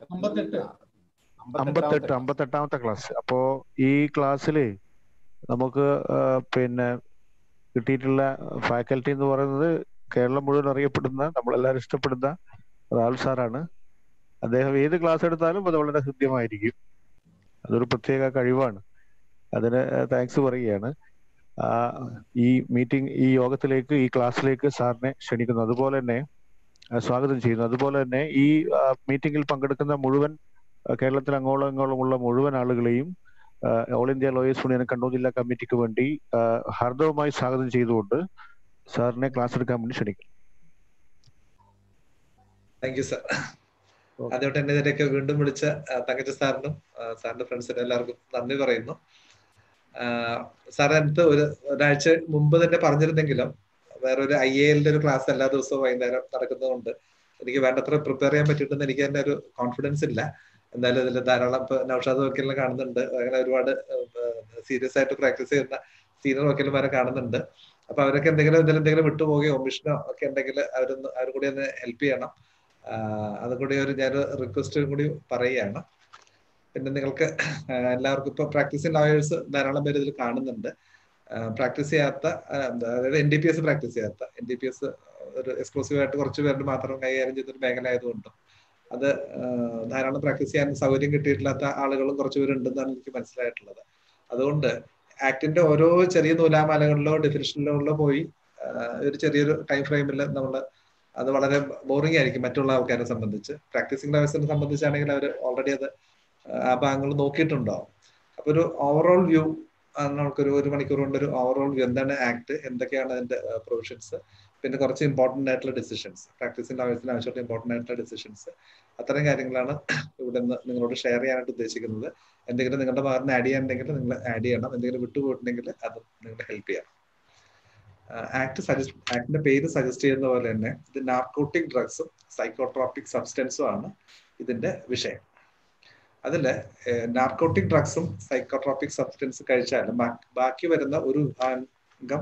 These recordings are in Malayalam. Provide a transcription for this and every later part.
അമ്പത്തെട്ട് അമ്പത്തെട്ട് അമ്പത്തെട്ടാമത്തെ ക്ലാസ് അപ്പോ ഈ ക്ലാസ്സില് നമുക്ക് ആ, പിന്നെ കിട്ടിയിട്ടുള്ള ഫാക്കൽറ്റി എന്ന് പറയുന്നത് കേരളം മുഴുവൻ അറിയപ്പെടുന്ന നമ്മളെല്ലാവരും ഇഷ്ടപ്പെടുന്ന റാൽ സാറാണ് അദ്ദേഹം ഏത് ക്ലാസ് എടുത്താലും അത് വളരെ ഹൃദ്യമായിരിക്കും അതൊരു പ്രത്യേക കഴിവാണ് അതിന് താങ്ക്സ് പറയുകയാണ് ആ, ഈ മീറ്റിംഗ് ഈ യോഗത്തിലേക്ക് ഈ ക്ലാസ്സിലേക്ക് സാറിനെ ക്ഷണിക്കുന്നു അതുപോലെ തന്നെ ആ, സ്വാഗതം ചെയ്യുന്നു അതുപോലെ തന്നെ ഈ ആ, മീറ്റിംഗിൽ പങ്കെടുക്കുന്ന മുഴുവൻ ആ, കേരളത്തിൽ അങ്ങോളം ഇങ്ങോളമുള്ള മുഴുവൻ ആളുകളെയും ആ, all India lawyers union Kannur ജില്ലാ കമ്മിറ്റിക്ക് വേണ്ടി ആ, ഹാർദവമായി സ്വാഗതം ചെയ്തുകൊണ്ട് സാറിനെ ക്ലാസ് എടുക്കാൻ വേണ്ടി ക്ഷണിക്കുന്നു താങ്ക് യു സാർ ആദ്യമായിട്ട് എന്നെ ഇതിലേക്ക് വീണ്ടും വിളിച്ച ആ, തങ്കച്ച സാറിനും ആ, സാറിന്റെ ഫ്രണ്ട്സിനും എല്ലാവർക്കും നന്ദി പറയുന്നു സാർ അടുത്ത് ഒരു ഒരാഴ്ച മുമ്പ് തന്നെ പറഞ്ഞിരുന്നെങ്കിലും വേറൊരു ഐ എല്ലിന്റെ ഒരു ക്ലാസ് എല്ലാ ദിവസവും വൈകുന്നേരം നടക്കുന്നതുകൊണ്ട് എനിക്ക് വേണ്ടത്ര പ്രിപ്പയർ ചെയ്യാൻ പറ്റിയിട്ടെന്ന് എനിക്ക് തന്നെ ഒരു കോൺഫിഡൻസ് ഇല്ല എന്തായാലും ഇതിൽ ധാരാളം ഇപ്പൊ നൌഷാദ് വക്കീലിനെ കാണുന്നുണ്ട് അങ്ങനെ ഒരുപാട് സീരിയസ് ആയിട്ട് പ്രാക്ടീസ് ചെയ്യുന്ന സീനിയർ വക്കീൽമാരെ കാണുന്നുണ്ട് അപ്പൊ അവരൊക്കെ എന്തെങ്കിലും ഇതിൽ എന്തെങ്കിലും വിട്ടുപോകുകയോ ഒമിഷനോ ഒക്കെ ഉണ്ടെങ്കിൽ അവരൊന്ന് അവർ കൂടി ഒന്ന് ഹെൽപ്പ് ചെയ്യണം ആഹ് അതും കൂടി ഒരു ഞാൻ റിക്വസ്റ്റ് കൂടി പറയുകയാണ് പിന്നെ നിങ്ങൾക്ക് ആഹ് എല്ലാവർക്കും ഇപ്പൊ പ്രാക്ടീസിങ് ലോയേഴ്സ് ധാരാളം പേര് ഇതിൽ കാണുന്നുണ്ട് പ്രാക്ടീസ് ചെയ്യാത്ത ആഹ് എന്താ അതായത് N D P S practice ചെയ്യാത്ത എൻ ഡി പി എസ് ഒരു എക്സ്ക്ലൂസീവ് ആയിട്ട് കുറച്ച് പേരിന് മാത്രം കൈകാര്യം ചെയ്തൊരു മേഖല ആയതുകൊണ്ടും അത് ആഹ് ധാരാളം പ്രാക്ടീസ് ചെയ്യാൻ സൗകര്യം കിട്ടിയിട്ടില്ലാത്ത ആളുകളും കുറച്ച് പേരുണ്ടെന്നാണ് എനിക്ക് മനസ്സിലായിട്ടുള്ളത് അതുകൊണ്ട് ആക്ടിന്റെ ഓരോ ചെറിയ നൂലാമാലകളിലോ ഡെഫിനിഷനിലോ പോയി ആഹ് ഒരു ചെറിയൊരു ടൈം ഫ്രെയിമിൽ നമ്മൾ അത് വളരെ ബോറിംഗ് ആയിരിക്കും മറ്റുള്ള ആൾക്കാരെ സംബന്ധിച്ച് പ്രാക്ടീസിംഗ് ലോയേഴ്സിനെ സംബന്ധിച്ചാണെങ്കിൽ അവർ ഓൾറെഡി അത് ആ ഭാഗങ്ങൾ നോക്കിയിട്ടുണ്ടാവും അപ്പൊ ഒരു ഓവറോൾ വ്യൂ നമുക്കൊരു ഒരു മണിക്കൂർ കൊണ്ട് ഒരു ഓവറോൾ വ്യൂ എന്താണ് ആക്ട് എന്തൊക്കെയാണ് അതിന്റെ പ്രൊവിഷൻസ് പിന്നെ കുറച്ച് ഇമ്പോർട്ടന്റ് ആയിട്ടുള്ള ഡിസിഷൻസ് പ്രാക്ടീസിംഗ് ലോയേഴ്സിന് ആവശ്യമായിട്ട് ഇമ്പോർട്ടന്റ് ആയിട്ടുള്ള ഡിസിഷൻസ് അത്തരം കാര്യങ്ങളാണ് ഇവിടെ നിന്ന് നിങ്ങളോട് ഷെയർ ചെയ്യാനായിട്ട് ഉദ്ദേശിക്കുന്നത് എന്തെങ്കിലും നിങ്ങളുടെ ഭാഗത്ത് ആഡ് ചെയ്യാനുണ്ടെങ്കിൽ നിങ്ങൾ ആഡ് ചെയ്യണം എന്തെങ്കിലും വിട്ടുപോയിട്ടുണ്ടെങ്കിൽ അത് നിങ്ങളെ ഹെൽപ്പ് ചെയ്യാം ആക്ട് സജസ്റ്റ് ആക്ടിന്റെ പേര് സജസ്റ്റ് ചെയ്യുന്ന പോലെ തന്നെ ഇത് നാർക്കോട്ടിക് ഡ്രഗ്സും സൈക്കോട്രോപിക് സബ്സ്റ്റൻസും ആണ് ഇതിന്റെ വിഷയം അതില് നാർക്കോട്ടിക് ഡ്രഗ്സും സൈക്കോട്രോപിക് സബ്സ്റ്റൻസ് കഴിച്ചാലും ബാക്കി വരുന്ന ഒരു അംഗം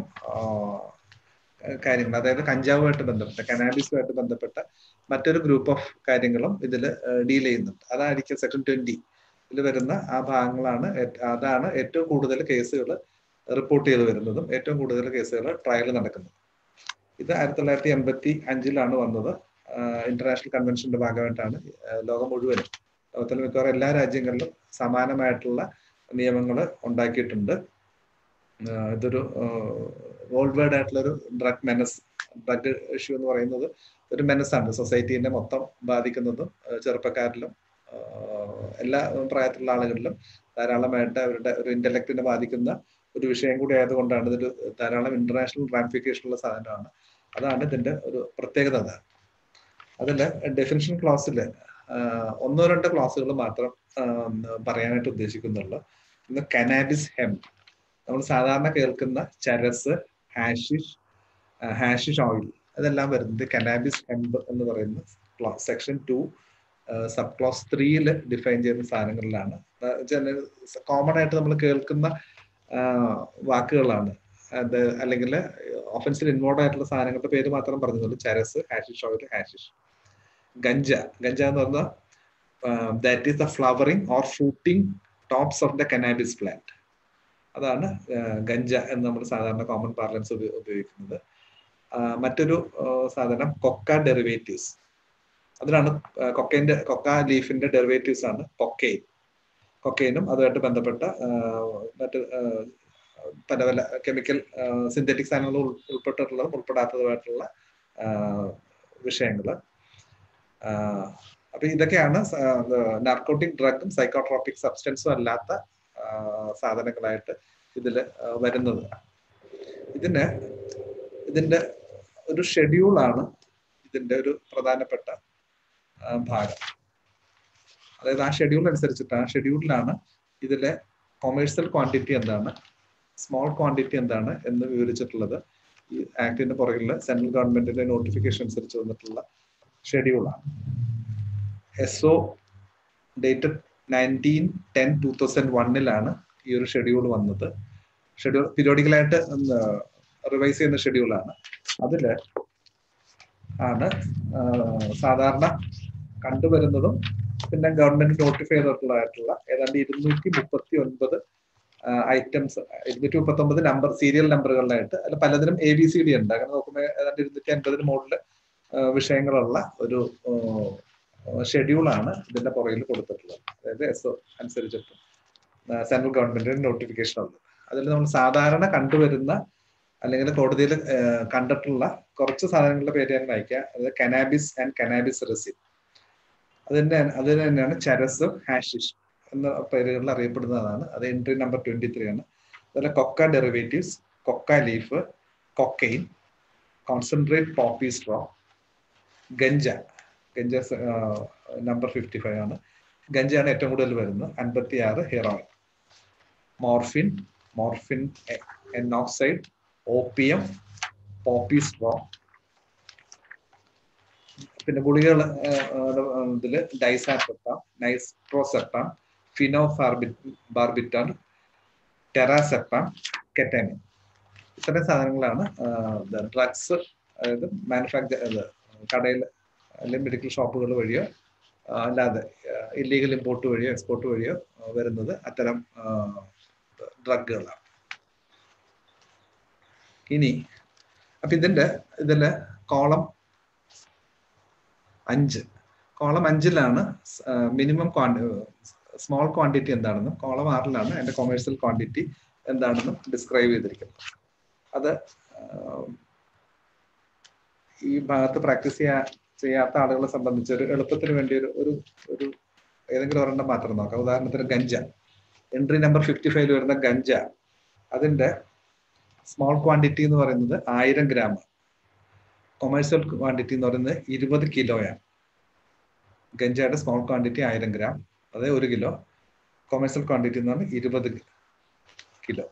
കാര്യങ്ങൾ അതായത് കഞ്ചാവുമായിട്ട് ബന്ധപ്പെട്ട കനാബിസുമായിട്ട് ബന്ധപ്പെട്ട മറ്റൊരു ഗ്രൂപ്പ് ഓഫ് കാര്യങ്ങളും ഇതിൽ ഡീൽ ചെയ്യുന്നുണ്ട് അതായിരിക്കും സെക്ഷൻ ട്വന്റി ഇതിൽ വരുന്ന ആ ഭാഗങ്ങളാണ് അതാണ് ഏറ്റവും കൂടുതൽ കേസുകൾ റിപ്പോർട്ട് ചെയ്ത് വരുന്നതും ഏറ്റവും കൂടുതൽ കേസുകൾ ട്രയൽ നടക്കുന്നത് ഇത് ആയിരത്തി തൊള്ളായിരത്തി എൺപത്തി അഞ്ചിലാണ് വന്നത് ഇന്റർനാഷണൽ കൺവെൻഷന്റെ ഭാഗമായിട്ടാണ് ലോകം മുഴുവനും ലോകത്തിലെ മിക്കവാറും എല്ലാ രാജ്യങ്ങളിലും സമാനമായിട്ടുള്ള നിയമങ്ങൾ ഉണ്ടാക്കിയിട്ടുണ്ട് ഇതൊരു വേൾഡ് വൈഡ് ആയിട്ടുള്ള ഒരു ഡ്രഗ് മെനസ് ഡ്രഗ് ഇഷ്യൂ എന്ന് പറയുന്നത് ഒരു മെനസാണ് സൊസൈറ്റീനെ മൊത്തം ബാധിക്കുന്നതും ചെറുപ്പക്കാരിലും എല്ലാ പ്രായത്തിലുള്ള ആളുകളിലും ധാരാളമായിട്ട് അവരുടെ ഒരു ഇന്റലക്റ്റിനെ ബാധിക്കുന്ന ഒരു വിഷയം കൂടി ആയതുകൊണ്ടാണ് ഇതൊരു ധാരാളം ഇന്റർനാഷണൽ റാമിഫിക്കേഷൻ ഉള്ള സാധനമാണ് അതാണ് ഇതിന്റെ ഒരു പ്രത്യേകത അതാണ് അതില് ഡെഫിനിഷൻ ക്ലാസ്സില് ഒന്നോ രണ്ടോ ക്ലാസ്സുകൾ മാത്രം പറയാനായിട്ട് ഉദ്ദേശിക്കുന്നുള്ളൂ ഇന്ന് കനാബിസ് ഹെം നമ്മൾ സാധാരണ കേൾക്കുന്ന ചരസ് ഹാഷിഷ് ഹാഷിഷ് ഓയിൽ അതെല്ലാം വരുന്നത് കനാബിസ് ഹെംബ് എന്ന് പറയുന്ന സെക്ഷൻ ടു സബ് ക്ലാസ് ത്രീയിൽ ഡിഫൈൻ ചെയ്യുന്ന സാധനങ്ങളിലാണ് കോമൺ ആയിട്ട് നമ്മൾ കേൾക്കുന്ന വാക്കുകളാണ് അത് അല്ലെങ്കിൽ ഒഫൻസിൽ ഇൻവോൾവ് ആയിട്ടുള്ള സാധനങ്ങളുടെ പേര് മാത്രം പറഞ്ഞതുള്ളൂ charas hashish oil hashish ganja ganja എന്ന് പറഞ്ഞാൽ that is the flowering or fruiting tops of the cannabis plant അതാണ് ഗഞ്ച എന്ന് നമ്മൾ സാധാരണ കോമൺ പാർലൻസ് ഉപയോഗിക്കുന്നത് മറ്റൊരു സാധനം കൊക്ക ഡെറിവേറ്റീവ്സ് അതിലാണ് കൊക്കൈൻ്റെ കൊക്ക ലീഫിന്റെ ഡെറിവേറ്റീവ്സ് ആണ് കൊക്കൈൻ കൊക്കൈനും അതുമായിട്ട് ബന്ധപ്പെട്ട മറ്റ് പല പല കെമിക്കൽ സിന്തറ്റിക് സാധനങ്ങൾ ഉൾപ്പെട്ടിട്ടുള്ളതും ഉൾപ്പെടാത്തതുമായിട്ടുള്ള വിഷയങ്ങൾ അപ്പൊ ഇതൊക്കെയാണ് നാർക്കോട്ടിക് ഡ്രഗും സൈക്കോട്രോപിക് സബ്സ്റ്റൻസും അല്ലാത്ത സാധനങ്ങളായിട്ട് ഇതിൽ വരുന്നത് ഇതിന് ഇതിന്റെ ഒരു ഷെഡ്യൂളാണ് ഇതിന്റെ ഒരു പ്രധാനപ്പെട്ട ഭാഗം അതായത് ആ ഷെഡ്യൂൾ അനുസരിച്ചിട്ട് ആ ഷെഡ്യൂളിലാണ് ഇതിലെ കൊമേഴ്സ്യൽ ക്വാണ്ടിറ്റി എന്താണ് സ്മോൾ ക്വാണ്ടിറ്റി എന്താണ് എന്ന് വിവരിച്ചിട്ടുള്ളത് ഈ ആക്ടിന്റെ പുറകിൽ സെൻട്രൽ ഗവൺമെന്റിന്റെ നോട്ടിഫിക്കേഷൻ അനുസരിച്ച് വന്നിട്ടുള്ള ഷെഡ്യൂളാണ് S O dated nineteen ten two thousand വണ്ണിലാണ് ഈ ഒരു ഷെഡ്യൂൾ വന്നത് ഷെഡ്യൂൾ പീരിയോഡിക്കലായിട്ട് റിവൈസ് ചെയ്യുന്ന ഷെഡ്യൂളാണ് അതിൽ ആണ് സാധാരണ കണ്ടുവരുന്നതും പിന്നെ ഗവൺമെന്റ് നോട്ടിഫൈ ചെയ്തിട്ടുള്ളതായിട്ടുള്ള ഏതാണ്ട് ഇരുന്നൂറ്റി മുപ്പത്തി ഒൻപത് ഐറ്റംസ് ഇരുന്നൂറ്റി മുപ്പത്തി ഒമ്പത് നമ്പർ സീരിയൽ നമ്പറുകളിലായിട്ട് അതിൽ പലതിനും എ ബി സി ഡി ഉണ്ട് അങ്ങനെ നോക്കുമ്പോൾ ഏതാണ്ട് ഇരുന്നൂറ്റി അൻപതിന് മുകളിൽ വിഷയങ്ങളുള്ള ഒരു ഷെഡ്യൂളാണ് ഇതിന്റെ പുറകിൽ കൊടുത്തിട്ടുള്ളത് അതായത് എസ് അനുസരിച്ചിട്ട് സെൻട്രൽ ഗവൺമെന്റിന്റെ നോട്ടിഫിക്കേഷൻ ഉള്ളത് അതിൽ നമ്മൾ സാധാരണ കണ്ടുവരുന്ന അല്ലെങ്കിൽ കോടതിയിൽ കണ്ടിട്ടുള്ള കുറച്ച് സാധനങ്ങളുടെ പേര് ഞാൻ വായിക്കാം അത് കനാബിസ് ആൻഡ് കനാബിസ് റെസിൻ അതിന്റെ അതിന് തന്നെയാണ് ചരസ് ഹാഷിഷ് എന്ന പേരുകളിൽ അറിയപ്പെടുന്നതാണ് അത് എൻട്രി നമ്പർ ട്വന്റി ത്രീ ആണ് അതുപോലെ coca derivatives coca leaf cocaine concentrate poppy straw ganja ganja number fifty five ആണ് ഗഞ്ചയാണ് ഏറ്റവും കൂടുതൽ വരുന്നത് അൻപത്തി ആറ് heroin morphine morphine N oxide opium poppy straw പിന്നെ ഗുളികൾ ഇതിൽ ഡൈസാറ്റെപ്പാം നൈസ്ട്രോസെപ്പാം ഫിനോ ബാർബിറ്റാൻ ടെറാസെപ്പാം കെറ്റാമിൻ ഇത്തരം സാധനങ്ങളാണ് ഡ്രഗ്സ് അതായത് മാനുഫാക്ചർ കടയിൽ അല്ലെങ്കിൽ മെഡിക്കൽ ഷോപ്പുകൾ വഴിയോ അല്ലാതെ ഇല്ലീഗൽ ഇമ്പോർട്ട് വഴിയോ എക്സ്പോർട്ട് വഴിയോ വരുന്നത് അത്തരം ഡ്രഗുകളാണ് ഇനി അപ്പൊ ഇതിന്റെ ഇതില് കോളം അഞ്ച് കോളം അഞ്ചിലാണ് മിനിമം സ്മോൾ ക്വാണ്ടിറ്റി എന്താണെന്നും കോളം ആറിലാണ് അതിന്റെ കൊമേഴ്സ്യൽ ക്വാണ്ടിറ്റി എന്താണെന്നും ഡിസ്ക്രൈബ് ചെയ്തിരിക്കുന്നത് അത് ഈ ഭാഗത്ത് പ്രാക്ടീസ് ചെയ്യാ ചെയ്യാത്ത ആളുകളെ സംബന്ധിച്ച് ഒരു എളുപ്പത്തിന് വേണ്ടി ഒരു ഒരു ഒരു ഏതെങ്കിലും ഒരെണ്ണം മാത്രം നോക്കാം ഉദാഹരണത്തിന് ഗഞ്ച എൻട്രി നമ്പർ ഫിഫ്റ്റി ഫൈവിൽ വരുന്ന ഗഞ്ച അതിന്റെ സ്മോൾ ക്വാണ്ടിറ്റി എന്ന് പറയുന്നത് ആയിരം ഗ്രാം കൊമേഴ്സ്യൽ ക്വാണ്ടിറ്റി എന്ന് പറയുന്നത് ഇരുപത് കിലോയാണ് ഗഞ്ചയുടെ സ്മോൾ ക്വാണ്ടിറ്റി ആയിരം ഗ്രാം അതായത് ഒരു കിലോ കൊമേഴ്സ്യൽ ക്വാണ്ടിറ്റി എന്ന് പറഞ്ഞാൽ ഇരുപത് കിലോ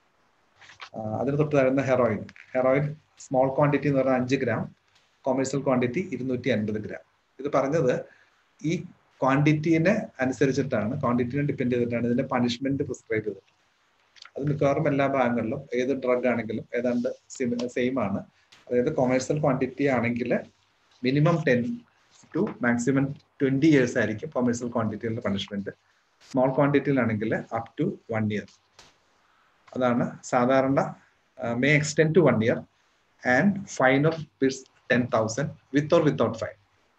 അതിന് തൊട്ട് താഴ്ന്ന ഹെറോയിൻ ഹെറോയിൻ സ്മോൾ ക്വാണ്ടിറ്റി എന്ന് പറഞ്ഞാൽ അഞ്ച് ഗ്രാം കൊമേഴ്സ്യൽ ക്വാണ്ടിറ്റി ഇരുന്നൂറ്റി അൻപത് ഗ്രാം ഇത് പറഞ്ഞത് ഈ ക്വാണ്ടിറ്റീനെ അനുസരിച്ചിട്ടാണ് ക്വാണ്ടിറ്റിനെ ഡിപ്പെൻഡ് ചെയ്തിട്ടാണ് ഇതിന്റെ പണിഷ്മെന്റ് പ്രിസ്ക്രൈബ് ചെയ്തിട്ടുള്ളത് അത് മിക്കവാറും എല്ലാ ഭാഗങ്ങളിലും ഏത് ഡ്രഗ് ആണെങ്കിലും ഏതാണ്ട് സെയിം ആണ് അതായത് കൊമേഴ്സ്യൽ ക്വാണ്ടിറ്റി ആണെങ്കിൽ minimum ten to maximum twenty years ആയിരിക്കും കൊമേഴ്സ്യൽ ക്വാണ്ടിറ്റിയുടെ പണിഷ്മെന്റ് സ്മോൾ ക്വാണ്ടിറ്റിയിലാണെങ്കിൽ അപ് ടു വൺ ഇയർ അതാണ് സാധാരണ may extend to one year and fine of ബിസ് ten thousand with or without fine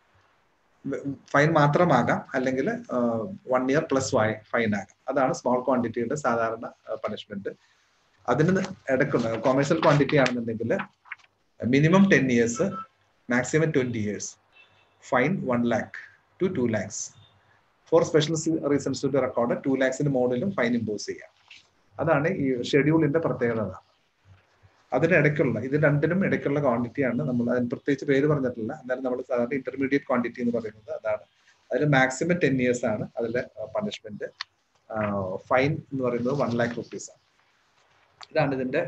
fine മാത്രമാകാം അല്ലെങ്കിൽ വൺ ഇയർ പ്ലസ് ഫൈൻ ആകാം അതാണ് സ്മോൾ ക്വാണ്ടിറ്റിയുടെ സാധാരണ പണിഷ്മെന്റ് അതിന് ഇടയ്ക്കുള്ള കൊമേഴ്സ്യൽ ക്വാണ്ടിറ്റി ആണെന്നുണ്ടെങ്കിൽ minimum ten years maximum twenty years fine one lakh to two lakhs for special reasons to record to ലാക്സിന് മുകളിലും ഫൈൻ ഇമ്പോസ് ചെയ്യാം അതാണ് ഈ ഷെഡ്യൂളിന്റെ പ്രത്യേകത അതിന് ഇടയ്ക്കുള്ള ഇത് രണ്ടിനും ഇടയ്ക്കുള്ള ക്വാണ്ടിറ്റി ആണ് നമ്മൾ അതിന് പ്രത്യേകിച്ച് പേര് പറഞ്ഞിട്ടില്ല എന്നാലും നമ്മൾ സാധാരണ ഇന്റർമീഡിയറ്റ് ക്വാണ്ടിറ്റി എന്ന് പറയുന്നത് അതാണ് അതിൽ മാക്സിമം ടെൻ ഇയേഴ്സ് ആണ് അതിലെ പണിഷ്മെന്റ് ഫൈൻ എന്ന് പറയുന്നത് വൺ ലാക്ക് റുപ്പീസ് ആണ് ഇതാണ് ഇതിന്റെ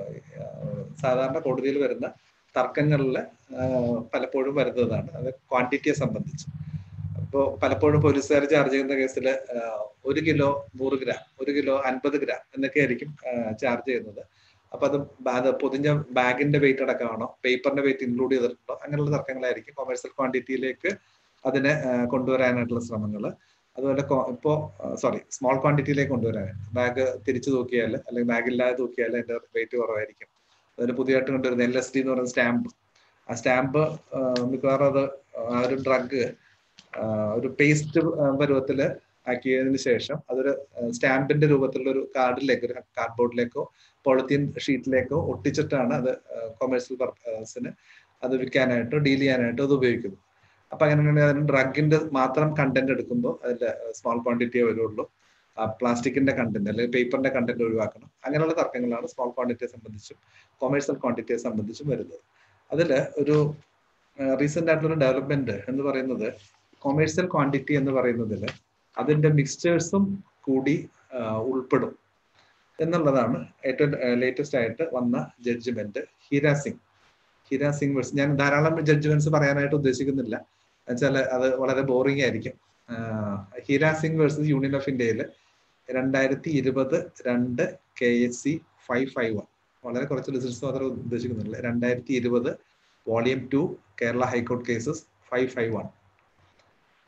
സാധാരണ കോടതിയിൽ വരുന്ന തർക്കങ്ങളിൽ പലപ്പോഴും വരുന്നതാണ് അത് ക്വാണ്ടിറ്റിയെ സംബന്ധിച്ച് ഇപ്പോൾ പലപ്പോഴും പോലീസുകാർ ചാർജ് ചെയ്യുന്ന കേസിൽ ഒരു കിലോ നൂറ് ഗ്രാം ഒരു കിലോ അൻപത് ഗ്രാം എന്നൊക്കെ ആയിരിക്കും ചാർജ് ചെയ്യുന്നത് അപ്പൊ അത് പൊതിഞ്ഞ ബാഗിന്റെ വെയിറ്റ് അടക്കമാണോ പേപ്പറിന്റെ വെയിറ്റ് ഇൻക്ലൂഡ് ചെയ്തിട്ടുണ്ടോ അങ്ങനെയുള്ള തർക്കങ്ങളായിരിക്കും കൊമേഴ്സ്യൽ ക്വാണ്ടിറ്റിയിലേക്ക് അതിനെ കൊണ്ടുവരാനായിട്ടുള്ള ശ്രമങ്ങൾ അതുപോലെ ഇപ്പോ സോറി സ്മോൾ ക്വാണ്ടിറ്റിയിലേക്ക് കൊണ്ടുവരാൻ ബാഗ് തിരിച്ചു തൂക്കിയാൽ അല്ലെങ്കിൽ ബാഗ് ഇല്ലാതെ തൂക്കിയാൽ അതിന്റെ വെയിറ്റ് കുറവായിരിക്കും അതിന് പുതിയതായിട്ട് കൊണ്ടുവരുന്ന എൽ എസ് ഡി എന്ന് പറയുന്ന സ്റ്റാമ്പ് ആ സ്റ്റാമ്പ് മിക്കവാറും അത് ആ ഒരു ഡ്രഗ് ഒരു പേസ്റ്റ് പരുവത്തിൽ ആക്കിയതിന് ശേഷം അതൊരു സ്റ്റാമ്പിന്റെ രൂപത്തിലുള്ള ഒരു കാർഡിലേക്ക് ഒരു കാർഡ്ബോർഡിലേക്കോ പോളിത്തീൻ ഷീറ്റിലേക്കോ ഒട്ടിച്ചിട്ടാണ് അത് കൊമേഴ്സ്യൽ പർപ്പസിന് അത് വിൽക്കാനായിട്ടോ ഡീൽ ചെയ്യാനായിട്ടോ അത് ഉപയോഗിക്കുന്നത് അപ്പൊ അങ്ങനെയാണെങ്കിൽ അതിന് ഡ്രഗിന്റെ മാത്രം കണ്ടന്റ് എടുക്കുമ്പോൾ അതിന്റെ സ്മോൾ ക്വാണ്ടിറ്റിയെ വരുള്ളൂ പ്ലാസ്റ്റിക്കിന്റെ കണ്ടന്റ് അല്ലെങ്കിൽ പേപ്പറിന്റെ കണ്ടന്റ് ഒഴിവാക്കണം അങ്ങനെയുള്ള തർക്കങ്ങളാണ് സ്മോൾ ക്വാണ്ടിറ്റിയെ സംബന്ധിച്ചും കൊമേഴ്സ്യൽ ക്വാണ്ടിറ്റിയെ സംബന്ധിച്ചും വരുന്നത് അതിൽ ഒരു റീസെന്റ് ആയിട്ടുള്ള ഡെവലപ്മെന്റ് എന്ന് പറയുന്നത് കൊമേഴ്സ്യൽ ക്വാണ്ടിറ്റി എന്ന് പറയുന്നതിൽ അതിന്റെ മിക്സ്ചേഴ്സും കൂടി ഉൾപ്പെടും എന്നുള്ളതാണ് ഏറ്റവും ലേറ്റസ്റ്റ് ആയിട്ട് വന്ന ജഡ്ജ്മെന്റ് ഹീര സിംഗ് ഹീര സിംഗ് വേഴ്സ് ഞാൻ ധാരാളം ജഡ്ജ്മെന്റ്സ് പറയാനായിട്ട് ഉദ്ദേശിക്കുന്നില്ല വെച്ചാൽ അത് വളരെ ബോറിംഗ് ആയിരിക്കും Heera Singh versus union of ഇന്ത്യയിൽ രണ്ടായിരത്തി ഇരുപത് രണ്ട് K H C five five one വളരെ കുറച്ച് റിസൾട്ട്സ് മാത്രമേ ഉദ്ദേശിക്കുന്നുള്ളൂ രണ്ടായിരത്തി ഇരുപത് volume two Kerala high court cases five five one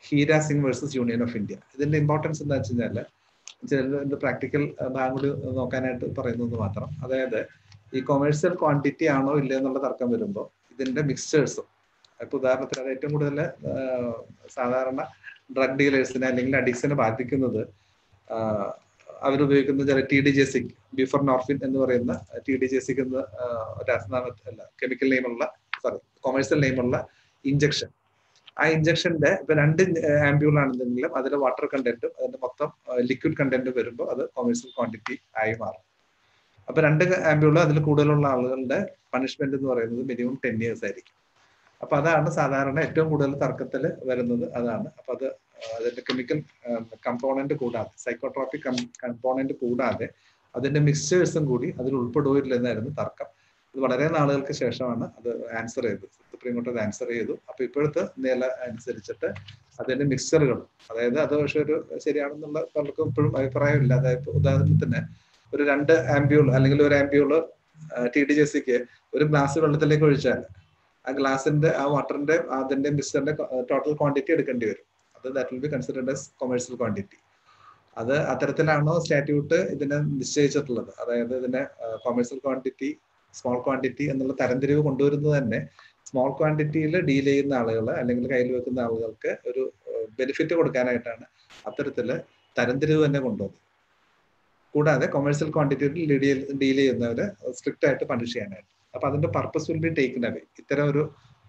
Heera Singh versus union of India ഇതിന്റെ ഇമ്പോർട്ടൻസ് എന്താ വെച്ച് കഴിഞ്ഞാൽ ചില പ്രാക്ടിക്കൽ ഭാഗം കൂടി നോക്കാനായിട്ട് പറയുന്നത് മാത്രം അതായത് ഈ കൊമേഴ്സ്യൽ ക്വാണ്ടിറ്റി ആണോ ഇല്ല എന്നുള്ള തർക്കം വരുമ്പോൾ ഇതിന്റെ മിക്സ്ചേഴ്സും ഇപ്പൊ ഉദാഹരണത്തിന് അത് ഏറ്റവും കൂടുതൽ സാധാരണ ഡ്രഗ് ഡീലേഴ്സിനെ അല്ലെങ്കിൽ അഡിക്സിനെ ബാധിക്കുന്നത് അവരുപയോഗിക്കുന്ന ചില Tidigesic buprenorphine എന്ന് പറയുന്ന ടി ഡി ജെസിക് എന്ന രാസനാമ അല്ല കെമിക്കൽ നെയിമുള്ള സോറി കൊമേഴ്സ്യൽ നെയിമുള്ള ഇഞ്ചക്ഷൻ ആ ഇഞ്ചക്ഷന്റെ ഇപ്പൊ രണ്ട് ആംബ്യൂൾ ആണെന്നെങ്കിലും അതിൽ വാട്ടർ കണ്ടന്റും അതിന്റെ മൊത്തം ലിക്വിഡ് കണ്ടന്റും വരുമ്പോൾ അത് കൊമേഴ്സ്യൽ ക്വാണ്ടിറ്റി ആയി മാറും അപ്പൊ രണ്ട് ആംബ്യൂൾ അതിൽ കൂടുതലുള്ള ആളുകളുടെ പണിഷ്മെന്റ് എന്ന് പറയുന്നത് മിനിമം ടെൻ ഇയേഴ്സ് ആയിരിക്കും അപ്പൊ അതാണ് സാധാരണ ഏറ്റവും കൂടുതൽ തർക്കത്തിൽ വരുന്നത് അതാണ് അപ്പൊ അത് അതിന്റെ കെമിക്കൽ കമ്പോണന്റ് കൂടാതെ സൈക്കോട്രോപിക് കമ്പോണന്റ് കൂടാതെ അതിന്റെ മിക്സ്ചേഴ്സും കൂടി അതിൽ ഉൾപ്പെടുകയില്ല എന്നായിരുന്നു തർക്കം ഇത് വളരെ നാളുകൾക്ക് ശേഷമാണ് അത് ആൻസർ ചെയ്തത് സുപ്രീം കോടതി അത് ആൻസർ ചെയ്തു അപ്പൊ ഇപ്പോഴത്തെ നില അനുസരിച്ചിട്ട് അതിന്റെ മിക്സ്ചറുകൾ അതായത് അത് പക്ഷെ ഒരു ശരിയാണെന്നുള്ള പലർക്കും ഇപ്പോഴും അഭിപ്രായമില്ല അതായത് ഉദാഹരണത്തിന് ഒരു രണ്ട് ആംബ്യൂൾ അല്ലെങ്കിൽ ഒരു ആംബ്യൂള് ടി ഡി ജെസിക്ക് ഒരു ഗ്ലാസ് വെള്ളത്തിലേക്ക് ഒഴിച്ചാൽ ആ ഗ്ലാസിന്റെ ആ വാട്ടറിന്റെ അതിന്റെ മിക്സറിന്റെ ടോട്ടൽ ക്വാണ്ടിറ്റി എടുക്കേണ്ടി വരും അത് that will be considered as commercial quantity അത് അത്തരത്തിലാണോ സ്റ്റാറ്റ്യൂട്ട് ഇതിനെ നിശ്ചയിച്ചിട്ടുള്ളത് അതായത് ഇതിനെ കൊമേഴ്സ്യൽ ക്വാണ്ടിറ്റി സ്മോൾ ക്വാണ്ടിറ്റി എന്നുള്ള തരംതിരിവ് കൊണ്ടുവരുന്നത് തന്നെ സ്മോൾ ക്വാണ്ടിറ്റിയിൽ ഡീൽ ചെയ്യുന്ന ആളുകൾ അല്ലെങ്കിൽ കയ്യിൽ വെക്കുന്ന ആളുകൾക്ക് ഒരു ബെനിഫിറ്റ് കൊടുക്കാനായിട്ടാണ് അത്തരത്തില് തരംതിരിവ് തന്നെ കൊണ്ടുവന്നത് കൂടാതെ കൊമേഴ്സ്യൽ ക്വാണ്ടിറ്റിയിൽ ഡീൽ ചെയ്യുന്നവരെ സ്ട്രിക്റ്റ് ആയിട്ട് പണിഷ് ചെയ്യാനായിട്ട് അപ്പൊ അതിന്റെ purpose will be taken away ഇത്തരം ഒരു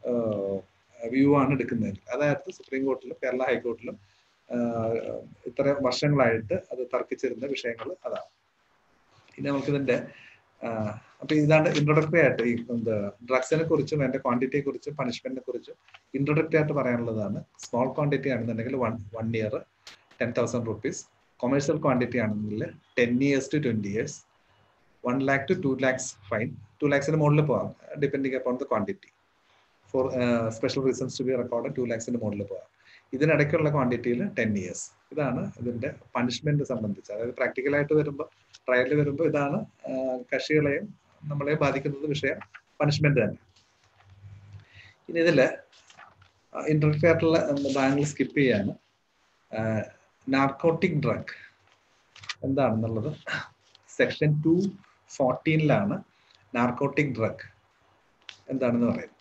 വ്യൂ ആണ് എടുക്കുന്നത് അതായത് സുപ്രീം കോർട്ടിലും കേരള ഹൈക്കോർട്ടിലും ഇത്ര വർഷങ്ങളായിട്ട് അത് തർക്കിച്ചിരുന്ന വിഷയങ്ങൾ അതാണ് ഇനി നമുക്കിതിന്റെ അപ്പൊ ഇതാണ് ഇൻട്രൊഡക്ടറി ആയിട്ട് ഈ എന്താ ഡ്രഗ്സിനെ കുറിച്ചും അതിന്റെ ക്വാണ്ടിറ്റിയെ കുറിച്ചും പണിഷ്മെന്റിനെ കുറിച്ചും ഇൻട്രൊഡക്ടറി ആയിട്ട് പറയാനുള്ളതാണ് സ്മോൾ ക്വാണ്ടിറ്റി ആണെന്നുണ്ടെങ്കിൽ one one year ten thousand rupees commercial quantity ആണെന്നുണ്ടെങ്കിൽ ten years to twenty years one lakh to two lakhs fine to ലാക്സിന് മുകളിൽ പോകാം depending upon the quantity for special reasons to be record to ലാക്സിന് മുകളിൽ പോകാം ഇതിനിടയ്ക്കുള്ള ക്വാണ്ടിറ്റിയിൽ ടെൻ ഇയേഴ്സ് ഇതാണ് ഇതിന്റെ പണിഷ്മെന്റ് സംബന്ധിച്ച് അതായത് പ്രാക്ടിക്കലായിട്ട് വരുമ്പോൾ ട്രയലിൽ വരുമ്പോൾ ഇതാണ് കക്ഷികളെയും നമ്മളെ ബാധിക്കുന്നത് വിഷയം പണിഷ്മെന്റ് തന്നെ ഇനി ഇതില് ഇന്റർഫിയർ ആയിട്ടുള്ള ഭാഗങ്ങൾ സ്കിപ്പ് ചെയ്യാണ് നാർക്കോട്ടിക് ഡ്രഗ് എന്താണെന്നുള്ളത് സെക്ഷൻ ടു ഫോർട്ടീനിലാണ് നാർക്കോട്ടിക് ഡ്രഗ് എന്താണെന്ന് പറയുന്നത്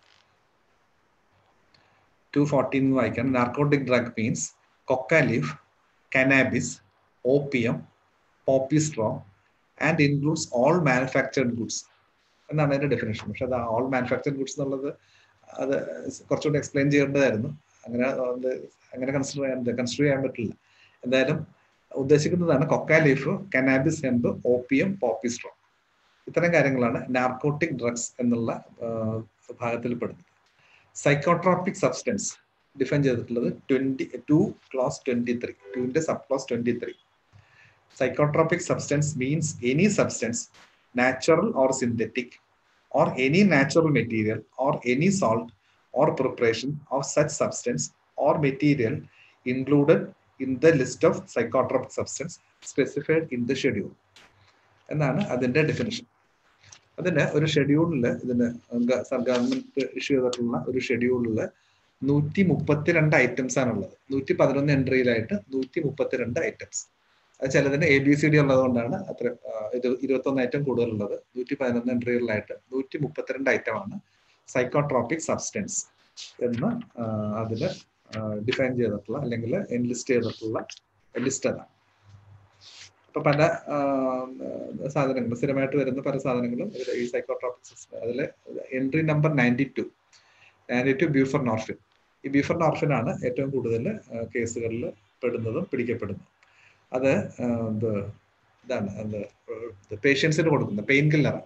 ടു ഫോർട്ടീൻ വായിക്കാൻ narcotic drug means coca leaf cannabis opium poppy straw and includes all manufactured goods എന്നാണ് അതിന്റെ ഡെഫിനേഷൻ പക്ഷെ അത് ഓൾ മാനുഫാക്ചർഡ് ഗുഡ്സ് എന്നുള്ളത് അത് കുറച്ചുകൂടി എക്സ്പ്ലെയിൻ ചെയ്യേണ്ടതായിരുന്നു അങ്ങനെ അങ്ങനെ കൺസിഡർ ചെയ്യാൻ കൺസിഡർ ചെയ്യാൻ പറ്റില്ല എന്തായാലും ഉദ്ദേശിക്കുന്നതാണ് coca leaf cannabis hemp opium poppy straw ഇത്തരം കാര്യങ്ങളാണ് നാർക്കോട്ടിക് ഡ്രഗ്സ് എന്നുള്ള ഭാഗത്തിൽ പെടുന്നത് സൈക്കോട്രോപിക് സബ്സ്റ്റൻസ് ഡിഫൈൻ ചെയ്തിട്ടുള്ളത് twenty two class twenty three ടുവിന്റെ sub class twenty three psychotropic substance means any substance natural or synthetic or any natural material or any salt or preparation of such substance or material included in the list of psychotropic substance specified in the schedule എന്നാണ് അതിന്റെ ഡെഫിനിഷൻ അതിന് ഒരു ഷെഡ്യൂളിൽ ഇതിന് ഗവൺമെന്റ് ഇഷ്യൂ ചെയ്തിട്ടുള്ള ഒരു ഷെഡ്യൂളിൽ നൂറ്റി മുപ്പത്തിരണ്ട് ഐറ്റംസ് ആണുള്ളത് നൂറ്റി പതിനൊന്ന് എൻട്രിയിലായിട്ട് നൂറ്റി മുപ്പത്തിരണ്ട് ഐറ്റംസ് അത് ചിലതിന് എ ബി സി ഡി ഉള്ളതുകൊണ്ടാണ് അത്ര ഇത് ഇരുപത്തൊന്ന് ഐറ്റം കൂടുതലുള്ളത് നൂറ്റി പതിനൊന്ന് എൻട്രികളിലായിട്ട് നൂറ്റി മുപ്പത്തിരണ്ട് ഐറ്റം ആണ് സൈക്കോട്രോപിക് സബ്സ്റ്റൻസ് എന്ന് അതിൽ ഡിഫൈൻ ചെയ്തിട്ടുള്ള അല്ലെങ്കിൽ എൻലിസ്റ്റ് ചെയ്തിട്ടുള്ള ലിസ്റ്റ് അതാണ് ഇപ്പൊ പല സാധനങ്ങളും സ്ഥിരമായിട്ട് വരുന്ന പല സാധനങ്ങളും ഈ സൈക്കോട്രോപിക് സിസ്റ്റം അതിൽ entry number ninety two ninety two buprenorphine ഈ ബ്യൂഫർ നോർഫിൻ ആണ് ഏറ്റവും കൂടുതൽ കേസുകളിൽ പെടുന്നതും പിടിക്കപ്പെടുന്നതും അത് എന്ത് ഇതാണ് എന്ത് പേഷ്യൻസിന് കൊടുക്കുന്നത് പെയിൻ കില്ലറാണ്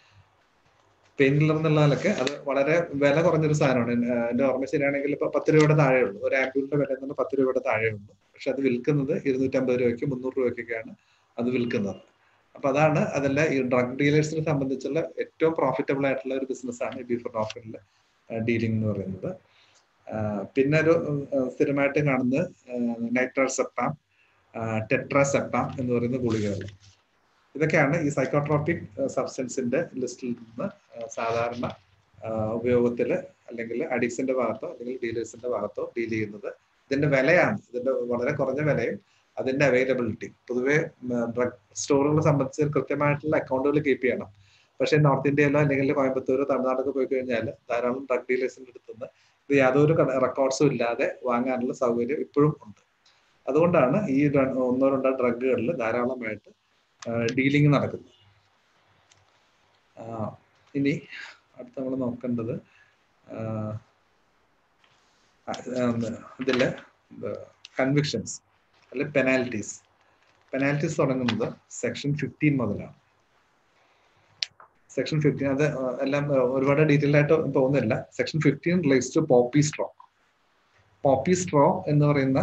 പെയിൻ കില്ലർ എന്നുള്ളതിലൊക്കെ അത് വളരെ വില കുറഞ്ഞൊരു സാധനമാണ് എന്റെ ഓർമ്മ ശരിയാണെങ്കിൽ ഇപ്പൊ പത്ത് രൂപയുടെ താഴെ ഉള്ളൂ ഒരു ആംബ്യൂളിന്റെ വില എന്ന് പത്ത് രൂപയുടെ താഴെ ഉള്ളൂ പക്ഷെ അത് വിൽക്കുന്നത് ഇരുന്നൂറ്റമ്പത് രൂപയ്ക്ക് മുന്നൂറ് രൂപയ്ക്കൊക്കെയാണ് അത് വിൽക്കുന്നത് അപ്പൊ അതാണ് അതല്ല ഈ ഡ്രഗ് ഡീലേഴ്സിനെ സംബന്ധിച്ചുള്ള ഏറ്റവും പ്രോഫിറ്റബിൾ ആയിട്ടുള്ള ഒരു ബിസിനസ്സാണ് ഈ ബീഫർ ഓഫറിൽ ഡീലിംഗ് എന്ന് പറയുന്നത് പിന്നെ ഒരു സ്ഥിരമായിട്ട് കാണുന്നത് നൈട്രോസെപ്പാം ടെട്രാസെപ്പാം എന്ന് പറയുന്ന ഗുളികകൾ ഇതൊക്കെയാണ് ഈ സൈക്കോട്രോപിക് സബ്സ്റ്റൻസിന്റെ ലിസ്റ്റിൽ നിന്ന് സാധാരണ ഉപയോഗത്തിൽ അല്ലെങ്കിൽ അഡിക്സിന്റെ ഭാഗത്തോ അല്ലെങ്കിൽ ഡീലേഴ്സിന്റെ ഭാഗത്തോ ഡീൽ ചെയ്യുന്നത് ഇതിന്റെ വിലയാണ് ഇതിന്റെ വളരെ കുറഞ്ഞ വിലയും അതിന്റെ അവൈലബിലിറ്റി പൊതുവെ ഡ്രഗ് സ്റ്റോറുകളെ സംബന്ധിച്ച് കൃത്യമായിട്ടുള്ള അക്കൗണ്ടുകൾ കീപ്പ് ചെയ്യണം പക്ഷേ നോർത്ത് ഇന്ത്യയിലോ അല്ലെങ്കിൽ കോയമ്പത്തൂരോ തമിഴ്നാടൊക്കെ പോയി കഴിഞ്ഞാൽ ധാരാളം ഡ്രഗ് ഡീലേഴ്സിന്റെ അടുത്തുനിന്ന് ഇത് യാതൊരു റെക്കോർഡ്സും ഇല്ലാതെ വാങ്ങാനുള്ള സൗകര്യം ഇപ്പോഴും ഉണ്ട് അതുകൊണ്ടാണ് ഈ ഒന്നോ രണ്ടോ ഡ്രഗുകളിൽ ധാരാളമായിട്ട് ഡീലിംഗ് നടക്കുന്നത് ഇനി അടുത്ത നമ്മൾ നോക്കേണ്ടത് ഇതില് കൺവിക്ഷൻസ് അല്ലെ പെനാൽറ്റീസ് പെനാൽറ്റീസ് തുടങ്ങുന്നത് സെക്ഷൻ ഫിഫ്റ്റീൻ മുതലാണ് സെക്ഷൻ ഫിഫ്റ്റീൻ അത് എല്ലാം ഒരുപാട് ഡീറ്റെയിൽ ആയിട്ട് പോകുന്നില്ല section fifteen relates to poppy straw poppy straw എന്ന് പറയുന്ന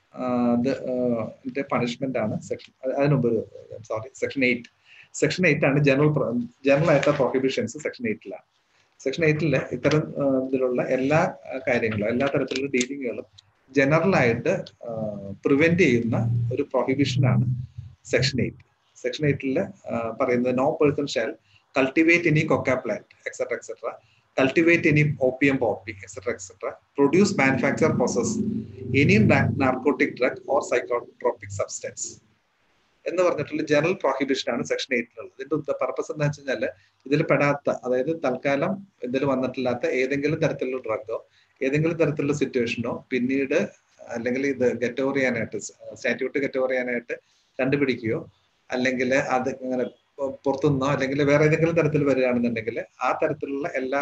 ഇത് പണിഷ്മെന്റ് ആണ് സെക്ഷൻ അതിനുമുമ്പ് sorry section eight section eight ആണ് ജനറൽ ജനറൽ ആയിട്ട് പ്രോഹിബിഷൻസ് സെക്ഷൻ എയ്റ്റിലാണ് സെക്ഷൻ എയ്റ്റില് ഇത്തരം ഇതിലുള്ള എല്ലാ കാര്യങ്ങളും എല്ലാ തരത്തിലുള്ള ഡീലിങ്ങുകളും ജനറൽ ആയിട്ട് പ്രിവെന്റ് ചെയ്യുന്ന ഒരു പ്രൊഹിബിഷനാണ് സെക്ഷൻ എയ്റ്റ് സെക്ഷൻ എയ്റ്റിൽ പറയുന്നത് no person shall cultivate any coca plant etcetera etcetera cultivate any opium poppy etcetera etcetera produce manufacture process any narcotic drug or psychotropic substance എന്ന് പറഞ്ഞിട്ടുള്ള ജനറൽ പ്രോഹിബിഷൻ ആണ് സെക്ഷൻ എയ്റ്റിലുള്ളത് ഇതിന്റെ പർപ്പസ് എന്താ വെച്ച് കഴിഞ്ഞാല് ഇതിൽ പെടാത്ത അതായത് തൽക്കാലം ഇതിൽ വന്നിട്ടില്ലാത്ത ഏതെങ്കിലും തരത്തിലുള്ള ഡ്രഗോ ഏതെങ്കിലും തരത്തിലുള്ള സിറ്റുവേഷനോ പിന്നീട് അല്ലെങ്കിൽ ഇത് ഗെറ്റ് ഓവർ ചെയ്യാനായിട്ട് സ്റ്റാറ്റ്യൂട്ട് ഗെറ്റ് ഓവർ ചെയ്യാനായിട്ട് കണ്ടുപിടിക്കുകയോ അല്ലെങ്കിൽ അത് ഇങ്ങനെ പുറത്തുനിന്നോ അല്ലെങ്കിൽ വേറെ ഏതെങ്കിലും തരത്തിൽ വരികയാണെന്നുണ്ടെങ്കിൽ ആ തരത്തിലുള്ള എല്ലാ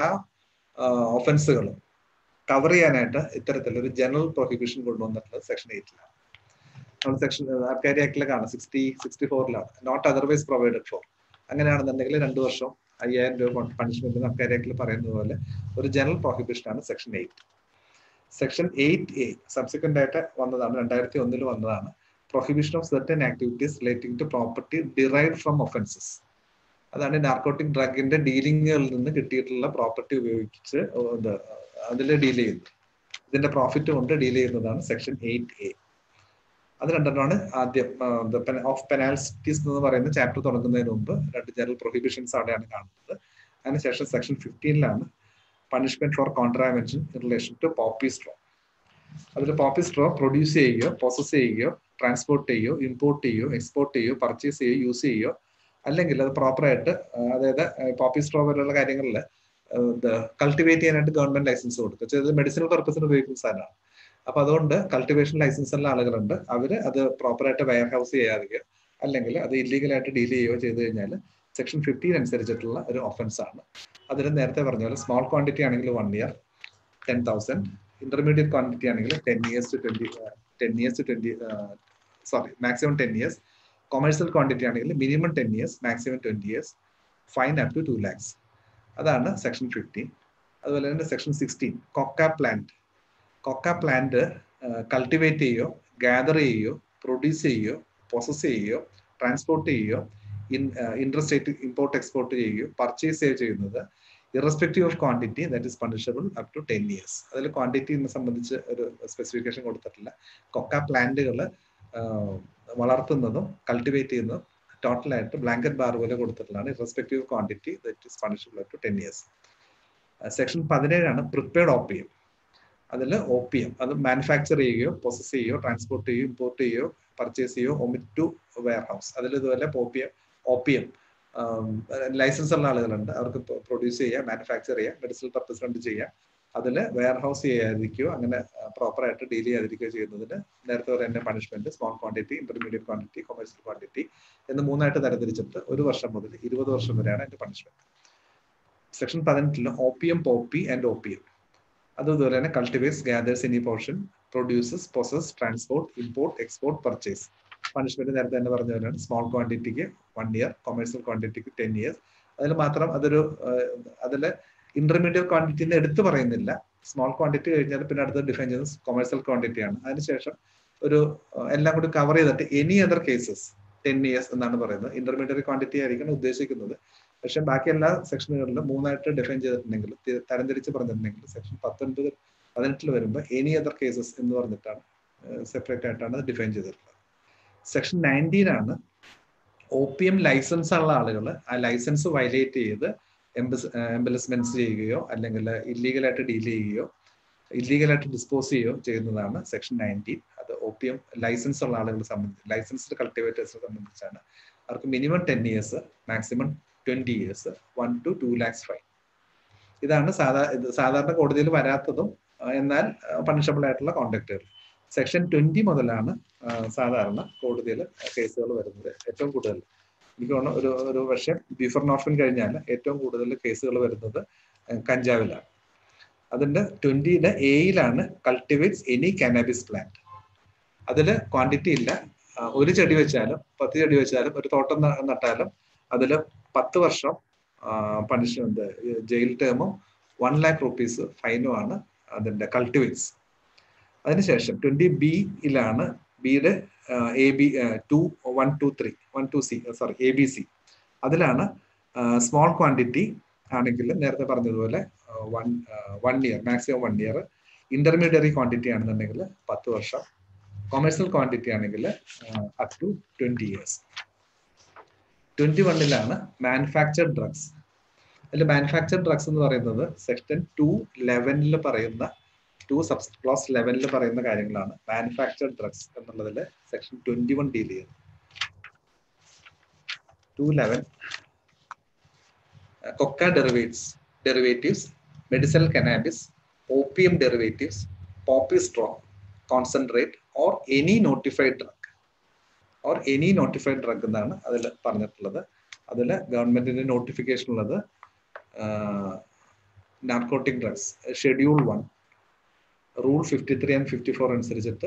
ഒഫൻസുകളും കവർ ചെയ്യാനായിട്ട് ഇത്തരത്തിലൊരു ജനറൽ പ്രൊഹിബിഷൻ കൊണ്ടുവന്നിട്ടുള്ളത് സെക്ഷൻ എയ്റ്റിലാണ് നമ്മൾ സെക്ഷൻ ആർക്കാരി ആക്ടിലെ കാണാം സിക്സ്റ്റി സിക്സ്റ്റി ഫോറിലാണ് നോട്ട് അതർവൈസ് പ്രൊവൈഡഡ് ഫോർ അങ്ങനെയാണെന്നുണ്ടെങ്കിൽ രണ്ടു വർഷം അയ്യായിരം രൂപ പണിഷ്മെന്റ് ആർക്കാരി ആക്ടിൽ പറയുന്നത് പോലെ ഒരു ജനറൽ പ്രൊഹിബിഷൻ ആണ് section eight section eight A subsequent ആയിട്ട് വന്നതാണ് രണ്ടായിരത്തി ഒന്നിൽ വന്നതാണ് prohibition of certain activities relating to property derive from offences അതാണ് നാർക്കോട്ടിക് ഡ്രഗിന്റെ ഡീലിങ്ങുകളിൽ നിന്ന് കിട്ടിയിട്ടുള്ള പ്രോപ്പർട്ടി ഉപയോഗിച്ച് അതിൽ ഡീൽ ചെയ്യുന്നത് ഇതിന്റെ പ്രോഫിറ്റ് കൊണ്ട് ഡീൽ ചെയ്യുന്നതാണ് സെക്ഷൻ എയ്റ്റ് എ അത് രണ്ടെണ്ണമാണ് ആദ്യം ഓഫ് പെനാൽറ്റീസ് എന്ന് പറയുന്ന ചാപ്റ്റർ തുടങ്ങുന്നതിന് മുമ്പ് രണ്ട് ജനറൽ പ്രൊഹിബിഷൻസ് അവിടെയാണ് കാണുന്നത് അതിനുശേഷം സെക്ഷൻ ഫിഫ്റ്റീനിലാണ് punishment for contravention in relation to poppy straw അതിൽ പോപ്പി സ്ട്രോ പ്രൊഡ്യൂസ് ചെയ്യുകയോ പ്രോസസ് ചെയ്യുകയോ ട്രാൻസ്പോർട്ട് ചെയ്യുകയോ ഇമ്പോർട്ട് ചെയ്യുകയോ എക്സ്പോർട്ട് ചെയ്യുകയോ പർച്ചേസ് ചെയ്യുകയോ യൂസ് ചെയ്യുകയോ അല്ലെങ്കിൽ അത് പ്രോപ്പറായിട്ട് അതായത് പോപ്പി സ്ട്രോ പോലുള്ള കാര്യങ്ങളിൽ കൾട്ടിവേറ്റ് ചെയ്യാനായിട്ട് ഗവൺമെന്റ് ലൈസൻസ് കൊടുക്കും ഇത് മെഡിസിനൽ പർപ്പസിന് ഉപയോഗിക്കുന്ന സാധനമാണ് അപ്പൊ അതുകൊണ്ട് കൾട്ടിവേഷൻ ലൈസൻസ് ഉള്ള ആളുകളുണ്ട് അവര് അത് പ്രോപ്പറായിട്ട് വെയർ ഹൗസ് ചെയ്യാതെയോ അല്ലെങ്കിൽ അത് ഇല്ലീഗലായിട്ട് ഡീൽ ചെയ്യുകയോ ചെയ്തു കഴിഞ്ഞാൽ സെക്ഷൻ ഫിഫ്റ്റീൻ അനുസരിച്ചിട്ടുള്ള ഒരു ഒഫൻസ് ആണ് അതിന് നേരത്തെ പറഞ്ഞ പോലെ സ്മോൾ ക്വാണ്ടിറ്റി ആണെങ്കിൽ one year ten thousand intermediate quantity ആണെങ്കിൽ ten years to twenty ten years to twenty sorry maximum ten years commercial quantity ആണെങ്കിൽ minimum ten years maximum twenty years fine up to two lakhs അതാണ് സെക്ഷൻ ഫിഫ്റ്റീൻ അതുപോലെ തന്നെ section sixteen coca plant coca plant cultivate ചെയ്യുകയോ ഗ്യാദർ ചെയ്യുകയോ പ്രൊഡ്യൂസ് ചെയ്യുകയോ പ്രോസസ് ചെയ്യുകയോ ട്രാൻസ്പോർട്ട് ചെയ്യുകയോ ഇൻ ഇൻട്രസ്റ്റേറ്റ് ഇമ്പോർട്ട് എക്സ്പോർട്ട് ചെയ്യുകയോ പർച്ചേസ് ചെയ്യുന്നത് irrespective of quantity that is punishable up to ten years അതിൽ ക്വാണ്ടിറ്റിനെ സംബന്ധിച്ച് ഒരു സ്പെസിഫിക്കേഷൻ കൊടുത്തിട്ടില്ല കൊക്ക പ്ലാന്റുകൾ വളർത്തുന്നതും കൾട്ടിവേറ്റ് ചെയ്യുന്നതും ടോട്ടലായിട്ട് ബ്ലാങ്കറ്റ് ബാർ പോലെ കൊടുത്തിട്ടുള്ളതാണ് irrespective quantity that is punishable up to ten years section പതിനേഴാണ് പ്രിപ്പയർഡ് ഓപ്പിയം അതിൽ ഓപ്പിയം അത് മാനുഫാക്ചർ ചെയ്യുകയോ പ്രോസസ് ചെയ്യുകയോ ട്രാൻസ്പോർട്ട് ചെയ്യുകയോ ഇമ്പോർട്ട് ചെയ്യുകയോ പർച്ചേസ് ചെയ്യുകയോ ഒമിറ്റ് ടു വെയർ ഹൗസ് അതിൽ ഇതുപോലെ ഓപ്പിയം ഓപ്പിയം ലൈസൻസ് ഉള്ള ആളുകളുണ്ട് അവർക്ക് പ്രൊഡ്യൂസ് ചെയ്യാം മാനുഫാക്ചർ ചെയ്യാം മെഡിസിനൽ പർപ്പസ് കൊണ്ട് ചെയ്യാം അതിൽ വെയർ ഹൗസ് ചെയ്യാതിരിക്കുകയോ അങ്ങനെ പ്രോപ്പറായിട്ട് ഡീൽ ചെയ്യാതിരിക്കുകയോ ചെയ്യുന്നതിന് നേരത്തെ പറയുന്ന punishment small quantity intermediate quantity commercial quantity എന്ന് മൂന്നായിട്ട് തരംതിരിച്ചിട്ട് ഒരു വർഷം മുതൽ ഇരുപത് വർഷം വരെയാണ് അതിന്റെ പണിഷ്മെന്റ് സെക്ഷൻ പതിനെട്ടില് ഓപ്പിയം പോപ്പി ആൻഡ് ഓപ്പിയം അതുപോലെ തന്നെ cultivates gathers any portion produces process transport import export purchase punishment നേരത്തെ തന്നെ പറഞ്ഞ പോലെയാണ് സ്മോൾ ക്വാണ്ടിറ്റിക്ക് വൺ ഇയർ കൊമേഴ്സ്യൽ ക്വാണ്ടിറ്റിക്ക് ടെൻ ഇയേഴ്സ് അതിൽ മാത്രം അതൊരു അതിൽ ഇന്റർമീഡിയറ്റ് ക്വാണ്ടിറ്റിന്റെ എടുത്ത് പറയുന്നില്ല സ്മോൾ ക്വാണ്ടിറ്റി കഴിഞ്ഞാൽ പിന്നെ അടുത്ത് ഡിഫൈൻ ചെയ്യുന്നത് കൊമേഴ്സ്യൽ ക്വാണ്ടിറ്റി ആണ് അതിനുശേഷം ഒരു എല്ലാം കൂടി കവർ ചെയ്തിട്ട് any other cases ten years എന്നാണ് പറയുന്നത് ഇന്റർമീഡിയറ്റ് ക്വാണ്ടിറ്റി ആയിരിക്കണം ഉദ്ദേശിക്കുന്നത് പക്ഷെ ബാക്കി എല്ലാ സെക്ഷനുകളിലും മൂന്നായിട്ട് ഡിഫൈൻ ചെയ്തിട്ടുണ്ടെങ്കിൽ തരംതിരിച്ച് പറഞ്ഞിട്ടുണ്ടെങ്കിൽ സെക്ഷൻ പത്തൊൻപത് പതിനെട്ടിൽ വരുമ്പോൾ എനി അതർ കേസസ് എന്ന് പറഞ്ഞിട്ടാണ് സെപ്പറേറ്റ് ആയിട്ടാണ് ഡിഫൈൻ ചെയ്തിട്ടുള്ളത് സെക്ഷൻ നയൻറ്റീൻ ആണ് ഒ പി എം ലൈസൻസ് ഉള്ള ആളുകൾ ആ ലൈസൻസ് വയലേറ്റ് ചെയ്ത് എംബസ്മെന്റ്സ് ചെയ്യുകയോ അല്ലെങ്കിൽ ഇല്ലീഗലായിട്ട് ഡീൽ ചെയ്യുകയോ ഇല്ലീഗലായിട്ട് ഡിസ്പോസ് ചെയ്യുകയോ ചെയ്യുന്നതാണ് സെക്ഷൻ നയൻറ്റീൻ അത് ഒ പി എം ലൈസൻസ് ഉള്ള ആളുകളെ സംബന്ധിച്ച് ലൈസൻസ്ഡ് കൾട്ടിവേറ്റേഴ്സിനെ സംബന്ധിച്ചാണ് അവർക്ക് minimum ten years maximum twenty years one to two lakhs fine ഇതാണ് സാധാ ഇത് സാധാരണ കോടതിയിൽ വരാത്തതും എന്നാൽ പണിഷബിൾ ആയിട്ടുള്ള കോണ്ടാക്റ്റുകൾ സെക്ഷൻ ട്വന്റി മുതലാണ് സാധാരണ കോടതിയിൽ കേസുകൾ വരുന്നത് ഏറ്റവും കൂടുതൽ എനിക്ക് തോന്നുന്നു ഒരു ഒരു പക്ഷേ ബിഫർ നോർഫിൻ കഴിഞ്ഞാൽ ഏറ്റവും കൂടുതൽ കേസുകൾ വരുന്നത് കഞ്ചാവിലാണ് അതിന്റെ ട്വന്റിയുടെ എയിലാണ് കൾട്ടിവേറ്റ്സ് എനി കാനാബിസ് പ്ലാന്റ് അതിൽ ക്വാണ്ടിറ്റി ഇല്ല ഒരു ചെടി വെച്ചാലും പത്ത് ചെടി വെച്ചാലും ഒരു തോട്ടം നട്ടാലും അതിൽ പത്ത് വർഷം പണിഷ്മെന്റ് ജയിൽ ടേമും വൺ ലാക്ക് റുപ്പീസ് ഫൈനുമാണ് അതിന്റെ കൾട്ടിവേറ്റ്സ് അതിനുശേഷം ട്വന്റി ബിയിലാണ് ബിയുടെ A B two one two three one two C sorry A B C അതിലാണ് സ്മോൾ ക്വാണ്ടിറ്റി ആണെങ്കിൽ നേരത്തെ പറഞ്ഞതുപോലെ one one year maximum one year intermediary quantity ആണെന്നുണ്ടെങ്കിൽ പത്ത് വർഷം കൊമേഴ്സ്യൽ ക്വാണ്ടിറ്റി ആണെങ്കിൽ up to twenty years twenty വണ്ണിലാണ് മാനുഫാക്ചർഡ് ഡ്രഗ്സ് അതിൽ മാനുഫാക്ചർഡ് ഡ്രഗ്സ് എന്ന് പറയുന്നത് സെക്ഷൻ ടു ലെവനിൽ പറയുന്ന ടു സബ് ക്ലോസ് ലെവനിൽ പറയുന്ന കാര്യങ്ങളാണ് മാനുഫാക്ചർഡ് ഡ്രഗ്സ് എന്നുള്ളതിൽ സെക്ഷൻ ട്വന്റി വൺ ഡീൽ ചെയ്യുന്നത് two eleven coca derivates derivatives medicinal cannabis opium derivatives poppy straw concentrate or any notified drug or any notified drug എന്നാണ് അതിൽ പറഞ്ഞിട്ടുള്ളത് അതിൽ ഗവൺമെന്റിന്റെ നോട്ടിഫിക്കേഷൻ ഉള്ളത് narcotic drugs schedule one rule fifty three and fifty four അനുസരിച്ചിട്ട്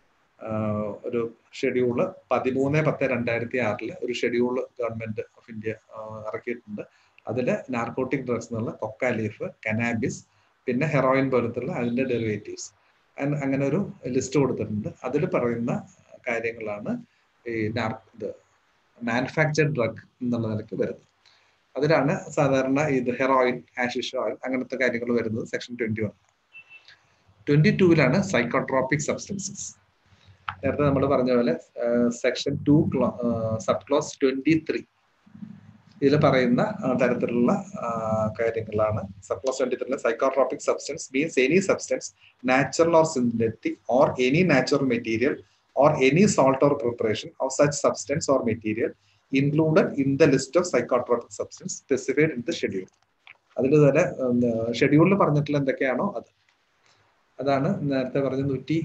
ഒരു ഷെഡ്യൂള് പതിമൂന്ന് പത്ത് രണ്ടായിരത്തി ആറില് ഒരു ഷെഡ്യൂൾ ഗവൺമെന്റ് ഓഫ് ഇന്ത്യ ഇറക്കിയിട്ടുണ്ട് അതിൽ നാർക്കോട്ടിക് ഡ്രഗ്സ് എന്നുള്ള കൊക്ക ലീഫ് കനാബിസ് പിന്നെ ഹെറോയിൻ പോലത്തുള്ള അതിന്റെ ഡെറിവേറ്റീവ്സ് അങ്ങനെ ഒരു ലിസ്റ്റ് കൊടുത്തിട്ടുണ്ട് അതിൽ പറയുന്ന കാര്യങ്ങളാണ് ഈ ഇത് മാനുഫാക്ചർഡ് ഡ്രഗ് എന്നുള്ള നിലയ്ക്ക് വരുന്നത് അതിലാണ് സാധാരണ ഇത് ഹെറോയിൻ ആഷിഷ് ഓയിൽ അങ്ങനത്തെ കാര്യങ്ങൾ വരുന്നത് സെക്ഷൻ ട്വന്റി വൺ ട്വന്റി ടൂവിലാണ് സൈക്കോട്രോപിക് സബ്സ്റ്റൻസസ് നേരത്തെ നമ്മൾ പറഞ്ഞ പോലെ section two sub clause twenty three ഇതിൽ പറയുന്ന തരത്തിലുള്ള കാര്യങ്ങളാണ് sub clause twenty three psychotropic substance means any substance natural or synthetic or any natural material or any salt or preparation of such substance or material included in the list of psychotropic substance specified in the schedule. അതിൽ തന്നെ ഷെഡ്യൂളിൽ പറഞ്ഞിട്ടുള്ള എന്തൊക്കെയാണോ അത് അതാണ് നേരത്തെ പറഞ്ഞ നൂറ്റി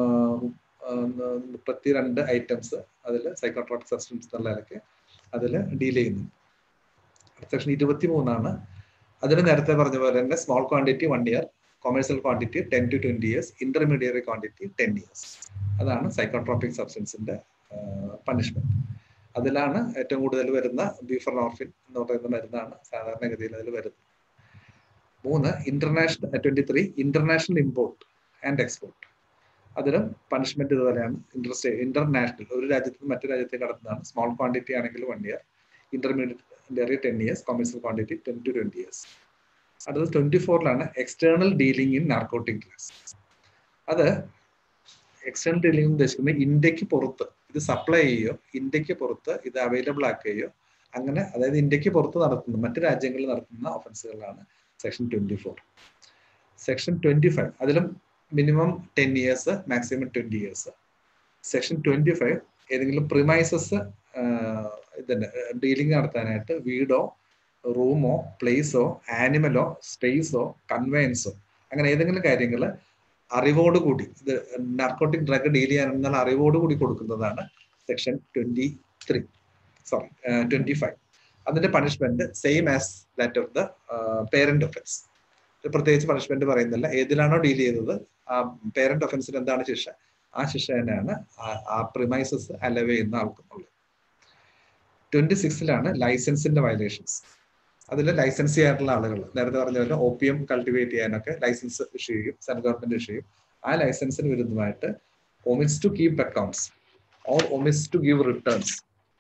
മുപ്പത്തി രണ്ട് ഐറ്റംസ് അതിൽ സൈക്കോട്രോപിക് സബ്സ്റ്റൻസ് എന്നുള്ള നിലയ്ക്ക് അതിൽ ഡീൽ ചെയ്യുന്നു സെക്ഷൻ ഇരുപത്തി മൂന്നാണ് അതിൽ നേരത്തെ പറഞ്ഞ പോലെ തന്നെ small quantity one year commercial quantity ten to twenty years intermediate quantity ten years അതാണ് സൈക്കോട്രോപിക് സബ്സ്റ്റൻസിന്റെ പണിഷ്മെന്റ് അതിലാണ് ഏറ്റവും കൂടുതൽ വരുന്ന ബീഫർനോർഫിൻ എന്ന് പറയുന്ന മരുന്നാണ് സാധാരണഗതിയിൽ അതിൽ വരുന്നത് മൂന്ന് international twenty three international import and export അതിലും പണിഷ്മെന്റ് ഇതുപോലെയാണ് ഇന്റർസ്റ്റേ ഇന്റർനാഷണൽ ഒരു രാജ്യത്ത് നിന്ന് മറ്റു രാജ്യത്തേക്ക് കടത്തുന്നതാണ് സ്മോൾ ക്വാണ്ടിറ്റി ആണെങ്കിൽ one year intermediate ten years commercial quantity ten to twenty years അടുത്തത് ട്വന്റി ഫോറിലാണ് external dealing in narcotic drugs അത് എക്സ്റ്റേണൽ ഡീലിംഗ് ഉദ്ദേശിക്കുന്നത് ഇന്ത്യക്ക് പുറത്ത് ഇത് സപ്ലൈ ചെയ്യുകയോ ഇന്ത്യക്ക് പുറത്ത് ഇത് അവൈലബിൾ ആക്കുകയോ അങ്ങനെ അതായത് ഇന്ത്യക്ക് പുറത്ത് നടത്തുന്ന മറ്റു രാജ്യങ്ങളിൽ നടത്തുന്ന ഒഫൻസുകളാണ് section twenty four section twenty five അതിലും minimum ten years maximum twenty years section twenty five ഏതെങ്കിലും പ്രിമൈസസ് ഇതന്നെ ഡീലിംഗ് നടത്താനായിട്ട് വീടോ റൂമോ പ്ലേസോ ആനിമലോ സ്പേസോ കൺവെയൻസോ അങ്ങനെ ഏതെങ്കിലും കാര്യങ്ങൾ അറിവോടുകൂടി ഇത് നാർക്കോട്ടിക് ഡ്രഗ് ഡീൽ ചെയ്യാനെന്നുള്ള അറിവോടുകൂടി കൊടുക്കുന്നതാണ് section twenty three sorry twenty five അതിന്റെ punishment same as that of the parent offence പ്രത്യേകിച്ച് പണിഷ്മെന്റ് പറയുന്നില്ല ഏതിലാണോ ഡീൽ ചെയ്തത് ആ പേരന്റ് ഒഫൻസിന് എന്താണ് ശിക്ഷ ആ ശിക്ഷ തന്നെയാണ് ആ പ്രിമൈസസ് അലവ് ചെയ്യുന്ന ആൾക്കുള്ളത് ട്വന്റി സിക്സിലാണ് ലൈസൻസിന്റെ വയലേഷൻസ് അതിൽ ലൈസൻസ് ചെയ്യാനുള്ള ആളുകൾ നേരത്തെ പറഞ്ഞ പോലെ ഒ പി എം കൾട്ടിവേറ്റ് ചെയ്യാനൊക്കെ ലൈസൻസ് ഇഷ്യൂ ചെയ്യും സെൻട്രൽ ഗവൺമെന്റ് ഇഷ്യൂ ചെയ്യും ആ ലൈസൻസിന് വിരുദ്ധമായിട്ട് omits to keep accounts or omits to give returns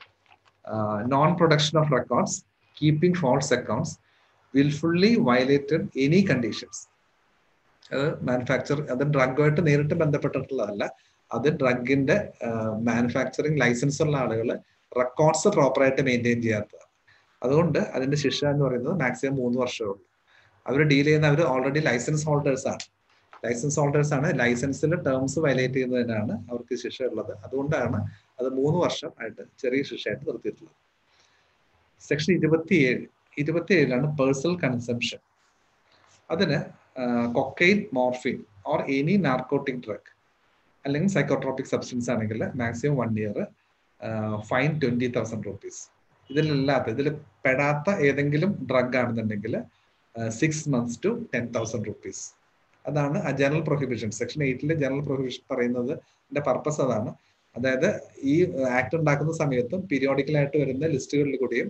non production of records keeping false accounts wilfully violated any conditions അത് മാനുഫാക്ചർ അത് ഡ്രഗുമായിട്ട് നേരിട്ട് ബന്ധപ്പെട്ടിട്ടുള്ളതല്ല അത് ഡ്രഗിന്റെ മാനുഫാക്ചറിങ് ലൈസൻസ് ഉള്ള ആളുകൾ റെക്കോർഡ്സ് പ്രോപ്പറായിട്ട് മെയിൻറ്റെയിൻ ചെയ്യാത്തതാണ് അതുകൊണ്ട് അതിന്റെ ശിക്ഷ എന്ന് പറയുന്നത് മാക്സിമം മൂന്ന് വർഷമേ ഉള്ളൂ അവർ ഡീൽ ചെയ്യുന്ന അവർ ഓൾറെഡി ലൈസൻസ് ഹോൾഡേഴ്സ് ആണ് ലൈസൻസ് ഹോൾഡേഴ്സ് ആണ് ലൈസൻസിലെ ടേംസ് വയലേറ്റ് ചെയ്യുന്നതിനാണ് അവർക്ക് ശിക്ഷ ഉള്ളത് അതുകൊണ്ടാണ് അത് മൂന്ന് വർഷം ആയിട്ട് ചെറിയ ശിക്ഷയായിട്ട് നിർത്തിയിട്ടുള്ളത് സെക്ഷൻ ഇരുപത്തിയേഴ് ഇരുപത്തിയേഴിലാണ് പേഴ്സണൽ കൺസംഷൻ അതിന് cocaine morphine or any narcotic drug അല്ലെങ്കിൽ സൈക്കോട്രോപിക് സബ്സ്റ്റൻസ് ആണെങ്കിൽ maximum one year fine twenty thousand rupees ഇതിലല്ലാത്ത ഇതിൽ പെടാത്ത ഏതെങ്കിലും ഡ്രഗ് ആണെന്നുണ്ടെങ്കിൽ six months to ten thousand rupees അതാണ് ആ ജനറൽ പ്രൊഹിബിഷൻ സെക്ഷൻ എയ്റ്റിലെ ജനറൽ പ്രൊഹിബിഷൻ പറയുന്നത് പർപ്പസ് അതാണ് അതായത് ഈ ആക്ട് ഉണ്ടാക്കുന്ന സമയത്തും പീരിയോഡിക്കലായിട്ട് വരുന്ന ലിസ്റ്റുകളിൽ കൂടിയും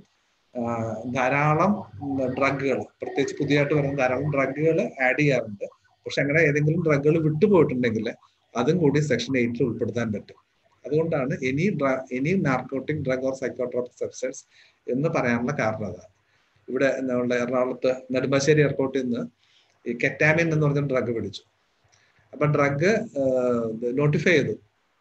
ധാരാളം ഡ്രഗുകൾ പ്രത്യേകിച്ച് പുതിയതായിട്ട് വരുന്ന ധാരാളം ഡ്രഗുകൾ ആഡ് ചെയ്യാറുണ്ട് പക്ഷെ അങ്ങനെ ഏതെങ്കിലും ഡ്രഗുകൾ വിട്ടുപോയിട്ടുണ്ടെങ്കിൽ അതും കൂടി സെക്ഷൻ എയ്റ്റിൽ ഉൾപ്പെടുത്താൻ പറ്റും അതുകൊണ്ടാണ് any any narcotic drug or psychotropic substance എന്ന് പറയാനുള്ള കാരണം അതാണ് ഇവിടെ നമ്മളുടെ എറണാകുളത്ത് നെടുമ്പാശ്ശേരി എയർപോർട്ടിൽ നിന്ന് ഈ കെറ്റാമിൻ എന്ന് പറഞ്ഞ ഡ്രഗ് പിടിച്ചു അപ്പൊ ഡ്രഗ് നോട്ടിഫൈ ചെയ്തു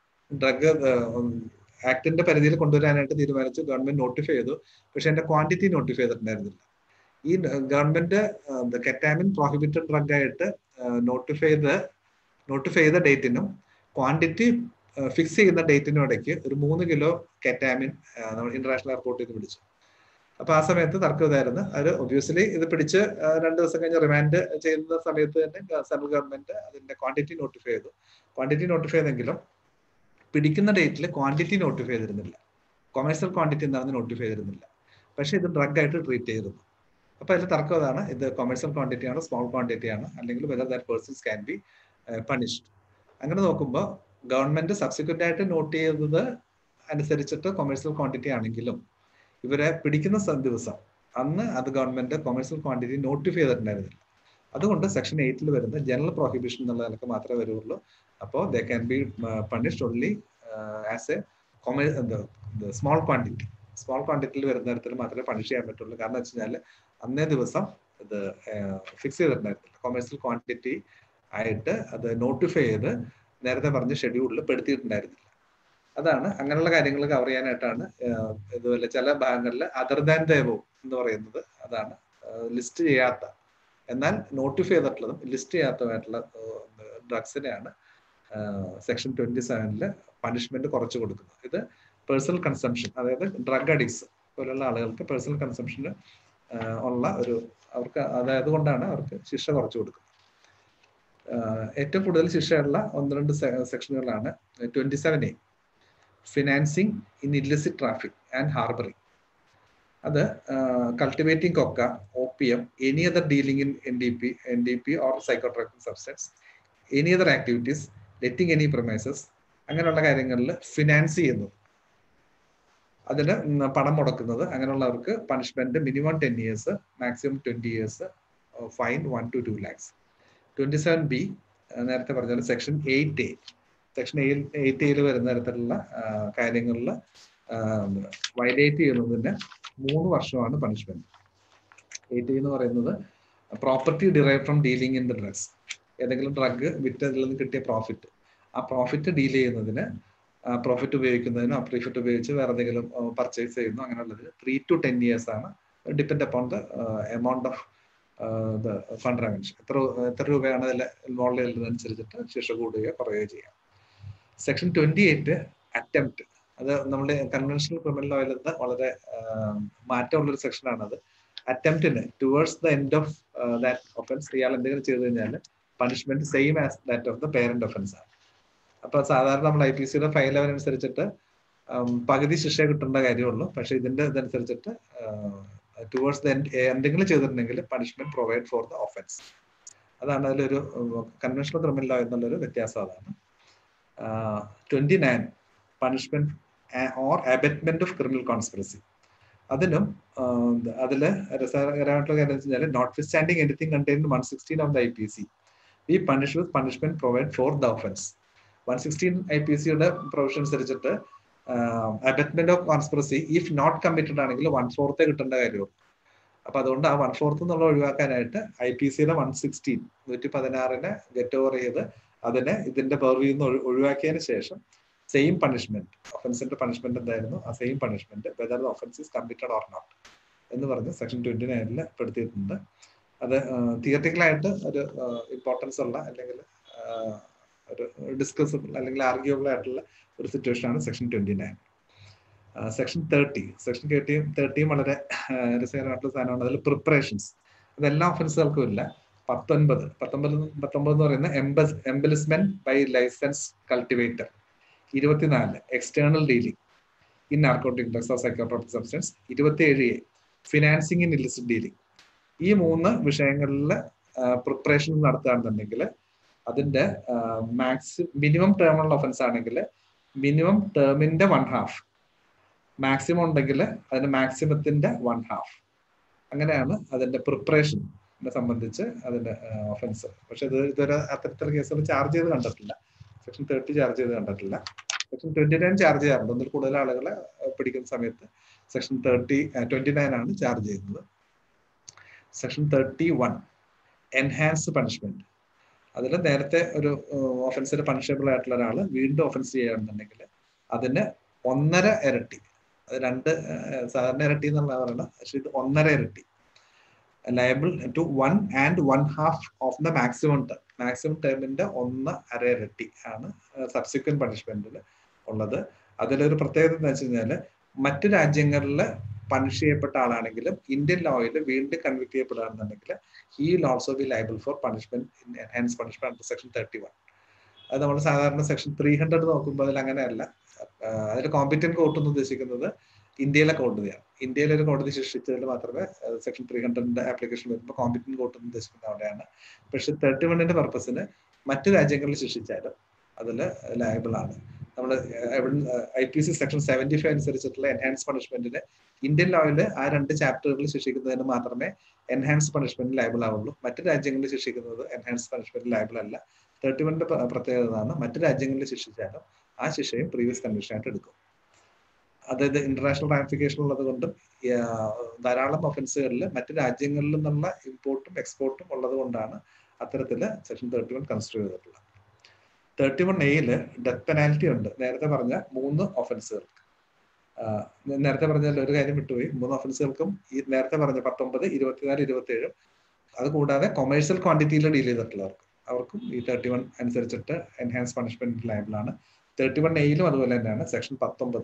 ഡ്രഗ് ആക്ടിന്റെ പരിധിയിൽ കൊണ്ടുവരാനായിട്ട് തീരുമാനിച്ചു ഗവൺമെന്റ് നോട്ടിഫൈ ചെയ്തു പക്ഷെ എന്റെ ക്വാണ്ടിറ്റി നോട്ടിഫൈ ചെയ്തിട്ടുണ്ടായിരുന്നില്ല ഈ ഗവൺമെന്റ് കെറ്റാമിൻ പ്രോഹിബിറ്റഡ് ഡ്രഗ് ആയിട്ട് നോട്ടിഫൈ ചെയ്ത് നോട്ടിഫൈ ചെയ്ത ഡേറ്റിനും ക്വാണ്ടിറ്റി ഫിക്സ് ചെയ്യുന്ന ഡേറ്റിനും ഇടയ്ക്ക് ഒരു മൂന്ന് കിലോ കെറ്റാമിൻ ഇന്റർനാഷണൽ എയർപോർട്ടിൽ നിന്ന് പിടിച്ചു അപ്പൊ ആ സമയത്ത് തർക്കം ഇതായിരുന്നു അത് ഒബ്വിയസ്ലി ഇത് പിടിച്ച് രണ്ട് ദിവസം കഴിഞ്ഞ് റിമാൻഡ് ചെയ്യുന്ന സമയത്ത് തന്നെ സെൻട്രൽ ഗവൺമെന്റ് അതിന്റെ ക്വാണ്ടിറ്റി നോട്ടിഫൈ ചെയ്തു ക്വാണ്ടിറ്റി നോട്ടിഫൈ ചെയ്തെങ്കിലും പിടിക്കുന്ന ഡേറ്റിൽ ക്വാണ്ടിറ്റി നോട്ടിഫൈ ചെയ്തിരുന്നില്ല കൊമേഴ്സ്യൽ ക്വാണ്ടിറ്റി എന്താണെന്ന് നോട്ടിഫൈ ചെയ്തിരുന്നില്ല പക്ഷെ ഇത് ഡ്രഗ് ആയിട്ട് ട്രീറ്റ് ചെയ്തിരുന്നു അപ്പൊ അതിൽ തർക്കം അതാണ് ഇത് കൊമേഴ്സ്യൽ ക്വാണ്ടിറ്റി ആണ് സ്മോൾ ക്വാണ്ടിറ്റി ആണ് അല്ലെങ്കിൽ whether that persons can be punished അങ്ങനെ നോക്കുമ്പോൾ ഗവൺമെന്റ് സബ്സിക്വന്റ് ആയിട്ട് നോട്ട് ചെയ്തത് അനുസരിച്ചിട്ട് കൊമേഴ്സ്യൽ ക്വാണ്ടിറ്റി ആണെങ്കിലും ഇവരെ പിടിക്കുന്ന ദിവസം അന്ന് അത് ഗവൺമെന്റ് കൊമേഴ്സ്യൽ ക്വാണ്ടിറ്റി നോട്ടിഫൈ ചെയ്തിട്ടുണ്ടായിരുന്നില്ല അതുകൊണ്ട് സെക്ഷൻ എയ്റ്റിൽ വരുന്ന ജനറൽ പ്രോഹിബിഷൻ എന്നുള്ള നിലക്ക് മാത്രമേ വരുള്ളൂ അപ്പോൾ they can be punished only as a കൊമേ സ്മോൾ ക്വാണ്ടിറ്റി സ്മോൾ ക്വാണ്ടിറ്റിയിൽ വരുന്ന തരത്തിൽ മാത്രമേ പണിഷ് ചെയ്യാൻ പറ്റുള്ളൂ കാരണം വെച്ച് കഴിഞ്ഞാൽ അന്നേ ദിവസം ഇത് ഫിക്സ് ചെയ്തിട്ടുണ്ടായിരുന്നില്ല കൊമേഴ്സ്യൽ ക്വാണ്ടിറ്റി ആയിട്ട് അത് നോട്ടിഫൈ ചെയ്ത് നേരത്തെ പറഞ്ഞ ഷെഡ്യൂളിൽ പെടുത്തിയിട്ടുണ്ടായിരുന്നില്ല അതാണ് അങ്ങനെയുള്ള കാര്യങ്ങൾ കവർ ചെയ്യാനായിട്ടാണ് ഇതുപോലെ ചില ഭാഗങ്ങളിൽ അതർ ദാൻ ദേവോ എന്ന് പറയുന്നത് അതാണ് ലിസ്റ്റ് ചെയ്യാത്ത എന്നാൽ നോട്ടിഫൈ ചെയ്തിട്ടുള്ളതും ലിസ്റ്റ് ചെയ്യാത്തതായിട്ടുള്ള ഡ്രഗ്സിനെയാണ് സെക്ഷൻ ട്വന്റി സെവനിൽ പണിഷ്മെന്റ് കുറച്ച് കൊടുക്കുന്നത് ഇത് പേഴ്സണൽ കൺസംഷൻ അതായത് ഡ്രഗ് അഡിക്സ് പോലുള്ള ആളുകൾക്ക് പേഴ്സണൽ കൺസംഷന് ഉള്ള ഒരു അവർക്ക് അതായത് കൊണ്ടാണ് അവർക്ക് ശിക്ഷ കുറച്ച് കൊടുക്കുന്നത് ഏറ്റവും കൂടുതൽ ശിക്ഷയുള്ള ഒന്ന് രണ്ട് സെക്ഷനുകളാണ് twenty seven A financing in illicit traffic and harbouring അത് cultivating coca opium any other dealing in N D P N D P or psychotropic substance any other activities letting any premises അങ്ങനെയുള്ള കാര്യങ്ങളിൽ ഫിനാൻസ് ചെയ്യുന്നത് അതിന് പണം മുടക്കുന്നത് അങ്ങനെയുള്ളവർക്ക് punishment minimum ten years maximum twenty years fine one to two lakhs twenty seven B നേരത്തെ പറഞ്ഞ section eight A section eight എയിൽ വരുന്ന തരത്തിലുള്ള കാര്യങ്ങളിൽ വയലേറ്റ് ചെയ്യുന്നതിന് മൂന്ന് വർഷമാണ് പണിഷ്മെന്റ് എയ്റ്റ് എന്ന് പറയുന്നത് property derive from dealing in the drugs ഏതെങ്കിലും ഡ്രഗ് വിറ്റ് അതിൽ നിന്ന് കിട്ടിയ പ്രോഫിറ്റ് ആ പ്രോഫിറ്റ് ഡീൽ ചെയ്യുന്നതിന് പ്രോഫിറ്റ് ഉപയോഗിക്കുന്നതിനോ പ്രീഫിറ്റ് ഉപയോഗിച്ച് വേറെ എന്തെങ്കിലും പർച്ചേസ് ചെയ്യുന്നു അങ്ങനെയുള്ളതിന് ത്രീ ടു ടെൻ ഇയേഴ്സ് ആണ് depend upon the amount of the fund retention എത്ര എത്ര രൂപയാണ് അതിൽ ഇൻവോൾവ് ചെയ്യുന്നതനുസരിച്ചിട്ട് ശിക്ഷ കൂടുകയോ കുറയുകയോ ചെയ്യാം സെക്ഷൻ ട്വന്റി എയ്റ്റ് അറ്റംപ്റ്റ് അത് നമ്മുടെ കൺവെൻഷണൽ ക്രിമിനൽ ലോയിൽ നിന്ന് വളരെ മാറ്റമുള്ള ഒരു സെക്ഷനാണ് അത് അറ്റംപ്റ്റിന് towards the end of that offence ഇയാൾ എന്തെങ്കിലും ചെയ്തു കഴിഞ്ഞാൽ punishment same as that of the parent offence ആണ് അപ്പൊ സാധാരണ നമ്മൾ ഐ പി സിയുടെ ഫൈൽ ലെവൽ അനുസരിച്ചിട്ട് പകുതി ശിക്ഷ കിട്ടേണ്ട കാര്യമുള്ളൂ പക്ഷെ ഇതിന്റെ ഇതനുസരിച്ചിട്ട് ടുവേർഡ്സ് ദ എന്തെങ്കിലും ചെയ്തിട്ടുണ്ടെങ്കിൽ punishment provide for the offence അതാണ് അതിലൊരു കൺവെൻഷണൽ ക്രിമിനൽ ലോ എന്നുള്ളൊരു വ്യത്യാസം അതാണ് twenty nine punishment or abetment of criminal conspiracy അതിനും അതിൽ രസകരമായിട്ടുള്ള കാര്യം വെച്ച് കഴിഞ്ഞാൽ notwithstanding anything contain one sixteen of the I P C be punish with punishment provide for the offence one sixteen I P സിയുടെ പ്രൊവിഷൻ അനുസരിച്ചിട്ട് abetment of conspiracy if not committed ആണെങ്കിൽ വൺ ഫോർത്തേ കിട്ടേണ്ട കാര്യമുള്ളൂ അപ്പൊ അതുകൊണ്ട് ആ വൺ ഫോർത്ത് എന്നുള്ള ഒഴിവാക്കാനായിട്ട് ഐ പി സിയുടെ വൺ സിക്സ്റ്റീൻ നൂറ്റി പതിനാറിന് ഗെറ്റ് ഓവർ ചെയ്ത് അതിനെ ഇതിന്റെ പെർവ്യൂ നിന്ന് ഒഴിവാക്കിയതിന് ശേഷം സെയിം പണിഷ്മെന്റ് ഒഫൻസിന്റെ പണിഷ്മെന്റ് എന്തായിരുന്നു ആ same punishment whether the offence is committed or not എന്ന് പറഞ്ഞ് സെക്ഷൻ ട്വന്റി നയനിൽ പെടുത്തിയിട്ടുണ്ട് അത് തിയററ്റിക്കലായിട്ട് ഒരു ഇമ്പോർട്ടൻസ് ഉള്ള അല്ലെങ്കിൽ ഒരു ഡിസ്കസബിൾ അല്ലെങ്കിൽ ആർഗ്യബിൾ ആയിട്ടുള്ള ഒരു സിറ്റുവേഷൻ ആണ് section twenty nine section thirty section തേർട്ടിയും തേർട്ടിയും വളരെ രസകരമായിട്ടുള്ള സാധനമാണ് അതിൽ പ്രിപ്പറേഷൻസ് അതെല്ലാ ഒഫൻസുകൾക്കും ഇല്ല പത്തൊൻപത് പത്തൊമ്പത് പത്തൊമ്പത് എന്ന് പറയുന്ന embezzle embezzlement by licence cultivator ഇരുപത്തിനാല് external dealing in narcotic drugs or psychotropic substance ഇരുപത്തിയേഴ് A financing in illicit dealing ഈ മൂന്ന് വിഷയങ്ങളിൽ പ്രിപ്പറേഷൻ നടത്തുകയാണെന്നുണ്ടെങ്കിൽ അതിന്റെ മാക്സി മിനിമം ടേമുള്ള ഒഫൻസ് ആണെങ്കിൽ മിനിമം ടേമിന്റെ വൺ ഹാഫ് മാക്സിമം ഉണ്ടെങ്കിൽ അതിന്റെ മാക്സിമത്തിന്റെ വൺ ഹാഫ് അങ്ങനെയാണ് അതിന്റെ പ്രിപ്പറേഷൻ സംബന്ധിച്ച് അതിന്റെ ഒഫൻസ് പക്ഷെ ഇത് ഇതുവരെ അത്തരത്തിലുള്ള കേസുകൾ ചാർജ് ചെയ്ത് കണ്ടിട്ടില്ല സെക്ഷൻ തേർട്ടി ചാർജ് ചെയ്ത് കണ്ടിട്ടില്ല സെക്ഷൻ ട്വന്റി നയൻ ചാർജ് ചെയ്യാറുണ്ട് ഒന്നിൽ കൂടുതൽ ആളുകളെ പിടിക്കുന്ന സമയത്ത് സെക്ഷൻ തേർട്ടി ട്വന്റി നയൻ ആണ് ചാർജ് ചെയ്യുന്നത് section thirty one enhance punishment അതിൽ നേരത്തെ ഒരു ഒഫൻസിന് പണിഷബിൾ ആയിട്ടുള്ള ഒരാൾ വീണ്ടും ഒഫൻസ് ചെയ്യുകയാണെന്നുണ്ടെങ്കിൽ അതിന് ഒന്നര ഇരട്ടി അത് രണ്ട് സാധാരണ ഇരട്ടി എന്നുള്ള പറയുന്നത് പക്ഷെ ഇത് ഒന്നര ഇരട്ടി liable to one and one half of the maximum term maximum ടേമിന്റെ ഒന്ന് അര ഇരട്ടി ആണ് സബ്സിക്വന്റ് പണിഷ്മെന്റിൽ ഉള്ളത് അതിലൊരു പ്രത്യേകത എന്ന് വെച്ച് കഴിഞ്ഞാൽ മറ്റു രാജ്യങ്ങളിൽ പണിഷ് ചെയ്യപ്പെട്ട ആളാണെങ്കിലും ഇന്ത്യൻ ലോയിൽ വീണ്ടും കൺവിക്ട് ചെയ്യപ്പെടുകയാണെന്നുണ്ടെങ്കിൽ he will also be liable for punishment enhance punishment section thirty one അത് നമ്മൾ സാധാരണ സെക്ഷൻ ത്രീ ഹൺഡ്രഡ് നോക്കുമ്പോൾ അതിൽ അങ്ങനെയല്ല അതിൽ കോമ്പിറ്റന്റ് കോർട്ട് എന്ന് ഉദ്ദേശിക്കുന്നത് ഇന്ത്യയിലെ കോടതിയാണ് ഇന്ത്യയിലെ ഒരു കോടതി ശിക്ഷിച്ചതിൽ മാത്രമേ സെക്ഷൻ ത്രീ ഹൺഡ്രഡിന്റെ ആപ്ലിക്കേഷൻ വരുമ്പോൾ കോമ്പിറ്റന്റ് കോർട്ട് എന്ന് ഉദ്ദേശിക്കുന്നത് അവിടെയാണ് പക്ഷെ തേർട്ടി വണ്ണിന്റെ പർപ്പസിന് മറ്റു രാജ്യങ്ങളിൽ ശിക്ഷിച്ചാലും അതിൽ ലയബിൾ ആണ് നമ്മൾ I P C section seventy five അനുസരിച്ചിട്ടുള്ള എൻഹാൻസ് പണിഷ്മെന്റിന് ഇന്ത്യൻ ലോയിൽ ആ രണ്ട് ചാപ്റ്ററുകളിൽ ശിക്ഷിക്കുന്നതിന് മാത്രമേ എൻഹാൻസ് പണിഷ്മെന്റ് ലയബിൾ ആവുള്ളൂ മറ്റു രാജ്യങ്ങളിൽ ശിക്ഷിക്കുന്നത് എൻഹാൻസ് പണിഷ്മെന്റ് ലയബിൾ അല്ല തേർട്ടി വണ്ണിന്റെ പ്രത്യേകത ആണ് മറ്റു രാജ്യങ്ങളിൽ ശിക്ഷിച്ചാലും ആ ശിക്ഷയും പ്രീവിയസ് കണ്ടീഷൻ ആയിട്ട് എടുക്കും അതായത് ഇന്റർനാഷണൽ റാമിഫിക്കേഷൻ ഉള്ളത് കൊണ്ടും ധാരാളം ഒഫൻസുകളിൽ മറ്റു രാജ്യങ്ങളിൽ നിന്നുള്ള ഇമ്പോർട്ടും എക്സ്പോർട്ടും ഉള്ളത് കൊണ്ടാണ് അത്തരത്തില് സെക്ഷൻ തേർട്ടി വൺ കൺസിഡർ ചെയ്തിട്ടുള്ളത് തേർട്ടി വൺ എയില് ഡെത്ത് പെനാൽറ്റി ഉണ്ട് നേരത്തെ പറഞ്ഞ മൂന്ന് ഒഫൻസുകൾക്ക് നേരത്തെ പറഞ്ഞ ഒരു കാര്യം വിട്ടുപോയി മൂന്ന് ഒഫൻസുകൾക്കും ഈ നേരത്തെ പറഞ്ഞ പത്തൊമ്പത് ഇരുപത്തിനാല് ഇരുപത്തി ഏഴും അത് കൂടാതെ കൊമേഴ്സ്യൽ ക്വാണ്ടിറ്റിയിൽ ഡീൽ ചെയ്തിട്ടുള്ളവർക്ക് അവർക്കും ഈ തേർട്ടി വൺ അനുസരിച്ചിട്ട് എൻഹാൻസ് പണിഷ്മെന്റ് ലൈബിൾ ആണ് തേർട്ടി വൺ എയിലും അതുപോലെ തന്നെയാണ് സെക്ഷൻ പത്തൊമ്പത്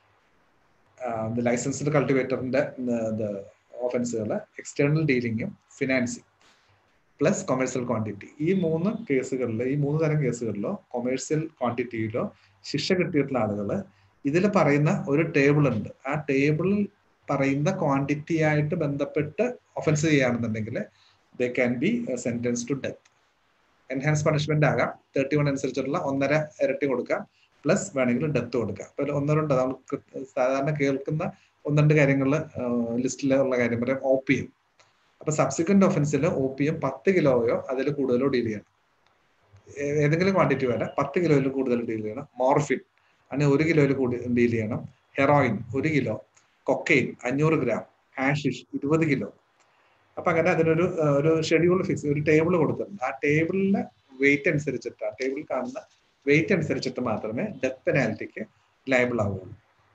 ലൈസൻസ്ഡ് കൾട്ടിവേറ്ററിന്റെ ഓഫൻസുകൾ എക്സ്റ്റേണൽ ഡീലിങ്ങും ഫിനാൻസിങ് പ്ലസ് കൊമേഴ്സ്യൽ ക്വാണ്ടിറ്റി ഈ മൂന്ന് കേസുകളിൽ ഈ മൂന്ന് തരം കേസുകളിലോ കൊമേഴ്സ്യൽ ക്വാണ്ടിറ്റിയിലോ ശിക്ഷ കിട്ടിയിട്ടുള്ള ആളുകൾ ഇതിൽ പറയുന്ന ഒരു ടേബിൾ ഉണ്ട് ആ ടേബിളിൽ പറയുന്ന ക്വാണ്ടിറ്റി ആയിട്ട് ബന്ധപ്പെട്ട് ഒഫൻസ് ചെയ്യുകയാണെന്നുണ്ടെങ്കിൽ they can be sentence to death enhance punishment ആകാം തേർട്ടി വൺ അനുസരിച്ചിട്ടുള്ള ഒന്നര ഇരട്ടി കൊടുക്കാം പ്ലസ് വേണമെങ്കിൽ ഡെത്ത് കൊടുക്കാം അപ്പൊ ഒന്നോ രണ്ടോ നമുക്ക് സാധാരണ കേൾക്കുന്ന ഒന്ന് രണ്ട് കാര്യങ്ങൾ ലിസ്റ്റിലുള്ള കാര്യം പറയാം ഒ പി എം അപ്പൊ സബ്സിക്വന്റ് ഒഫൻസിൽ ഒ പി എം പത്ത് കിലോയോ അതിൽ കൂടുതലോ ഡീൽ ചെയ്യണം ഏതെങ്കിലും ക്വാണ്ടിറ്റി വേണ്ട പത്ത് കിലോയിൽ കൂടുതൽ ഡീൽ ചെയ്യണം മോർഫിൻ അങ്ങനെ ഒരു കിലോയിൽ കൂടി ഡീൽ ചെയ്യണം ഹെറോയിൻ ഒരു കിലോ കൊക്കൈൻ അഞ്ഞൂറ് ഗ്രാം ഹാഷിഷ് ഇരുപത് കിലോ അപ്പൊ അങ്ങനെ അതിനൊരു ഒരു ഷെഡ്യൂൾ ഫിക്സ് ഒരു ടേബിൾ കൊടുത്തിട്ടുണ്ട് ആ ടേബിളിലെ വെയിറ്റ് അനുസരിച്ചിട്ട് ആ ടേബിളിൽ കാണുന്ന വെയിറ്റ് അനുസരിച്ചിട്ട് മാത്രമേ ഡെത്ത് പെനാൽറ്റിക്ക് ലയബിൾ ആവുകയുള്ളൂ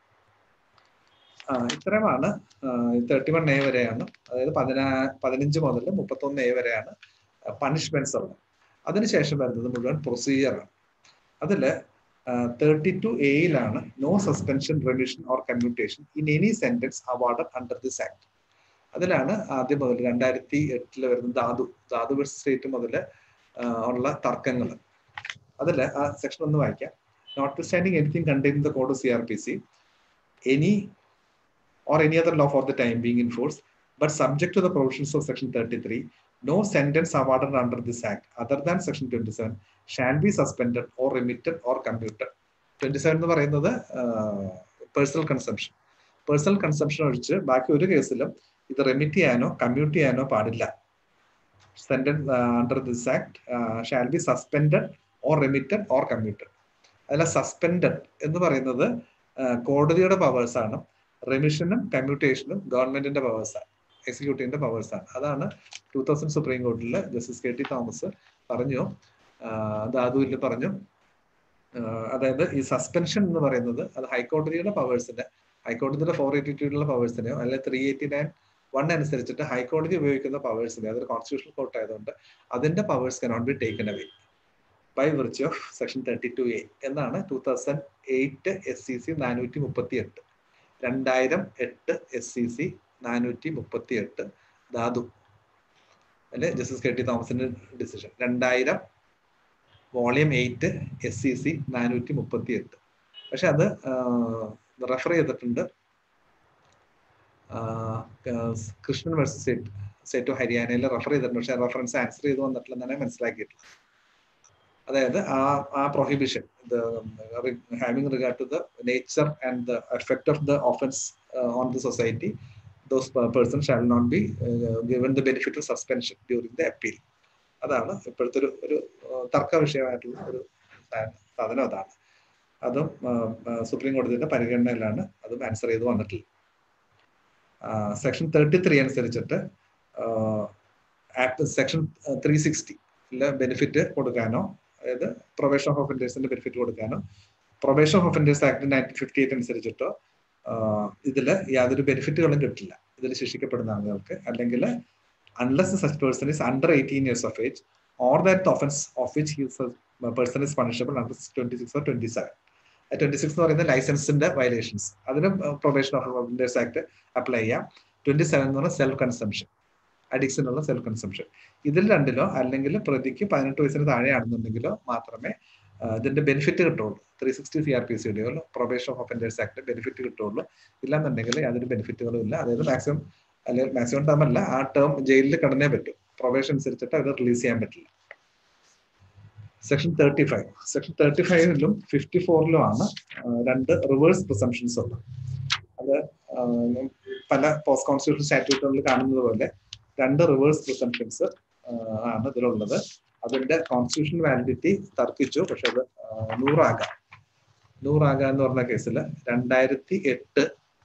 ഇത്രയുമാണ് തേർട്ടി വൺ എ വരെയാണ് അതായത് പതിനാ പതിനഞ്ച് മുതൽ മുപ്പത്തൊന്ന് എ വരെയാണ് പണിഷ്മെന്റ്സ് ഉള്ളത് അതിനുശേഷം വരുന്നത് മുഴുവൻ പ്രൊസീജിയറാണ് അതില് തേർട്ടി ടു എയിലാണ് no suspension remission or commutation in any sentence award under this act അതിലാണ് ആദ്യം മുതൽ രണ്ടായിരത്തി എട്ടില് വരുന്ന ധാതു ധാതു വെസ്റ്റ് സ്റ്റേറ്റ് മുതൽ ഉള്ള തർക്കങ്ങൾ അതിൽ ആ സെക്ഷൻ ഒന്ന് വായിക്കാം notwithstanding anything contain the code C R P C any or any other law for the time being in force, but subject to the provisions of Section 33, no sentence awarded under this Act, other than Section 27, shall be suspended or remitted or commuted. 27 എന്ന് പറയുന്നത് പേഴ്സണൽ കൺസംഷൻ പേഴ്സണൽ കൺസംഷൻ ഒഴിച്ച് ബാക്കി ഒരു കേസിലും ഇത് റെമിറ്റ് ചെയ്യാനോ കമ്മ്യൂട്ട് ചെയ്യാനോ പാടില്ല sentence under this act shall be suspended or remitted or commuted അതിൽ സസ്പെൻഡഡ് എന്ന് പറയുന്നത് കോടതിയുടെ പവേഴ്സ് ആണ് റെമിഷനും കമ്മ്യൂട്ടേഷനും ഗവൺമെന്റിന്റെ പവേഴ്സാണ് എക്സിക്യൂട്ടീവിന്റെ പവേഴ്സാണ് അതാണ് ടൂ തൗസൻഡ് സുപ്രീം കോർട്ടിൽ ജസ്റ്റിസ് കെ ടി തോമസ് പറഞ്ഞു ധാതുവിൽ പറഞ്ഞു അതായത് ഈ സസ്പെൻഷൻ എന്ന് പറയുന്നത് അത് ഹൈക്കോടതിയുടെ പവേഴ്സിന്റെ ഹൈക്കോടതിയുടെ ഫോർ എയ്റ്റി ടൂലുള്ള പവേഴ്സിനെയോ അല്ലെങ്കിൽ ത്രീ എയ്റ്റി നയൻ വൺ അനുസരിച്ചിട്ട് ഹൈക്കോടതി ഉപയോഗിക്കുന്ന പവേഴ്സിനെ അതൊരു കോൺസ്റ്റിറ്റ്യൂഷണൽ കോർട്ട് ആയതുകൊണ്ട് അതിന്റെ powers cannot be taken away by virtue of section thirty two A എന്നാണ് two thousand eight S C C നാനൂറ്റി മുപ്പത്തി എട്ട് രണ്ടായിരം എട്ട് എസ് സി സി നാനൂറ്റി മുപ്പത്തി എട്ട് ധാതു അല്ലെ ജസ്റ്റിസ് കെ ടി തോമസിന്റെ ഡിസിഷൻ രണ്ടായിരം volume eight S C C നാനൂറ്റി മുപ്പത്തി എട്ട് പക്ഷെ അത് റെഫർ ചെയ്തിട്ടുണ്ട് Krishnan versus state state of ഹരിയാനയിൽ റെഫർ ചെയ്തിട്ടുണ്ട് പക്ഷെ റെഫറൻസ് ആൻസർ ചെയ്ത് വന്നിട്ടില്ലെന്നാണ് മനസ്സിലാക്കിയിട്ടുള്ളത് അതായത് ആ ആ prohibition having regard to the nature and the effect of the offence on the society those person shall not be given the benefit of suspension during the appeal അതാണ് ഇപ്പോഴത്തെ ഒരു ഒരു തർക്ക വിഷയമായിട്ടുള്ള ഒരു സാധനം അതാണ് അതും സുപ്രീം കോടതിയുടെ പരിഗണനയിലാണ് അതും ആൻസർ ചെയ്ത് വന്നിട്ടില്ല സെക്ഷൻ തേർട്ടി ത്രീ അനുസരിച്ചിട്ട് സെക്ഷൻ ത്രീ സിക്സ്റ്റി ബെനിഫിറ്റ് കൊടുക്കാനോ അതായത് പ്രൊബേഷൻ ഓഫ് ഒഫൻഡേഴ്സിന്റെ ബെനിഫിറ്റ് കൊടുക്കാനോ probation of offenders act nineteen fifty eight അനുസരിച്ചിട്ടോ ഇതിൽ യാതൊരു ബെനിഫിറ്റുകളും കിട്ടില്ല ഇതിൽ ശിക്ഷിക്കപ്പെടുന്ന ആളുകൾക്ക് അല്ലെങ്കിൽ unless such person is under eighteen years of age or that offence of which his person is punishable under twenty six or twenty seven twenty six എന്ന് പറയുന്ന ലൈസൻസിന്റെ വയലേഷൻസ് അതിന് probation of offenders act apply ചെയ്യാം ട്വന്റി സെവൻ എന്ന് പറഞ്ഞാൽ സെൽഫ് കൺസംഷൻ അഡിക്ഷനുള്ള സെൽഫ് കൺസംഷൻ ഇതിൽ രണ്ടിലോ അല്ലെങ്കിൽ പ്രതിക്ക് പതിനെട്ട് വയസ്സിന് താഴെയാണെന്നുണ്ടെങ്കിലോ മാത്രമേ ഇതിന്റെ ബെനിഫിറ്റ് കിട്ടുള്ളൂ three sixty C R P സിയുടെയോ probation of offenders act benefit കിട്ടുള്ളൂ ഇല്ലാന്നുണ്ടെങ്കിൽ യാതൊരു ബെനിഫിറ്റുകളും ഇല്ല അതായത് മാക്സിമം അല്ലെങ്കിൽ മാക്സിമം ടേം അല്ല ആ ടേം ജയിലിൽ കടന്നേ പറ്റും പ്രൊബേഷൻ അനുസരിച്ചിട്ട് അത് റിലീസ് ചെയ്യാൻ പറ്റില്ല section thirty five section thirty ഫൈവിലും ഫിഫ്റ്റി ഫോറിലും ആണ് രണ്ട് റിവേഴ്സ് പ്രിസംഷൻസ് ഉള്ളത് അത് പല പോസ്റ്റ് കോൺസ്റ്റിറ്റ്യൂഷൻ സ്റ്റാറ്റ്യൂട്ടുകളിൽ കാണുന്നത് പോലെ രണ്ട് റിവേഴ്സ് പ്രിസംഷൻസ് ആണ് ഇതിലുള്ളത് അതിന്റെ കോൺസ്റ്റിറ്റ്യൂഷൻ വാലിഡിറ്റി തർക്കിച്ചു പക്ഷെ അത് നൂറാകാം നൂറാകാം എന്ന് പറഞ്ഞ കേസിൽ രണ്ടായിരത്തി എട്ട്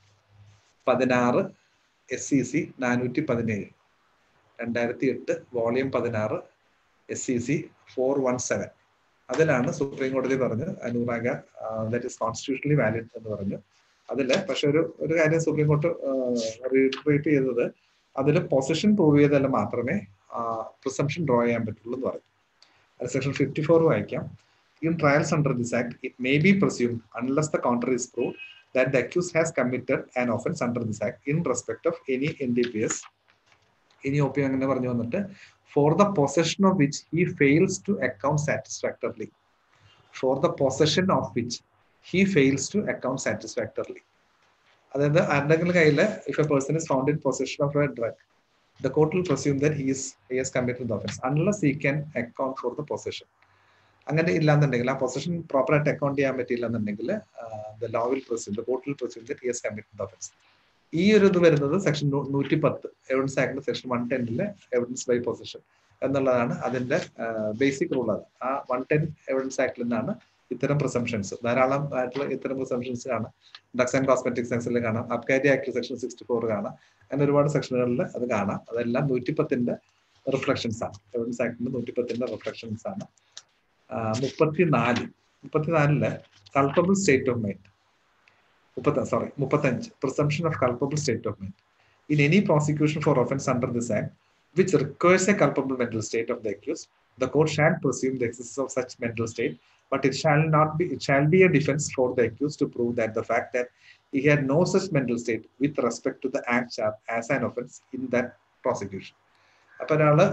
പതിനാറ് എസ് സി സി നാനൂറ്റി പതിനേഴ് രണ്ടായിരത്തി എട്ട് വോളിയം പതിനാറ് S C C four one seven അതിലാണ് സുപ്രീം കോടതി പറഞ്ഞ് നൂറാക ദാറ്റ് ഇസ് കോൺസ്റ്റിറ്റ്യൂഷണലി വാലിഡ് എന്ന് പറഞ്ഞു അതില് പക്ഷെ ഒരു ഒരു കാര്യം സുപ്രീം കോർട്ട് റീട്രേറ്റ് ചെയ്തത് അതിൽ പൊസിഷൻ പ്രൂവ് ചെയ്താൽ മാത്രമേ പ്രിസംഷൻ ഡ്രോ ചെയ്യാൻ പറ്റുള്ളൂ എന്ന് പറഞ്ഞു അത് സെക്ഷൻ ഫിഫ്റ്റി ഫോർ വായിക്കാം in trials under this act it may be presume unless the contrary is prove that the accuse has committed an offence under this act in respect of any N D P S ഇനി ഒ പി അങ്ങനെ പറഞ്ഞു വന്നിട്ട് for the possession of which he fails to account satisfactorily for the possession of which he fails to account satisfactorily അതായത് ആരുടെങ്കിലും കയ്യിൽ if A person is found in possession of a drug the court will presume that he is he has committed the offence unless he can account for the possession അങ്ങനെ ഇല്ലാന്നുണ്ടെങ്കിൽ ആ പൊസഷൻ പ്രോപ്പർ ആയിട്ട് അക്കൗണ്ട് ചെയ്യാൻ പറ്റില്ല എന്നുണ്ടെങ്കിൽ the law will presume the court will presume that he has committed the offence ഈ ഒരു ഇത് വരുന്നത് സെക്ഷൻ നൂറ്റി പത്ത് എവിഡൻസ് ആക്ടിന്റെ സെക്ഷൻ വൺ ടെന്നിലെ എവിഡൻസ് ബൈ പൊസിഷൻ എന്നുള്ളതാണ് അതിന്റെ ബേസിക് റൂൾ അത് ആ വൺ ടെൻ എവിഡൻസ് ആക്ടിൽ നിന്നാണ് ഇത്തരം പ്രിസംഷൻസ് ധാരാളം ആയിട്ടുള്ള ഇത്തരം പ്രിസംഷൻസ് കാണാം ഡ്രഗ്സ് ആൻഡ് കോസ്മെറ്റിക് സെക്സിൽ കാണാം Abkari act section sixty four കാണാം അങ്ങനെ ഒരുപാട് സെക്ഷനുകളിൽ അത് കാണാം അതെല്ലാം നൂറ്റിപ്പത്തിന്റെ റിഫ്ലക്ഷൻസ് ആണ് എവിഡൻസ് ആക്ടിന്റെ നൂറ്റിപ്പത്തിന്റെ റിഫ്ലക്ഷൻസ് ആണ് മുപ്പത്തിനാല് മുപ്പത്തിനാലില് കൾപ്പബിൾ സ്റ്റേറ്റ് ഓഫ് മൈൻഡ് മുപ്പത്തി സോറി മുപ്പത്തഞ്ച് presumption of culpable state of mind in any prosecution for offence under this act which requires a culpable mental state of the accused, the court shall presume the existence of such mental state, but it shall not be it shall be a defense for the accused to prove that the fact that he had no such mental state with respect to the act charged as an offense in that prosecution. അപ്പൊ ഒരാള്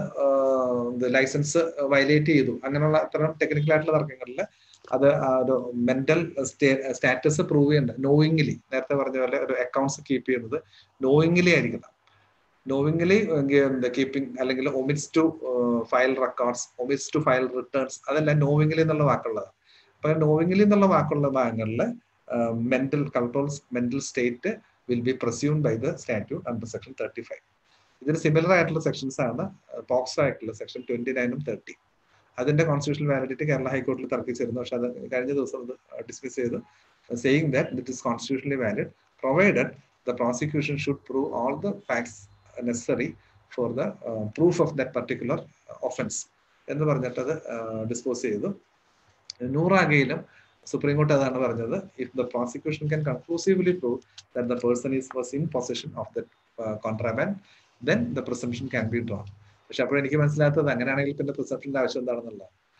ലൈസൻസ് വയലേറ്റ് ചെയ്തു അങ്ങനെയുള്ള അത്തരം ടെക്നിക്കൽ ആയിട്ടുള്ള തർക്കങ്ങളിൽ അത് ഒരു മെന്റൽ സ്റ്റാറ്റസ് പ്രൂവ് ചെയ്യേണ്ട നോയിങ്ങിലി നേരത്തെ പറഞ്ഞ പോലെ ഒരു അക്കൗണ്ട്സ് കീപ്പ് ചെയ്യുന്നത് നോയിങ്ങിലി ആയിരിക്കണം നോവിംഗലി കീപ്പിംഗ് അല്ലെങ്കിൽ omits to file records omits to file returns അതെല്ലാം നോവിംഗലി എന്നുള്ള വാക്കുള്ളതാണ് അപ്പൊ നോവിംഗലി എന്നുള്ള വാക്കുള്ള ഭാഗങ്ങളിൽ മെന്റൽ കൾട്ടോൾസ് mental state will be presume by the statute under section thirty five ഇതിന് സിമിലർ ആയിട്ടുള്ള സെക്ഷൻസ് ആണ് പോക്സോ ആക്ടിലെ സെക്ഷൻ ട്വന്റി നയനും തേർട്ടി അതിന്റെ കോൺസ്റ്റിറ്റ്യൂഷണൽ വാലിഡിറ്റി കേരള ഹൈക്കോടതിയിൽ തർക്കിച്ചിരുന്നു പക്ഷെ അത് കഴിഞ്ഞ ദിവസം അത് ഡിസ്മിസ് ചെയ്തു saying that it is constitutionally valid provided the prosecution should prove all the facts necessary for the proof of that particular offence എന്ന് പറഞ്ഞിട്ട് അത് ഡിസ്പോസ് ചെയ്തു നൂറാകയിലും സുപ്രീം കോടതി അതാണ് പറഞ്ഞത് if the prosecution can conclusively prove that the person is was in position of the contraband then the presumption can be drawn പക്ഷെ അപ്പോൾ എനിക്ക് മനസ്സിലാത്തത് അങ്ങനെയാണെങ്കിൽ പിന്നെ പ്രിസംഷന്റെ ആവശ്യം എന്താണെന്നുള്ളത്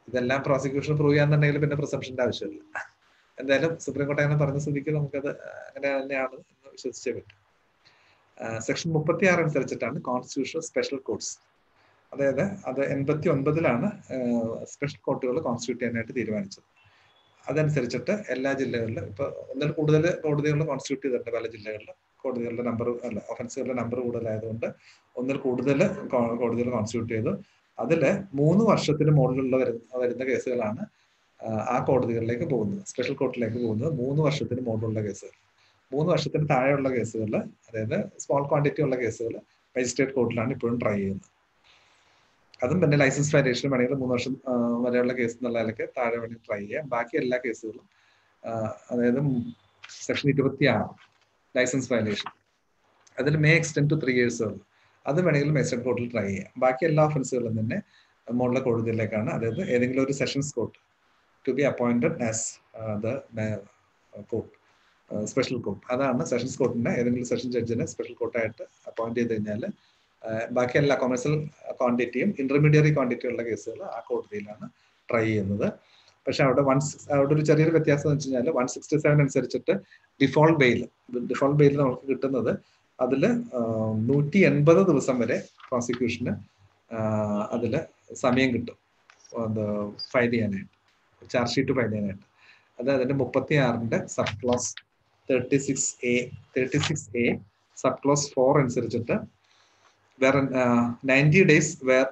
ഇതെല്ലാം പ്രോസിക്യൂഷൻ പ്രൂവ് ചെയ്യാന്നുണ്ടെങ്കിൽ പിന്നെ പ്രിസംഷന്റെ ആവശ്യമില്ല എന്തായാലും സുപ്രീം കോടതി അങ്ങനെ പറഞ്ഞ സ്ഥിതിക്ക് നമുക്കത് അങ്ങനെ തന്നെയാണ് എന്ന് വിശ്വസിച്ചേ പറ്റും സെക്ഷൻ മുപ്പത്തി ആറ് അനുസരിച്ചിട്ടാണ് കോൺസ്റ്റിറ്റ്യൂഷണൽ സ്പെഷ്യൽ കോർട്സ് അതായത് അത് എൺപത്തി ഒൻപതിലാണ് സ്പെഷ്യൽ കോർട്ടുകൾ കോൺസ്റ്റിറ്റ്യൂട്ട് ചെയ്യാനായിട്ട് തീരുമാനിച്ചത് അതനുസരിച്ചിട്ട് എല്ലാ ജില്ലകളിലും ഇപ്പൊ ഒന്നിൽ കൂടുതൽ കോടതികൾ കോൺസ്റ്റിറ്റ്യൂട്ട് ചെയ്തിട്ടുണ്ട് പല ജില്ലകളിലും കോടതികളുടെ നമ്പർ അല്ല ഒഫൻസുകളുടെ നമ്പർ കൂടുതലായതുകൊണ്ട് ഒന്നിൽ കൂടുതൽ കോടതികൾ കോൺസ്റ്റിറ്റ്യൂട്ട് ചെയ്തു അതില് മൂന്ന് വർഷത്തിന് മുകളിലുള്ള വരുന്ന കേസുകളാണ് ആ കോടതികളിലേക്ക് പോകുന്നത് സ്പെഷ്യൽ കോർട്ടിലേക്ക് പോകുന്നത് മൂന്ന് വർഷത്തിന് മുകളിലുള്ള കേസുകൾ മൂന്ന് വർഷത്തിന് താഴെയുള്ള കേസുകൾ അതായത് സ്മോൾ ക്വാണ്ടിറ്റി ഉള്ള കേസുകൾ മജിസ്ട്രേറ്റ് കോർട്ടിലാണ് ഇപ്പോഴും ട്രൈ ചെയ്യുന്നത് അതും പിന്നെ ലൈസൻസ് വാരിയേഷൻ വേണമെങ്കിൽ മൂന്ന് വർഷം വരെയുള്ള കേസ് എന്നുള്ള നിലയ്ക്ക് താഴെ വേണമെങ്കിൽ ട്രൈ ചെയ്യാം ബാക്കി എല്ലാ കേസുകളും അതായത് സെക്ഷൻ ഇരുപത്തി ആറ് ലൈസൻസ് വയലേഷൻ അതിൽ may extend to three years ഉള്ളൂ അത് വേണമെങ്കിൽ മജിസ്ട്രേറ്റ് കോർട്ടിൽ ട്രൈ ചെയ്യാം ബാക്കി എല്ലാ ഒഫൻസുകളും തന്നെ മുകളിലെ കോടതിയിലേക്കാണ് അതായത് ഏതെങ്കിലും ഒരു sessions court to be appointed as the court special court അതാണ് സെഷൻസ് കോർട്ടിന്റെ ഏതെങ്കിലും സെഷൻ ജഡ്ജിനെ സ്പെഷ്യൽ കോർട്ടായിട്ട് അപ്പോയിന്റ് ചെയ്ത് കഴിഞ്ഞാൽ ബാക്കി എല്ലാ കൊമേഴ്സ്യൽ ക്വാണ്ടിറ്റിയും ഇന്റർമീഡിയറി ക്വാണ്ടിറ്റി ഉള്ള കേസുകൾ ആ കോടതിയിലാണ് ട്രൈ ചെയ്യുന്നത് പക്ഷെ അവിടെ വൺ അവിടെ ഒരു ചെറിയൊരു വ്യത്യാസം എന്ന് വെച്ച് കഴിഞ്ഞാൽ വൺ സിക്സ്റ്റി സെവൻ അനുസരിച്ചിട്ട് ഡിഫോൾട്ട് ബെയിൽ ഡിഫോൾട്ട് ബെയിൽ നമുക്ക് കിട്ടുന്നത് അതിൽ നൂറ്റി എൺപത് ദിവസം വരെ പ്രോസിക്യൂഷന് അതിൽ സമയം കിട്ടും ഫയൽ ചെയ്യാനായിട്ട് ചാർജ് ഷീറ്റ് ഫയൽ ചെയ്യാനായിട്ട് അത് അതിന്റെ മുപ്പത്തി ആറിന്റെ sub clause thirty six A thirty six A sub clause four അനുസരിച്ചിട്ട് വേറെ ninety days where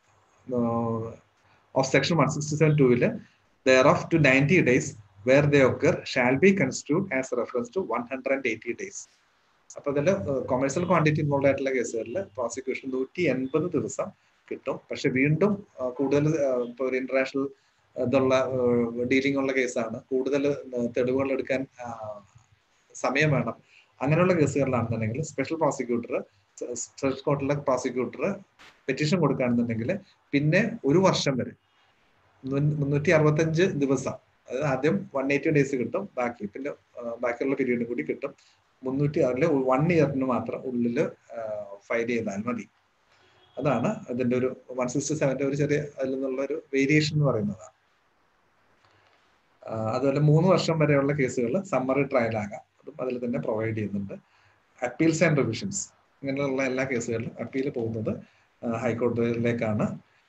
of section one sixty seven ടൂവില് there of to ninety days where they occur shall be constitute as reference to one hundred and eighty days അപ്പൊ ഇതിൽ കൊമേഴ്സ്യൽ ക്വാണ്ടിറ്റി ഇൻവോൾവ് ആയിട്ടുള്ള കേസുകളിൽ പ്രോസിക്യൂഷൻ നൂറ്റി എൺപത് ദിവസം കിട്ടും പക്ഷെ വീണ്ടും കൂടുതൽ ഇപ്പോൾ ഒരു ഇന്റർനാഷണൽ ഇതുള്ള ഡീലിംഗ് ഉള്ള കേസാണ് കൂടുതൽ തെളിവുകൾ എടുക്കാൻ സമയം വേണം അങ്ങനെയുള്ള കേസുകളിലാണെന്നുണ്ടെങ്കിൽ സ്പെഷ്യൽ പ്രോസിക്യൂട്ടർ സ്പെഷ്യൽ കോർട്ടിലെ പ്രോസിക്യൂട്ടർ പെറ്റീഷൻ കൊടുക്കുകയാണെന്നുണ്ടെങ്കിൽ പിന്നെ ഒരു വർഷം വരെ മുന്നൂറ്റി അറുപത്തഞ്ച് ദിവസം അതായത് ആദ്യം വൺ എയ്റ്റി ഡേയ്സ് കിട്ടും ബാക്കി പിന്നെ ബാക്കിയുള്ള പീരീഡും കൂടി കിട്ടും മുന്നൂറ്റി അതിൽ വൺ ഇയറിന് മാത്രം ഉള്ളിൽ ഫയൽ ചെയ്താൽ മതി അതാണ് അതിന്റെ ഒരു വൺ സിക്സ്റ്റി സെവന്റെ ഒരു ചെറിയ അതിൽ നിന്നുള്ള ഒരു വേരിയേഷൻ എന്ന് പറയുന്നതാണ് അതുപോലെ മൂന്ന് വർഷം വരെയുള്ള കേസുകൾ സമ്മറി ട്രയൽ ആകാം അതും അതിൽ തന്നെ പ്രൊവൈഡ് ചെയ്യുന്നുണ്ട് അപ്പീൽസ് ആൻഡ് റിവിഷൻസ് ഇങ്ങനെയുള്ള എല്ലാ കേസുകളിലും അപ്പീൽ പോകുന്നത് ഹൈക്കോടതിയിലേക്കാണ്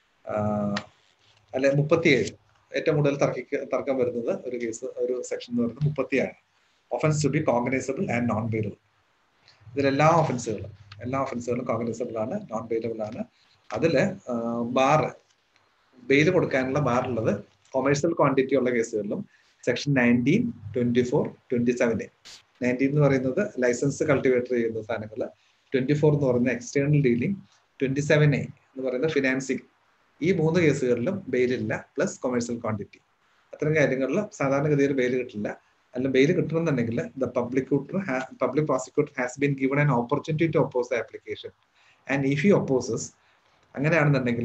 അല്ലെ മുപ്പത്തിയേഴ് ഏറ്റവും കൂടുതൽ തർക്കിക്ക് തർക്കം വരുന്നത് ഒരു കേസ് ഒരു സെക്ഷൻ എന്ന് പറയുന്നത് മുപ്പത്തിയേഴ് offence to be cognizable and non bailable ഇതിലെല്ലാ ഒഫൻസുകളും എല്ലാ ഒഫൻസുകളും കോഗ്നൈസബിൾ ആണ് നോൺ ബെയിലബിൾ ആണ് അതില് ബാർ ബെയിൽ കൊടുക്കാനുള്ള ബാർ ഉള്ളത് കൊമേഴ്സ്യൽ ക്വാണ്ടിറ്റി ഉള്ള കേസുകളിലും section nineteen twenty four twenty seven A nineteen എന്ന് പറയുന്നത് ലൈസൻസ് കൾട്ടിവേറ്റർ ചെയ്യുന്ന സാധനങ്ങൾ ട്വന്റി ഫോർ എന്ന് പറയുന്ന external dealing twenty seven A എന്ന് പറയുന്ന ഫിനാൻസിങ് ഈ മൂന്ന് കേസുകളിലും ബെയിലില്ല പ്ലസ് കൊമേഴ്സ്യൽ ക്വാണ്ടിറ്റി അത്തരം കാര്യങ്ങളിൽ സാധാരണഗതിയിൽ ബെയിൽ കിട്ടില്ല അല്ല ബെയിൽ കിട്ടണമെന്നുണ്ടെങ്കിൽ the public public prosecutor has been given an opportunity to oppose the application and if you opposes അങ്ങനെയാണെന്നുണ്ടെങ്കിൽ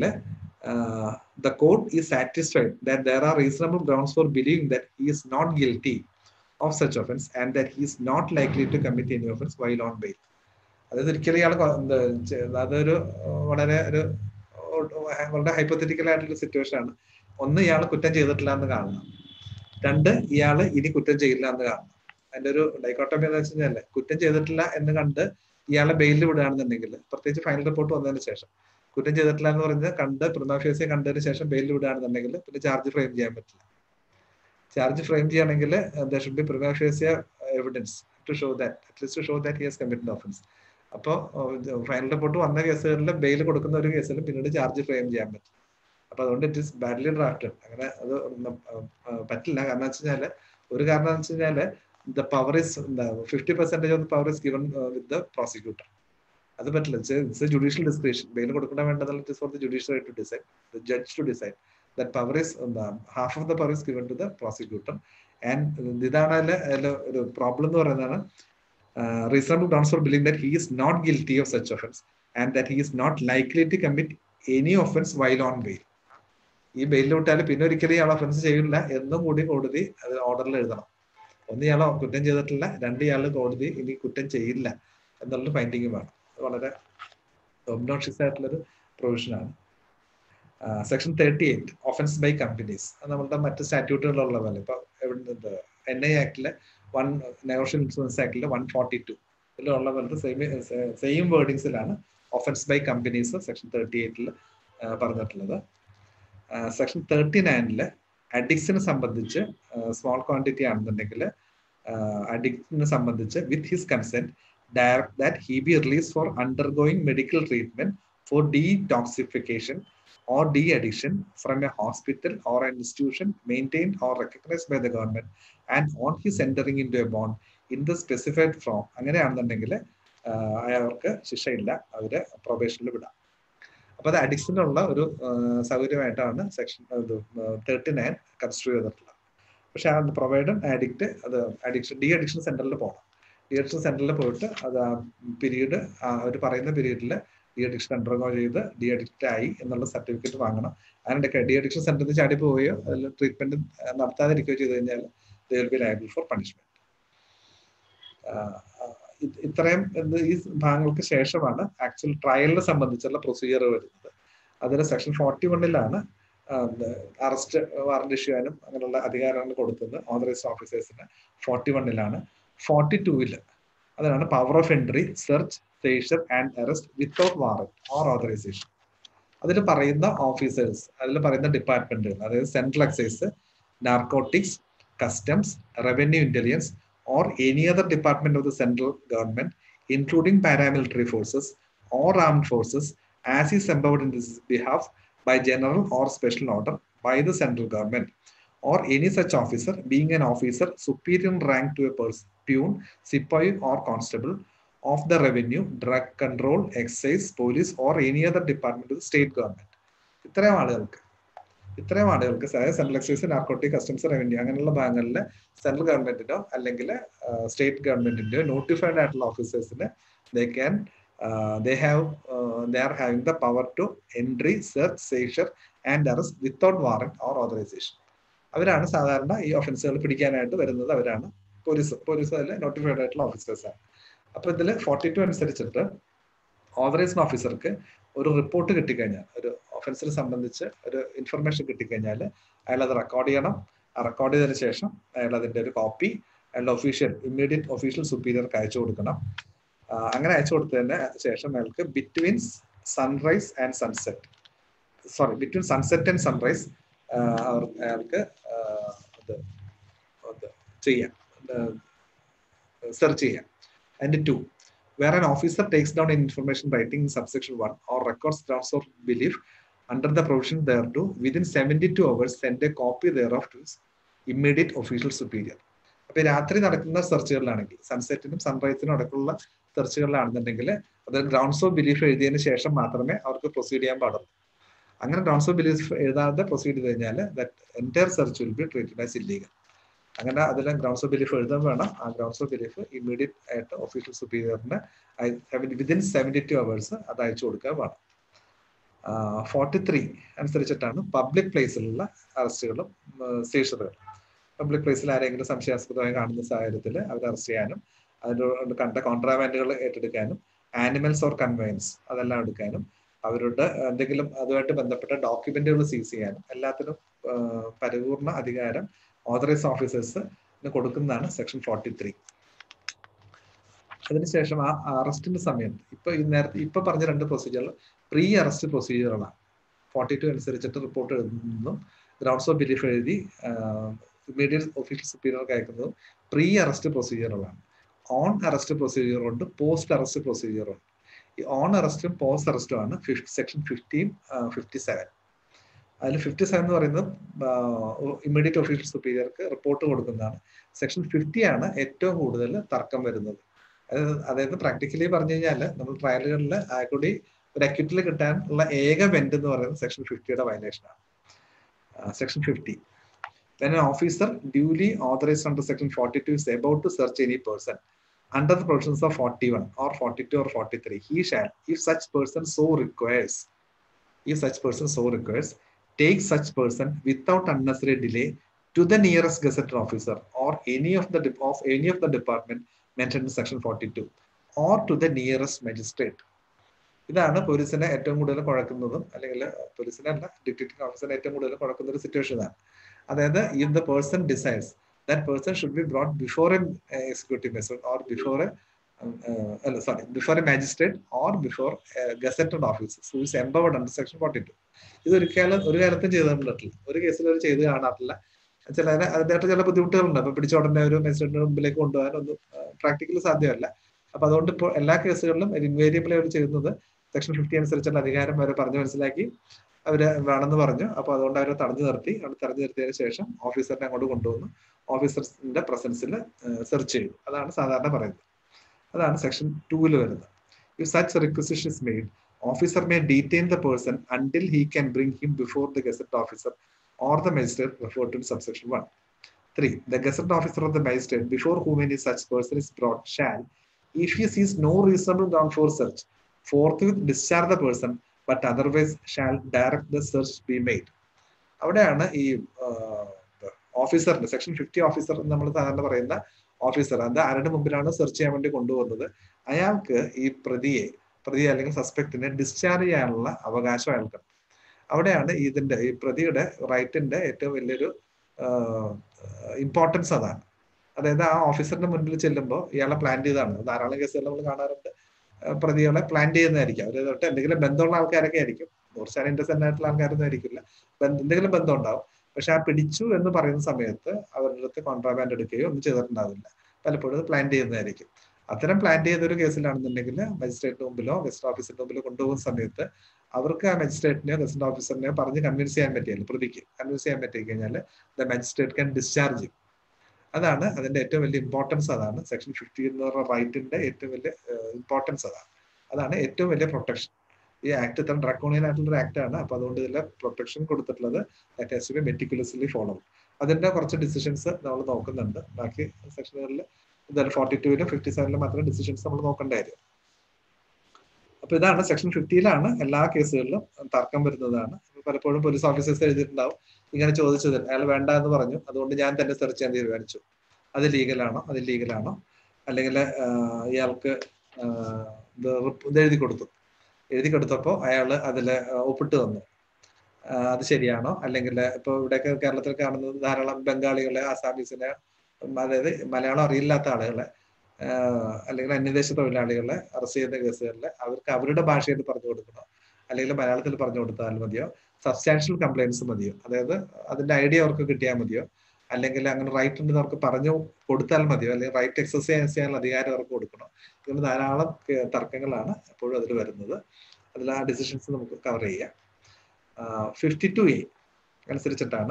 the court is satisfied that there are reasonable grounds for believing that he is not guilty of such offence and that he is not likely to commit any offence while on bail അതായത് ഒരിക്കലും ഇയാൾ അതൊരു വളരെ ഒരു വളരെ ഹൈപ്പത്തറ്റിക്കൽ ആയിട്ടുള്ള സിറ്റുവേഷൻ ആണ് ഒന്ന് ഇയാൾ കുറ്റം ചെയ്തിട്ടില്ല എന്ന് കാണണം രണ്ട് ഇയാള് ഇനി കുറ്റം ചെയ്യില്ല എന്ന് കാണണം അതിന്റെ ഒരു ഡൈക്കോട്ടമി എന്ന് വെച്ച് കഴിഞ്ഞാല് കുറ്റം ചെയ്തിട്ടില്ല എന്ന് കണ്ട് ഇയാളെ ബെയിലിൽ വിടുകയാണെന്നുണ്ടെങ്കിൽ പ്രത്യേകിച്ച് ഫൈനൽ റിപ്പോർട്ട് വന്നതിന് ശേഷം കുറ്റം ചെയ്തിട്ടില്ല എന്ന് പറഞ്ഞ് കണ്ട് പ്രിമാഫേസിയെ കണ്ടതിന് ശേഷം ബെയിലിൽ വിടുകയാണെന്നുണ്ടെങ്കിൽ പിന്നെ ചാർജ് ഫ്രെയിം ചെയ്യാൻ പറ്റില്ല ചാർജ് ഫ്രെയിം ചെയ്യണമെങ്കിൽ there should be prima facie evidence to show that at least to show that he has committed offence അപ്പോൾ ഫൈനൽ റിപ്പോർട്ട് വന്ന കേസുകളിൽ ബെയിൽ കൊടുക്കുന്ന ഒരു കേസിലും പിന്നീട് ചാർജ് ഫ്രെയിം ചെയ്യാൻ പറ്റും അപ്പൊ അതുകൊണ്ട് ഇറ്റ് ഇസ് ബാഡ്ലി ഡ്രാഫ്റ്റഡ് അങ്ങനെ അത് പറ്റില്ല കാരണം വെച്ച് കഴിഞ്ഞാല് ഒരു കാരണം എന്ന് വെച്ച് കഴിഞ്ഞാല് the power is fifty percentage of the power is given with the prosecutor അത് പറ്റില്ല ഇറ്റ്സ് ജുഡീഷ്യൽ ഡിസ്ക്രിപ്ഷൻ ബെയിൽ കൊടുക്കണ വേണ്ടതല്ല it is for the judicial to decide the judge to decide that power is half of the power is given to the prosecutor and ഇതാണ് അതിലെ ഒരു പ്രോബ്ലം എന്ന് പറയുന്നതാണ് reasonable grounds for believing that he is not guilty of such offense and that he is not likely to commit any offense while on bail. ഈ ബെയിലിൽ വിട്ടാൽ പിന്നെ ഒരിക്കലും ഇയാൾ ഒഫൻസ് ചെയ്യില്ല എന്നും കൂടി കോടതി അത് ഓർഡറിൽ എഴുതണം ഒന്ന് ഇയാൾ കുറ്റം ചെയ്തിട്ടില്ല രണ്ട് ഇയാൾ കോടതി ഇനി കുറ്റം ചെയ്യില്ല എന്നുള്ള ഫൈൻഡിങ് വേണം അത് വളരെ ഒബ്നോഷ്യസ് ആയിട്ടുള്ളൊരു പ്രൊവിഷനാണ് section thirty eight offence by companies നമ്മളുടെ മറ്റ് സ്റ്റാറ്റ്യൂട്ടുകളുള്ള പോലെ ഇപ്പൊ എൻ ഐ ആക്ടിലെ വൺ നെഗോഷ്യൽ ഇൻഷുറൻസ് ആക്ടിലെ വൺ ഫോർട്ടി ടു ഇതിലുള്ള പോലത്തെ സെയിം സെയിം വേർഡിങ്സിലാണ് offence by companies section thirty എയ്റ്റിൽ പറഞ്ഞിട്ടുള്ളത് സെക്ഷൻ തേർട്ടി നയനില് അഡിക്സിനെ സംബന്ധിച്ച് സ്മോൾ ക്വാണ്ടിറ്റി ആണെന്നുണ്ടെങ്കിൽ അഡിക്റ്റിനെ സംബന്ധിച്ച് with his consent direct that he be release for undergoing medical treatment for detoxification or de-addiction from a hospital or an institution maintained or recognized by the government and on his entering into a bond in the specified form അങ്ങനെയാണെന്നുണ്ടെങ്കിൽ അയാൾക്ക് ശിക്ഷയില്ല അവര് പ്രൊബേഷനിൽ വിടാം അപ്പൊ അത് അഡിക്ഷനുള്ള ഒരു സൗകര്യമായിട്ടാണ് സെക്ഷൻ തേർട്ടി നയൻ കൺസിഡർ ചെയ്തിട്ടുള്ളത് പക്ഷെ ആ പ്രൊവൈഡർ ആഡിക്റ്റ് അത് അഡിക്ഷൻ ഡി അഡിക്ഷൻ സെന്ററിൽ പോകണം ഡി അഡിക്ഷൻ സെന്ററിൽ പോയിട്ട് അത് ആ പീരീഡ് അവർ പറയുന്ന പീരീഡിൽ ഡി അഡിക്ഷൻ അണ്ടർഗോ ചെയ്ത് ഡി അഡിക്റ്റ് ആയി എന്നുള്ള സർട്ടിഫിക്കറ്റ് വാങ്ങണം അങ്ങനെ ഡി അഡിക്ഷൻ സെന്ററിൽ നിന്ന് ചാടി പോവുകയോ അതിൽ ട്രീറ്റ്മെന്റ് നടത്താതിരിക്കുകയോ ചെയ്ത് കഴിഞ്ഞാൽ they will be liable for punishment ഇത്രയും ഈ ഭാഗങ്ങൾക്ക് ശേഷമാണ് ആക്ച്വൽ ട്രയലിനെ സംബന്ധിച്ചുള്ള പ്രൊസീജിയർ വരുന്നത് അതിൽ സെക്ഷൻ ഫോർട്ടി വണ്ണിലാണ് അറസ്റ്റ് വാറന്റ് ഇഷ്യൂ ചെയ്യാനും അങ്ങനെയുള്ള അധികാരങ്ങൾ കൊടുത്തത് ഓതറൈസ്ഡ് ഓഫീസേഴ്സിന് ഫോർട്ടി വണ്ണിലാണ് ഫോർട്ടി ടൂവില് അതിനാണ് power of entry search seizure and arrest without warrant or authorisation അതിൽ പറയുന്ന ഓഫീസേഴ്സ് അതിൽ പറയുന്ന ഡിപ്പാർട്ട്മെന്റുകൾ അതായത് central excise narcotics customs revenue intelligence or any other department of the central government including paramilitary forces or armed forces as is empowered in this behalf by general or special order by the central government or any such officer being an officer superior in rank to a person, peon, sepoy or constable of the revenue, drug control, excise, police or any other department of the state government. ഇത്രയും ആളുകൾക്ക് ഇത്രയും ആളുകൾക്ക് central excise narcotic customs revenue അങ്ങനെയുള്ള ഭാഗങ്ങളിൽ സെൻട്രൽ ഗവൺമെന്റിനോ അല്ലെങ്കിൽ സ്റ്റേറ്റ് ഗവൺമെന്റിന്റെയോ നോട്ടിഫൈഡ് ആയിട്ടുള്ള ഓഫീസേഴ്സിന് they can uh, they have uh, they are having the power to entry search seizure and arrest without warrant or authorization അവരാണ് സാധാരണ ഈ ഒഫൻസുകൾ പിടിക്കാനായിട്ട് വരുന്നത് അവരാണ് പോലീസ് പോലീസ് അതിൽ നോട്ടിഫൈഡ് ആയിട്ടുള്ള ഓഫീസേഴ്സ് ആണ് അപ്പൊ ഇതിൽ ഫോർട്ടി ടു അനുസരിച്ചിട്ട് ഓതറൈസ്ഡ് ഓഫീസർക്ക് ഒരു റിപ്പോർട്ട് കിട്ടിക്കഴിഞ്ഞാൽ ഒരു ഒഫൻസിനെ സംബന്ധിച്ച് ഒരു ഇൻഫർമേഷൻ കിട്ടിക്കഴിഞ്ഞാൽ അയാൾ അത് റെക്കോർഡ് ചെയ്യണം ആ റെക്കോർഡ് ചെയ്തതിനു ശേഷം അയാൾ അതിന്റെ ഒരു കോപ്പി അയാളുടെ ഒഫീഷ്യൽ ഇമ്മീഡിയറ്റ് ഒഫീഷ്യൽ സുപ്പീരിയർക്ക് അയച്ചു കൊടുക്കണം അങ്ങനെ അയച്ചു കൊടുത്തതിന് ശേഷം അയാൾക്ക് between sunrise and sunset sorry between sunset and sunrise അയാൾക്ക് അത് ചെയ്യാം സെർച്ച് ചെയ്യാം and to where an officer takes down an information writing in subsection 1 or records grounds of belief under the provision thereto within 72 hours send a copy thereof to his immediate official superior അപ്പൊ രാത്രി നടക്കുന്ന സെർച്ചുകളിലാണെങ്കിൽ സൺസെറ്റിനും സൺറൈസിനും അടക്കമുള്ള സെർച്ചുകളിലാണെന്നുണ്ടെങ്കിൽ അത് ഗ്രൗണ്ട്സ് ഓഫ് ബിലീഫ് എഴുതിയതിനു ശേഷം മാത്രമേ അവർക്ക് പ്രൊസീഡ് ചെയ്യാൻ പാടുള്ളൂ അങ്ങനെ ഗ്രൗണ്ട്സ് ഓഫ് ബിലീഫ് എഴുതാതെ പ്രൊസീഡ് ചെയ്ത് കഴിഞ്ഞാൽ that entire search will be treated as illegal അങ്ങനെ അതിൽ ഗ്രൗണ്ട്സ് ഓഫ് ബിലീഫ് എഴുതാൻ വേണം ആ ഗ്രൗണ്ട്സ് ഓഫ് ബിലീഫ് ഇമ്മീഡിയറ്റ് ആയിട്ട് ഒഫീഷ്യൽ സുപ്പീരിയറിന് വിതിൻ സെവൻറ്റി ടു അവേഴ്സ് അത് അയച്ചു കൊടുക്കാൻ വേണം ഫോർട്ടി ത്രീ അനുസരിച്ചിട്ടാണ് പബ്ലിക് പ്ലേസിലുള്ള അറസ്റ്റുകളും സ്റ്റേഷനുകളും പബ്ലിക് പ്ലേസിൽ ആരെങ്കിലും സംശയാസ്പദമായി കാണുന്ന സാഹചര്യത്തിൽ അവർ അറസ്റ്റ് ചെയ്യാനും അതിനോട് കണ്ട കോൺട്രാബാൻഡുകൾ ഏറ്റെടുക്കാനും ആനിമൽസ് ഓർ കൺവെയൻസ് അതെല്ലാം എടുക്കാനും അവരുടെ എന്തെങ്കിലും അതുമായിട്ട് ബന്ധപ്പെട്ട ഡോക്യുമെന്റുകൾ സീസ് ചെയ്യാനും എല്ലാത്തിനും പരിപൂർണ അധികാരം ഓതറൈസ് ഓഫീസേഴ്സ് കൊടുക്കുന്നതാണ് സെക്ഷൻ ഫോർട്ടി ത്രീ അതിനുശേഷം ആ അറസ്റ്റിന്റെ സമയത്ത് ഇപ്പൊ ഈ നേരത്തെ ഇപ്പൊ പറഞ്ഞ രണ്ട് പ്രൊസീജിയർ പ്രീ അറസ്റ്റ് പ്രൊസീജിയറുകളാണ് ഫോർട്ടി ടു അനുസരിച്ചിട്ട് റിപ്പോർട്ട് എഴുതുന്നതും ഗ്രൗണ്ട്സ് ഓഫ് ബിലീഫ് എഴുതി ഇമ്മീഡിയറ്റ് ഒഫീഷ്യൽ സുപ്പീരിയർക്ക് അയക്കുന്നതും പ്രീ അറസ്റ്റ് പ്രൊസീജിയറുകളാണ് ഓൺ അറസ്റ്റ് പ്രൊസീജിയർ ഉണ്ട് പോസ്റ്റ് അറസ്റ്റ് പ്രൊസീജിയർ ഉണ്ട് ഈ ഓൺ അറസ്റ്റും പോസ്റ്റ് അറസ്റ്റും ആണ് സെക്ഷൻ ഫിഫ്റ്റീൻ ഫിഫ്റ്റി സെവൻ അതിൽ ഫിഫ്റ്റി സെവൻ എന്ന് പറയുന്നത് ഇമ്മീഡിയറ്റ് ഒഫീഷ്യൽ സുപ്പീരിയർക്ക് റിപ്പോർട്ട് കൊടുക്കുന്നതാണ് സെക്ഷൻ ഫിഫ്റ്റി ആണ് ഏറ്റവും കൂടുതൽ തർക്കം വരുന്നത് അതായത് പ്രാക്ടിക്കലി പറഞ്ഞു കഴിഞ്ഞാൽ നമ്മൾ ട്രയലുകളിൽ കൂടി ഒരു അക്യൂട്ടിൽ കിട്ടാനുള്ള ഏക ബെൻഡ് എന്ന് പറയുന്നത് സെക്ഷൻ ഫിഫ്റ്റിയുടെ വയലേഷൻ ആണ് section fifty When an officer duly authorized under section 42 is about to search any person under the provisions of 41 or 42 or 43, he shall, if such person so requires, if such person so requires, take such person without unnecessary delay to the nearest gazetted officer or any of the of any of the department mentioned in section 42 or to the nearest magistrate. ഇതാണ് പോലീസിനെ ഏറ്റവും കൂടുതൽ കുഴക്കുന്നതും അല്ലെങ്കിൽ പോലീസിനെ അല്ല ഡിറ്റക്റ്റീവ് ഓഫീസറിനെ ഏറ്റവും കൂടുതൽ കുഴക്കുന്ന ഒരു സിറ്റുവേഷൻ ആണ് അതായത് if the person decides that person should be brought before a executive message or before a അല്ല sorry before a magistrate or before gazetted officers who is empowered under section forty two ഇത് ഒരിക്കലും ഒരു കാലത്തും ചെയ്തിട്ടില്ല ഒരു കേസിൽ അവർ ചെയ്ത് കാണാറില്ല ചില അതിനായിട്ട് ചില ബുദ്ധിമുട്ടുകളുണ്ട് അപ്പൊ പിടിച്ച ഉടനെ ഒരു മജിസ്ട്രേറ്റിന്റെ മുമ്പിലേക്ക് കൊണ്ടുപോകാൻ ഒന്നും പ്രാക്ടിക്കലി സാധ്യമല്ല അപ്പൊ അതുകൊണ്ട് ഇപ്പോൾ എല്ലാ കേസുകളിലും ഇൻവേരിയബിളി അവർ ചെയ്യുന്നത് സെക്ഷൻ ഫിഫ്റ്റി അനുസരിച്ചുള്ള അധികാരം അവരെ പറഞ്ഞു മനസ്സിലാക്കി അവര് വേണമെന്ന് പറഞ്ഞു അപ്പൊ അതുകൊണ്ട് അവരെ തടഞ്ഞു നിർത്തി അവിടെ തടഞ്ഞു നിർത്തിയതിനു ശേഷം ഓഫീസറിനെ അങ്ങോട്ട് കൊണ്ടുവന്നു ഓഫീസറിന്റെ പ്രസൻസിൽ സെർച്ച് ചെയ്തു അതാണ് സാധാരണ പറയുന്നത് അതാണ് സെക്ഷൻ ടൂവിൽ വരുന്നത് if such requisition is made officer may detain the person until he can bring him before the gazette officer or the magistrate referred to in subsection 1. 3. The gazette officer of the magistrate before whom any such person is brought shall, if he sees no reasonable ground for search, forthwith discharge the person, but otherwise shall direct the search be made. അവിടെയാണ് ഈ ഓഫീസറിന്റെ സെക്ഷൻ ഫിഫ്റ്റി ഓഫീസർ നമ്മൾ സാധാരണ പറയുന്ന ഓഫീസർ അത് ആരുടെ മുമ്പിലാണ് സെർച്ച് ചെയ്യാൻ വേണ്ടി കൊണ്ടുവന്നത് അയാൾക്ക് ഈ പ്രതിയെ പ്രതിയെ അല്ലെങ്കിൽ സസ്പെക്ടിനെ ഡിസ്ചാർജ് ചെയ്യാനുള്ള അവകാശം അയാൾക്കുണ്ട് അവിടെയാണ് ഇതിന്റെ ഈ പ്രതിയുടെ റൈറ്റിന്റെ ഏറ്റവും വലിയൊരു ഇമ്പോർട്ടൻസ് അതാണ് അതായത് ആ ഓഫീസറിന്റെ മുൻപിൽ ചെല്ലുമ്പോൾ ഇയാളെ പ്ലാൻ ചെയ്താണ് ധാരാളം കേസുകൾ നമ്മൾ കാണാറുണ്ട് പ്രതികളെ പ്ലാൻ ചെയ്യുന്നതായിരിക്കും അവർ തൊട്ട് എന്തെങ്കിലും ബന്ധമുള്ള ആൾക്കാരൊക്കെ ആയിരിക്കും നൂറ് ശതമാനം ഇൻഡസെന്റ് ആയിട്ടുള്ള ആൾക്കാരൊന്നും ആയിരിക്കില്ല എന്തെങ്കിലും ബന്ധം ഉണ്ടാവും പക്ഷെ ആ പിടിച്ചു എന്ന് പറയുന്ന സമയത്ത് അവരുടെ അടുത്ത് കോൺട്രാബാൻഡ് എടുക്കുകയോ ഒന്നും ചെയ്തിട്ടുണ്ടാവില്ല പലപ്പോഴും പ്ലാൻ ചെയ്യുന്നതായിരിക്കും അത്തരം പ്ലാൻ ചെയ്ത ഒരു കേസിലാണെന്നുണ്ടെങ്കിൽ മജിസ്ട്രേറ്റിന് മുമ്പിലോ ഗസ്റ്റ് ഓഫീസറിന്റെ മുമ്പിലോ കൊണ്ടുപോകുന്ന സമയത്ത് അവർക്ക് ആ മജിസ്ട്രേറ്റിനെയോ ഗസ്റ്റ് ഓഫീസറിനെയോ പറഞ്ഞ് കൺവിൻസ് ചെയ്യാൻ പറ്റിയല്ലോ പ്രതിക്ക് കൺവിൻസ് ചെയ്യാൻ പറ്റി കഴിഞ്ഞാൽ ദ മജിസ്ട്രേറ്റ് ക്യാൻ ഡിസ്ചാർജ് അതാണ് അതിന്റെ ഏറ്റവും വലിയ ഇമ്പോർട്ടൻസ് അതാണ് സെക്ഷൻ ഫിഫ്റ്റി എന്ന് പറഞ്ഞ റൈറ്റിന്റെ ഏറ്റവും വലിയ ഇമ്പോർട്ടൻസ് അതാണ് അതാണ് ഏറ്റവും വലിയ പ്രൊട്ടക്ഷൻ ഈ ആക്ട് ഇത്ര ഡ്രക്കോണിയൻ ആയിട്ടുള്ള ഒരു ആക്ട് ആണ് അപ്പൊ അതുകൊണ്ട് ഇതിലെ പ്രൊട്ടക്ഷൻ കൊടുത്തിട്ടുള്ളത് ബി മെറ്റിക്കുലസ്ലി ഫോളോ അതിന്റെ കുറച്ച് ഡിസിഷൻസ് നമ്മൾ നോക്കുന്നുണ്ട് ബാക്കി സെക്ഷനുകളിൽ ഇതായാലും ഫോർട്ടി ടുവിലും ഫിഫ്റ്റി സെവനിലും മാത്രമേ ഡിസിഷൻസ് നമ്മൾ നോക്കേണ്ട കാര്യം അപ്പൊ ഇതാണ് സെക്ഷൻ ഫിഫ്റ്റിയിലാണ് എല്ലാ കേസുകളിലും തർക്കം വരുന്നതാണ് പലപ്പോഴും പോലീസ് ഓഫീസേഴ്സ് എഴുതിയിട്ടുണ്ടാവും ഇങ്ങനെ ചോദിച്ചത് അയാൾ വേണ്ട എന്ന് പറഞ്ഞു അതുകൊണ്ട് ഞാൻ തന്നെ സെർച്ച് ചെയ്യാൻ തീരുമാനിച്ചു അത് ലീഗലാണോ അത് ലീഗലാണോ അല്ലെങ്കിൽ ഇയാൾക്ക് ഇത് എഴുതി കൊടുത്തു എഴുതി കൊടുത്തപ്പോൾ അയാൾ അതിൽ ഒപ്പിട്ട് തന്നു അത് ശരിയാണോ അല്ലെങ്കിൽ ഇപ്പൊ ഇവിടെയൊക്കെ കേരളത്തിൽ കാണുന്നത് ധാരാളം ബംഗാളികളെ ആസാമീസിനെ അതായത് മലയാളം അറിയില്ലാത്ത ആളുകളെ അല്ലെങ്കിൽ അന്യദേശ തൊഴിലാളികളെ അറസ്റ്റ് ചെയ്യുന്ന കേസുകളിൽ അവർക്ക് അവരുടെ ഭാഷയിൽ പറഞ്ഞു കൊടുക്കണോ അല്ലെങ്കിൽ മലയാളത്തിൽ പറഞ്ഞു കൊടുത്താൽ മതിയോ സബ്സ്റ്റാൻഷ്യൽ കംപ്ലൈൻസ് മതിയോ അതായത് അതിന്റെ ഐഡിയ അവർക്ക് കിട്ടിയാൽ മതിയോ അല്ലെങ്കിൽ അങ്ങനെ റൈറ്റ് ഉണ്ടെന്ന് അവർക്ക് പറഞ്ഞു കൊടുത്താൽ മതിയോ അല്ലെങ്കിൽ റൈറ്റ് എക്സസൈസ് ചെയ്യാനുള്ള അധികാരം അവർക്ക് കൊടുക്കണോ ഇങ്ങനെ ധാരാളം തർക്കങ്ങളാണ് എപ്പോഴും അതിൽ വരുന്നത് അതിൽ ആ ഡിസിഷൻസ് നമുക്ക് കവർ ചെയ്യാം ഫിഫ്റ്റി ടു എ അനുസരിച്ചിട്ടാണ്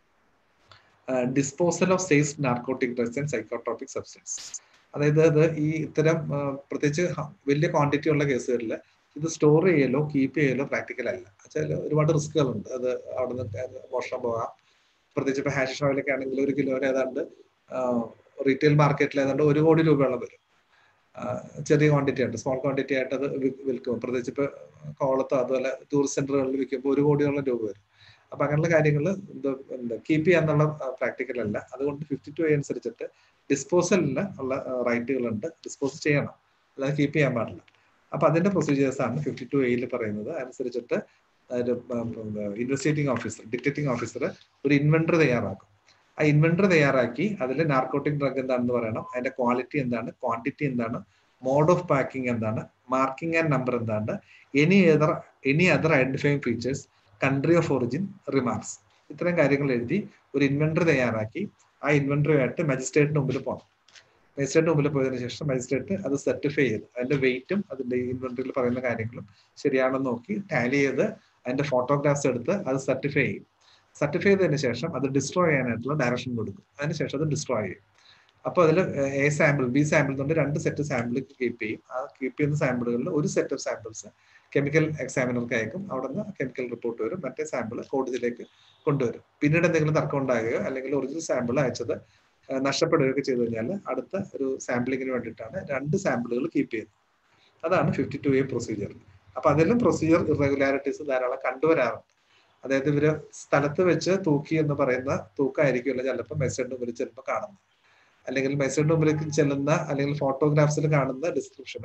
disposal of safe narcotic drugs and psychotropic substance അതായത് ഇത് ഈ ഇത്തരം പ്രത്യേകിച്ച് വലിയ ക്വാണ്ടിറ്റി ഉള്ള കേസുകളിൽ ഇത് സ്റ്റോർ ചെയ്യലോ കീപ്പ് ചെയ്യലോ പ്രാക്ടിക്കൽ അല്ല വെച്ചാൽ ഒരുപാട് റിസ്കുകളുണ്ട് അത് അവിടെ നിന്ന് മോഷണം പോകാം പ്രത്യേകിച്ച് ഇപ്പൊ ഹാഷിഷ് ഓയിലൊക്കെ ആണെങ്കിൽ ഒരു കിലോന് ഏതാണ്ട് റീറ്റെയിൽ മാർക്കറ്റിൽ ഏതാണ്ട് ഒരു കോടി രൂപയോളം വരും ചെറിയ ക്വാണ്ടിറ്റി ആയിട്ട് സ്മോൾ ക്വാണ്ടിറ്റി ആയിട്ട് അത് വിൽക്കും പ്രത്യേകിച്ച് ഇപ്പൊ കോളത്തോ അതുപോലെ ടൂറിസ്റ്റ് സെന്ററുകളിൽ വിൽക്കുമ്പോൾ ഒരു കോടിയോളം രൂപ വരും അപ്പൊ അങ്ങനെയുള്ള കാര്യങ്ങൾ എന്താ കീപ്പ് ചെയ്യാന്നുള്ള പ്രാക്ടിക്കൽ അല്ല അതുകൊണ്ട് ഫിഫ്റ്റി ടു അനുസരിച്ചിട്ട് ഡിസ്പോസലിന് ഉള്ള റൈറ്റുകളുണ്ട് ഡിസ്പോസ് ചെയ്യണം അല്ലാതെ കീപ്പ് ചെയ്യാൻ പാടില്ല അപ്പൊ അതിന്റെ പ്രൊസീജിയേഴ്സ് ആണ് ഫിഫ്റ്റി ടു എയിൽ പറയുന്നത് അനുസരിച്ചിട്ട് ഇൻവെസ്റ്റിഗേറ്റിംഗ് ഓഫീസർ ഡിറ്റക്റ്റിംഗ് ഓഫീസർ ഒരു ഇൻവെന്ററി തയ്യാറാക്കും ആ ഇൻവെന്ററി തയ്യാറാക്കി അതിൽ നാർക്കോട്ടിക് ഡ്രഗ് എന്താണെന്ന് പറയണം അതിന്റെ ക്വാളിറ്റി എന്താണ് ക്വാണ്ടിറ്റി എന്താണ് മോഡ് ഓഫ് പാക്കിംഗ് എന്താണ് മാർക്കിംഗ് ആൻഡ് നമ്പർ എന്താണ് any other any other identifying features country of origin remarks ഇത്തരം കാര്യങ്ങൾ എഴുതി ഒരു ഇൻവെന്ററി തയ്യാറാക്കി ആ ഇൻവെന്ററി ആയിട്ട് മജിസ്ട്രേറ്റിന് മുമ്പിൽ പോകണം മജിസ്ട്രേറ്റിന് മുമ്പിൽ പോയതിനു ശേഷം മജിസ്ട്രേറ്റ് അത് സർട്ടിഫൈ ചെയ്ത് അതിന്റെ വെയിറ്റും അതിന്റെ ഇൻവെന്ററിയിൽ പറയുന്ന കാര്യങ്ങളും ശരിയാണെന്ന് നോക്കി ടാലി ചെയ്ത് അതിന്റെ ഫോട്ടോഗ്രാഫ്സ് എടുത്ത് അത് സർട്ടിഫൈ ചെയ്യും സർട്ടിഫൈ ചെയ്തതിന് ശേഷം അത് ഡിസ്ട്രോയ് ചെയ്യാനായിട്ടുള്ള ഡയറക്ഷൻ കൊടുക്കും അതിനുശേഷം അത് ഡിസ്ട്രോയ് ചെയ്യും അപ്പോൾ അതിൽ എ സാമ്പിൾ ബി സാമ്പിൾ കൊണ്ട് രണ്ട് സെറ്റ് സാമ്പിൾ കീപ്പ് ചെയ്യും ആ കീപ്പ് ചെയ്യുന്ന സാമ്പിളുകളിൽ ഒരു സെറ്റ് ഓഫ് സാമ്പിൾസ് കെമിക്കൽ എക്സാമിനർക്ക് അയക്കും അവിടെ നിന്ന് കെമിക്കൽ റിപ്പോർട്ട് വരും മറ്റേ സാമ്പിൾ കോടതിയിലേക്ക് കൊണ്ടുവരും പിന്നീട് എന്തെങ്കിലും തർക്കം ഉണ്ടാകുകയോ അല്ലെങ്കിൽ ഒറിജിനൽ സാമ്പിൾ അയച്ചത് നഷ്ടപ്പെടുകയൊക്കെ ചെയ്തു കഴിഞ്ഞാൽ അടുത്ത ഒരു സാമ്പിളിങ്ങിന് വേണ്ടിയിട്ടാണ് രണ്ട് സാമ്പിളുകൾ കീപ്പ് ചെയ്യുന്നത് അതാണ് ഫിഫ്റ്റി ടു എ പ്രൊസീജിയർ അപ്പൊ അതിലും പ്രൊസീജിയർ ഇറഗുലാരിറ്റീസ് ധാരാളം കണ്ടുവരാറുണ്ട് അതായത് ഇവര് സ്ഥലത്ത് വെച്ച് തൂക്കി എന്ന് പറയുന്ന തൂക്കമായിരിക്കുമല്ലോ ചിലപ്പോൾ മെസ്സേജിന്റെ മുമ്പിൽ ചിലപ്പോൾ കാണുന്നത് അല്ലെങ്കിൽ മെസ്സേജിന്റെ മുമ്പിലേക്ക് ചെല്ലുന്ന അല്ലെങ്കിൽ ഫോട്ടോഗ്രാഫ്സിൽ കാണുന്ന ഡിസ്ക്രിപ്ഷനും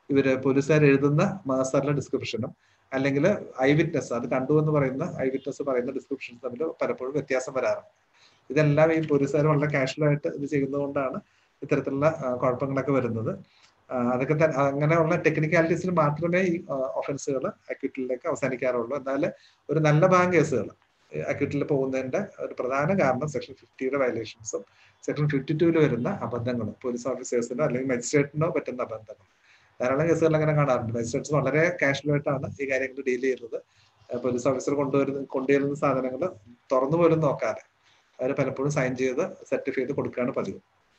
ഇവര് പോലീസുകാർ എഴുതുന്ന മാസറിലെ ഡിസ്ക്രിപ്ഷനും അല്ലെങ്കിൽ ഐ വിറ്റ്നസ് അത് കണ്ടു എന്ന് പറയുന്ന ഐ വിറ്റ്നസ് പറയുന്ന ഡിസ്ക്രിപ്ഷൻസ് തമ്മിൽ പലപ്പോഴും വ്യത്യാസം വരാറുണ്ട് ഇതെല്ലാം ഈ പോലീസുകാർ വളരെ കാഷ്വൽ ആയിട്ട് ഇത് ചെയ്യുന്നതുകൊണ്ടാണ് ഇത്തരത്തിലുള്ള കുഴപ്പങ്ങളൊക്കെ വരുന്നത് അതൊക്കെ തന്നെ അങ്ങനെയുള്ള ടെക്നിക്കാലിറ്റീസിൽ മാത്രമേ ഈ ഒഫൻസുകൾ അക്യൂട്ടിലേക്ക് അവസാനിക്കാറുള്ളൂ എന്നാൽ ഒരു നല്ല ഭാഗം കേസുകൾ അക്യൂട്ടിൽ പോകുന്നതിന്റെ ഒരു പ്രധാന കാരണം സെക്ഷൻ ഫിഫ്റ്റിയുടെ വയലേഷൻസും സെക്ഷൻ ഫിഫ്റ്റി ടൂവിൽ വരുന്ന അബദ്ധങ്ങളും പോലീസ് ഓഫീസേഴ്സിനോ അല്ലെങ്കിൽ മജിസ്ട്രേറ്റിനോ പറ്റുന്ന അബദ്ധങ്ങൾ ധാരാളം കേസുകൾ അങ്ങനെ കാണാറുണ്ട് മജിസ്ട്രേറ്റ്സ് വളരെ കാഷ്വൽ ആയിട്ടാണ് ഈ കാര്യങ്ങൾ ഡീൽ ചെയ്യുന്നത് പോലീസ് ഓഫീസർ കൊണ്ടുവരുന്ന കൊണ്ടുവരുന്ന സാധനങ്ങൾ തുറന്നു പോലും നോക്കാതെ അവർ പലപ്പോഴും സൈൻ ചെയ്ത് സർട്ടിഫൈ ചെയ്ത് കൊടുക്കുകയാണ് പതിവ്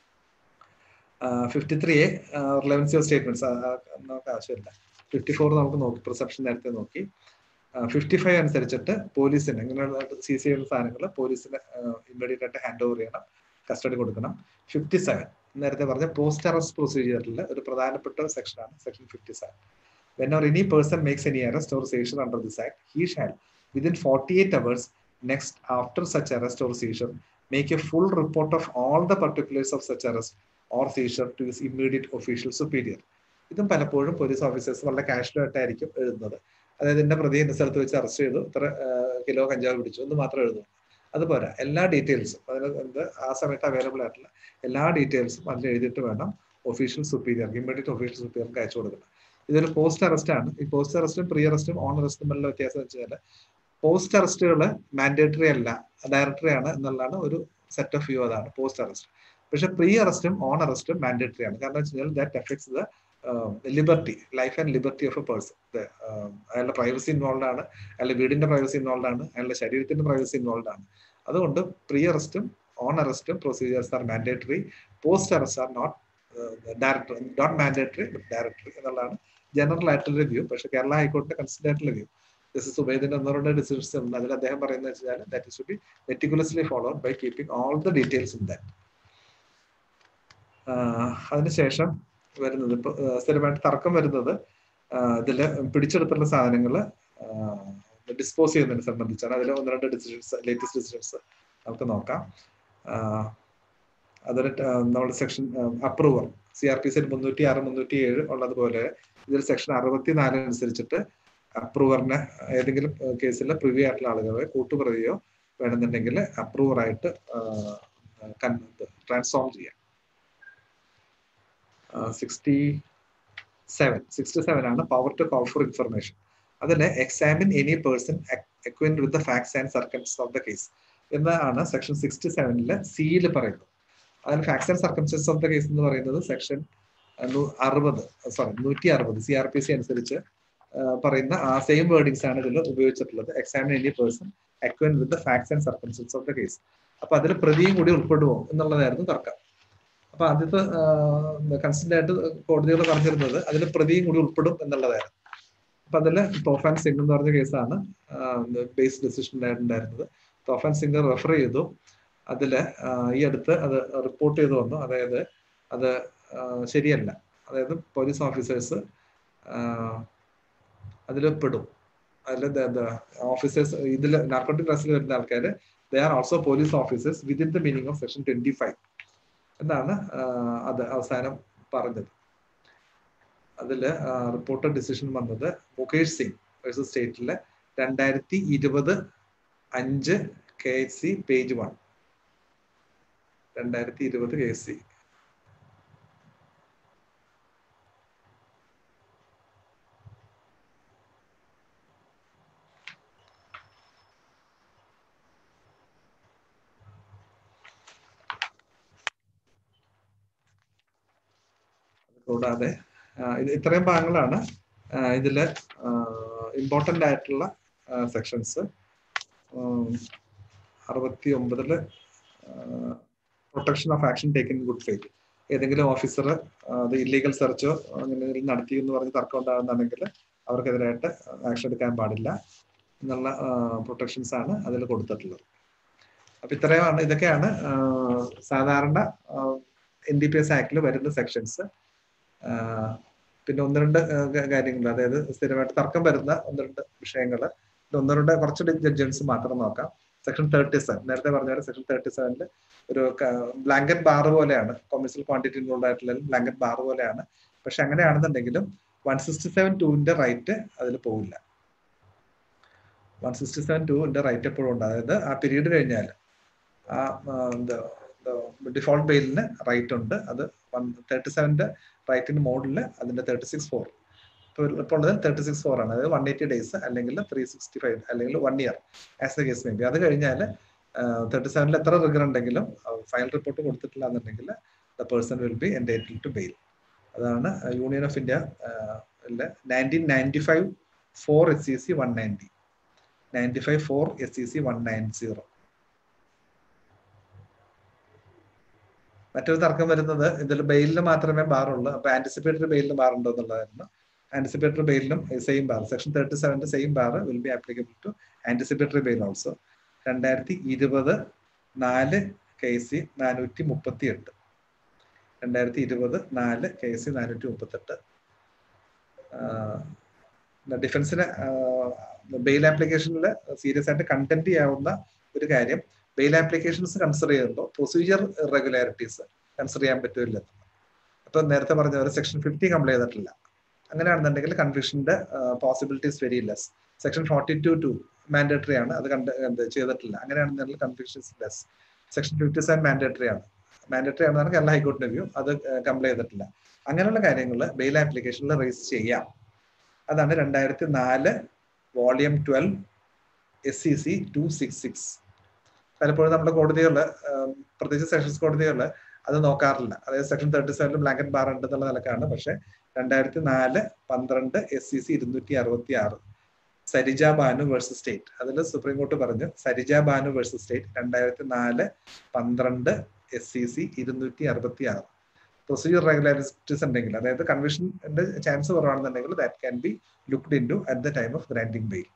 fifty three A relevancy of statements നമുക്ക് ആവശ്യമില്ല ഫിഫ്റ്റി ഫോർ നമുക്ക് നോക്കി പ്രിസെപ്ഷൻ നേരത്തെ നോക്കി ഫിഫ്റ്റി ഫൈവ് അനുസരിച്ചിട്ട് പോലീസിന് ഇങ്ങനെയുള്ള സി സി ചെയ്യുന്ന സാധനങ്ങൾ പോലീസിന് ഇമ്മീഡിയറ്റ് ആയിട്ട് ഹാൻഡ് ഓവർ ചെയ്യണം കസ്റ്റഡി കൊടുക്കണം ഫിഫ്റ്റി സെവൻ നേരത്തെ പറഞ്ഞ പോസ്റ്റ് അറസ്റ്റ് പ്രൊസീജിയറിൽ ഒരു പ്രധാനപ്പെട്ട സെക്ഷനാണ് section fifty seven when or any person makes any arrest or seizure under this act he shall within forty eight hours next after such arrest or seizure make a full report of all the particulars of such arrest or seizure to his immediate official superior ഇതും പലപ്പോഴും പോലീസ് ഓഫീസേഴ്സ് വളരെ കാഷ്വൽ ആയിട്ടായിരിക്കും എഴുതുന്നത് അതായത് എന്റെ പ്രതി എന്ന സ്ഥലത്ത് വെച്ച് അറസ്റ്റ് ചെയ്തു ഇത്ര കിലോ കഞ്ചാവ് പിടിച്ചു എന്ന് മാത്രം എഴുതുന്നു അതുപോലെ എല്ലാ ഡീറ്റെയിൽസും അതിന് എന്ത് ആ സമയത്ത് അവൈലബിൾ ആയിട്ടുള്ള എല്ലാ ഡീറ്റെയിൽസും അതിൽ എഴുതിയിട്ട് വേണം ഒഫീഷ്യൽ സുപ്പീരിയർ ഇമ്മീഡിയറ്റ് ഒഫീഷ്യൽ സുപ്പീരിയർക്ക് അയച്ചു കൊടുക്കണം ഇതൊരു പോസ്റ്റ് അറസ്റ്റ് ആണ് ഈ പോസ്റ്റ് അറസ്റ്റും പ്രീ അറസ്റ്റും ഓൺ അറസ്റ്റും തമ്മിലുള്ള വ്യത്യാസം വെച്ചാൽ പോസ്റ്റ് അറസ്റ്റുകൾ മാൻഡേറ്ററി അല്ല ഡയറക്ടറി ആണ് എന്നുള്ളതാണ് ഒരു സെറ്റ് ഓഫ് വ്യൂ അതാണ് പോസ്റ്റ് അറസ്റ്റ് പക്ഷെ പ്രീ അറസ്റ്റും ഓൺ അറസ്റ്റും മാൻഡേറ്ററി ആണ് കാരണം വെച്ച് കഴിഞ്ഞാൽ that affects the liberty life and liberty of a person അയാളുടെ പ്രൈവസി ഇൻവോൾവ് ആണ് അയാളുടെ വീടിന്റെ പ്രൈവസി ഇൻവോൾവ് ആണ് അയാളുടെ ശരീരത്തിന്റെ പ്രൈവസി ഇൻവോൾവ് ആണ് അതുകൊണ്ട് പ്രീ അറസ്റ്റും ഓൺ അറസ്റ്റും procedures are mandatory post arrest are not director not mandatory directory എന്നുള്ളതാണ് ജനറൽ ആയിട്ടുള്ള വ്യൂ പക്ഷെ കേരള ഹൈക്കോർട്ടിന്റെ കൺസിഡർ ആയിട്ടുള്ള വ്യൂ ദിസ് ഇസ് സുബൈദിന്റെ ഒന്നോ ഡിസിഷൻസ് ഉണ്ട് അതിൽ അദ്ദേഹം പറയുന്നത് വെച്ചാൽ that is to be meticulously followed by keeping all the details in that അതിനുശേഷം വരുന്നത് ഇപ്പൊ സ്ഥിരമായിട്ട് തർക്കം വരുന്നത് ഇതില് പിടിച്ചെടുത്തുള്ള സാധനങ്ങൾ ഡിസ്പോസ് ചെയ്യുന്നതിനെ സംബന്ധിച്ചാണ് അതിൽ ഒന്ന് രണ്ട് ഡിസിഷൻസ് ലേറ്റസ്റ്റ് ഡിസിഷൻസ് നമുക്ക് നോക്കാം അതൊരു നമ്മുടെ section approver C R P C മുന്നൂറ്റി ആറ് മുന്നൂറ്റി ഏഴ് ഉള്ളതുപോലെ ഇതിൽ സെക്ഷൻ അറുപത്തിനാല് അനുസരിച്ചിട്ട് അപ്രൂവറിനെ ഏതെങ്കിലും കേസിൽ പ്രിവ്യൂ ആയിട്ടുള്ള ആളുകളെ കൂട്ടുപ്രതിയോ വേണമെന്നുണ്ടെങ്കിൽ അപ്രൂവറായിട്ട് ട്രാൻസ്ഫോം ചെയ്യാം സിക്സ്റ്റി സെവൻ സിക്സ്റ്റി സെവൻ ആണ് power to call for information അതിൽ examine any person acquainted with the facts and circumstances of the case എന്നാണ് സെക്ഷൻ സിക്സ്റ്റി സെവനില് സിയിൽ പറയുന്നത് അതിൽ facts and circumstance of the case എന്ന് പറയുന്നത് സെക്ഷൻ അറുപത് സോറി നൂറ്റി അറുപത് സി ആർ പി സി അനുസരിച്ച് പറയുന്ന ആ സെയിം വേർഡിങ്സ് ആണ് ഇതിൽ ഉപയോഗിച്ചിട്ടുള്ളത് examine any person acquainted with the facts and circumstance of the case അപ്പൊ അതിൽ പ്രതിയും കൂടി ഉൾപ്പെടുമോ എന്നുള്ളതായിരുന്നു തർക്കം അപ്പൊ ആദ്യത്തെ കൺസിഡന്റ് ആയിട്ട് കോടതികൾ പറഞ്ഞിരുന്നത് അതിൽ പ്രതിയും കൂടി ഉൾപ്പെടും എന്നുള്ളതായിരുന്നു അപ്പൊ അതിൽ തോഫാൻ സിംഗ് എന്ന് പറഞ്ഞ കേസാണ് ബേസ് ഡിസിഷൻ ഉണ്ടായിരുന്നത് തോഫാൻ സിംഗ് റെഫർ ചെയ്തു അതില് ഈ അടുത്ത് അത് റിപ്പോർട്ട് ചെയ്തു വന്നു അതായത് അത് ശരിയല്ല അതായത് പോലീസ് ഓഫീസേഴ്സ് അതിൽ പെടും അതിൽ ഓഫീസേഴ്സ് ഇതിൽ നാർക്കോട്ടിക് ക്ലാസ്സിൽ വരുന്ന ആൾക്കാർ they are also police officers within the meaning of section twenty five എന്നാണ് അത് അവസാനം പറഞ്ഞത് അതില് റിപ്പോർട്ടർ ഡിസിഷൻ വന്നത് മുകേഷ് സിംഗ് വേഴ്സസ് സ്റ്റേറ്റിലെ രണ്ടായിരത്തി ഇരുപത് അഞ്ച് K H C page one രണ്ടായിരത്തി ഇരുപത് കെ എസ് സി കൂടാതെ ഇത്രയും ഭാഗങ്ങളാണ് ഇതില് ഇമ്പോർട്ടൻ്റ് ആയിട്ടുള്ള സെക്ഷൻസ് അറുപത്തി ഒമ്പതില് protection of action taken good faith ഏതെങ്കിലും ഓഫീസർ അത് ഇല്ലീഗൽ സെർച്ചോ അങ്ങനെ നടത്തി എന്ന് പറഞ്ഞ് തർക്കം ഉണ്ടാകുന്നുണ്ടെങ്കിൽ അവർക്കെതിരായിട്ട് ആക്ഷൻ എടുക്കാൻ പാടില്ല എന്നുള്ള പ്രൊട്ടക്ഷൻസ് ആണ് അതിൽ കൊടുത്തിട്ടുള്ളത് അപ്പൊ ഇത്രയുമാണ് ഇതൊക്കെയാണ് സാധാരണ എൻ ഡി പി എസ് ആക്ടിൽ വരുന്ന സെക്ഷൻസ് പിന്നെ ഒന്ന് രണ്ട് കാര്യങ്ങൾ അതായത് സ്ഥിരമായിട്ട് തർക്കം വരുന്ന ഒന്ന് രണ്ട് വിഷയങ്ങൾ ഒന്ന് രണ്ട് കുറച്ച് ജഡ്ജൻസ് മാത്രം നോക്കാം സെക്ഷൻ തേർട്ടി സെവൻ നേരത്തെ പറഞ്ഞ പോലെ സെക്ഷൻ തേർട്ടി സെവനിൽ ഒരു ബ്ലാങ്കറ്റ് ബാർ പോലെയാണ് കൊമേഴ്സ്യൽ ക്വാണ്ടിറ്റി ഇൻവോൾവ് ആയിട്ടുള്ള ബ്ലാങ്കറ്റ് ബാർ പോലെയാണ് പക്ഷെ അങ്ങനെയാണെന്നുണ്ടെങ്കിലും വൺ സിക്സ്റ്റി സെവൻ ടൂവിന്റെ റൈറ്റ് അതിൽ പോവില്ല വൺ സിക്സ്റ്റി സെവൻ ടൂവിന്റെ റൈറ്റ് എപ്പോഴും ഉണ്ട് അതായത് ആ പീരീഡ് കഴിഞ്ഞാൽ ആ എന്താ ഡിഫോൾട്ട് ബെയിലിന് റൈറ്റ് ഉണ്ട് അത് വൺ തേർട്ടി സെവന്റെ റൈറ്റിന്റെ മോഡിൽ അതിന്റെ തേർട്ടി സിക്സ് ഫോർ ഇപ്പോൾ ഉള്ളത് തേർട്ടി സിക്സ് ഫോർ ആണ് അതായത് വൺ എയ്റ്റി ഡേയ്സ് അല്ലെങ്കിൽ ത്രീ സിക്സ്റ്റി ഫൈവ് അല്ലെങ്കിൽ one year as a case may be അത് കഴിഞ്ഞാൽ തേർട്ടി സെവനിൽ എത്ര റിഗർ ഉണ്ടെങ്കിലും ഫയൽ റിപ്പോർട്ട് കൊടുത്തിട്ടില്ല എന്നുണ്ടെങ്കിൽ the person will be entitled to bail അതാണ് Union of India nineteen ninety five four S C C one ninety ninety five four S C C one nine zero മറ്റൊരു തർക്കം വരുന്നത് ഇതിൽ ബെയിലിന് മാത്രമേ ബാറുള്ളൂ അപ്പൊ ആന്റിസിപ്പേറ്ററി ബെയിലിന് ബാർ ഉണ്ടോ എന്നുള്ളതായിരുന്നു ആന്റിസിപ്പേറ്ററി ബെയിലിനും സെയിം ബാർ സെക്ഷൻ തേർട്ടി സെവന്റെ same bar will be applicable to anticipatory bail also രണ്ടായിരത്തി ഇരുപത് നാല് കെ സി നാനൂറ്റി മുപ്പത്തി എട്ട് രണ്ടായിരത്തി ഇരുപത് നാല് കെ സി നാനൂറ്റി മുപ്പത്തെട്ട് ഡിഫൻസിന് ബെയിൽ ആപ്ലിക്കേഷനിൽ സീരിയസ് ആയിട്ട് കണ്ടന്റ് ചെയ്യാവുന്ന ഒരു കാര്യം ബെയിൽ ആപ്ലിക്കേഷൻസ് കൺസിഡർ ചെയ്യുമ്പോൾ പ്രൊസീജിയർ ഇറഗുലാരിറ്റീസ് കൺസിഡർ ചെയ്യാൻ പറ്റില്ല അപ്പൊ നേരത്തെ പറഞ്ഞ പോലെ സെക്ഷൻ ഫിഫ്റ്റി കംപ്ലൈ ചെയ്തിട്ടില്ല അങ്ങനെയാണെന്നുണ്ടെങ്കിൽ കൺഫ്യൂഷന്റെ possibilities very less section forty two two mandatory ആണ് അത് കണ്ട് ചെയ്തിട്ടില്ല അങ്ങനെയാണെന്നുണ്ടെങ്കിൽ confusions less section fifty seven mandatory ആണ് മാൻഡേറ്ററി ആണെന്നാണ് കേരള ഹൈക്കോർട്ടിന്റെ വ്യൂ അത് കംപ്ലൈ ചെയ്തിട്ടില്ല അങ്ങനെയുള്ള കാര്യങ്ങൾ ബെയിൽ ആപ്ലിക്കേഷനിൽ റേസ് ചെയ്യാം അതാണ് രണ്ടായിരത്തി നാല് volume twelve S C C two six six പലപ്പോഴും നമ്മുടെ കോടതികളിൽ പ്രത്യേകിച്ച് സെഷൻസ് കോടതികളിൽ അത് നോക്കാറില്ല അതായത് സെക്ഷൻ തേർട്ടി സെവനിൽ ബ്ലാങ്കറ്റ് ബാർ ഉണ്ട് എന്നുള്ള നിലക്കാണ് പക്ഷെ രണ്ടായിരത്തി നാല് പന്ത്രണ്ട് എസ് സി സി ഇരുന്നൂറ്റി അറുപത്തി ആറ് സരിജ ബാനു വേഴ്സസ് സ്റ്റേറ്റ് അതിൽ സുപ്രീം കോർട്ട് പറഞ്ഞു സരിജ ബാനു വേഴ്സസ് സ്റ്റേറ്റ് രണ്ടായിരത്തി നാല് പന്ത്രണ്ട് എസ് സി സി ഇരുന്നൂറ്റി അറുപത്തി ആറ് പ്രൊസീജിയർ റെഗുലാരിറ്റീസ് ഉണ്ടെങ്കിൽ അതായത് കൺവിഷന്റെ ചാൻസ് കുറവാണെന്നുണ്ടെങ്കിൽ that can be looked into at the time of granting bail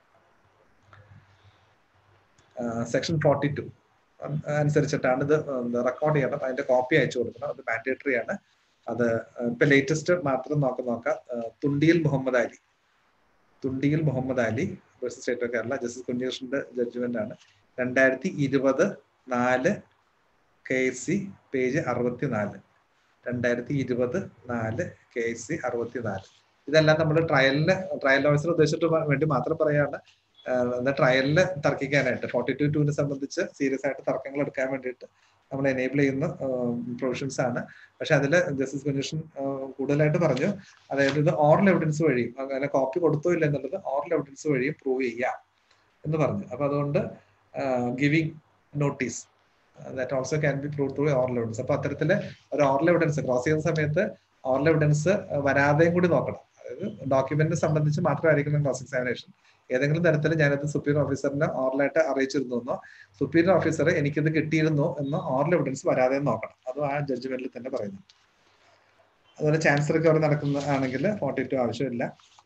section forty two അനുസരിച്ചിട്ടാണ് ഇത് റെക്കോർഡ് ചെയ്യണം അതിന്റെ കോപ്പി അയച്ചു കൊടുക്കണം അത് മാൻഡേറ്ററി ആണ് അത് ഇപ്പൊ ലേറ്റസ്റ്റ് മാത്രം നോക്ക നോക്കാം Thundiyil Muhammad Ali Thundiyil Muhammad Ali versus state of Kerala justice കുഞ്ഞകൃഷ്ണന്റെ ജഡ്ജ്മെന്റ് ആണ് രണ്ടായിരത്തി ഇരുപത് നാല് കെ എസ് സി പേജ് അറുപത്തിനാല് രണ്ടായിരത്തി ഇരുപത് നാല് കെ എസ് സി അറുപത്തിനാല് ഇതെല്ലാം നമ്മൾ ട്രയലിന് ട്രയൽ ഓഫീസർ ഉദ്ദേശിച്ചിട്ട് വേണ്ടി മാത്രം പറയാണ് ട്രയലിന് തർക്കിക്കാനായിട്ട് ഫോർട്ടി ടു ടൂവിനെ സംബന്ധിച്ച് സീരിയസ് ആയിട്ട് തർക്കങ്ങൾ എടുക്കാൻ വേണ്ടിയിട്ട് നമ്മൾ എനേബിൾ ചെയ്യുന്ന പ്രൊവിഷൻസ് ആണ് പക്ഷെ അതിൽ ജസ്റ്റിസ് കമ്മീഷൻ കൂടുതലായിട്ട് പറഞ്ഞു അതായത് ഇത് ഓറൽ എവിഡൻസ് വഴിയും അങ്ങനെ കോപ്പി കൊടുത്തോ ഇല്ല എന്നുള്ളത് ഓറൽ എവിഡൻസ് വഴിയും പ്രൂവ് ചെയ്യാം എന്ന് പറഞ്ഞു അപ്പൊ അതുകൊണ്ട് giving notice that also can be prove through oral evidence അപ്പൊ അത്തരത്തില് ഒരു ഓറൽ എവിഡൻസ് ക്രോസ് ചെയ്യുന്ന സമയത്ത് ഓറൽ എവിഡൻസ് വരാതെയും കൂടി നോക്കണം അതായത് ഡോക്യുമെന്റിനെ സംബന്ധിച്ച് മാത്രമായിരിക്കണം ക്രോസ് എക്സാമിനേഷൻ ഏതെങ്കിലും തരത്തിൽ ഞാനത് സുപ്പീരിയർ ഓഫീസറിനെ ഓറലായിട്ട് അറിയിച്ചിരുന്നു എന്നോ സുപ്പീരിയർ ഓഫീസർ എനിക്കിത് കിട്ടിയിരുന്നു എന്നോ ഓറൽ എവിഡൻസ് വരാതെ നോക്കണം അതും ആ ജഡ്ജ്മെന്റിൽ തന്നെ പറയുന്നു അതുപോലെ ചാൻസ് റിക്കവറി നടക്കുന്ന ആണെങ്കിൽ ഫോർട്ടി ടു ആവശ്യമില്ല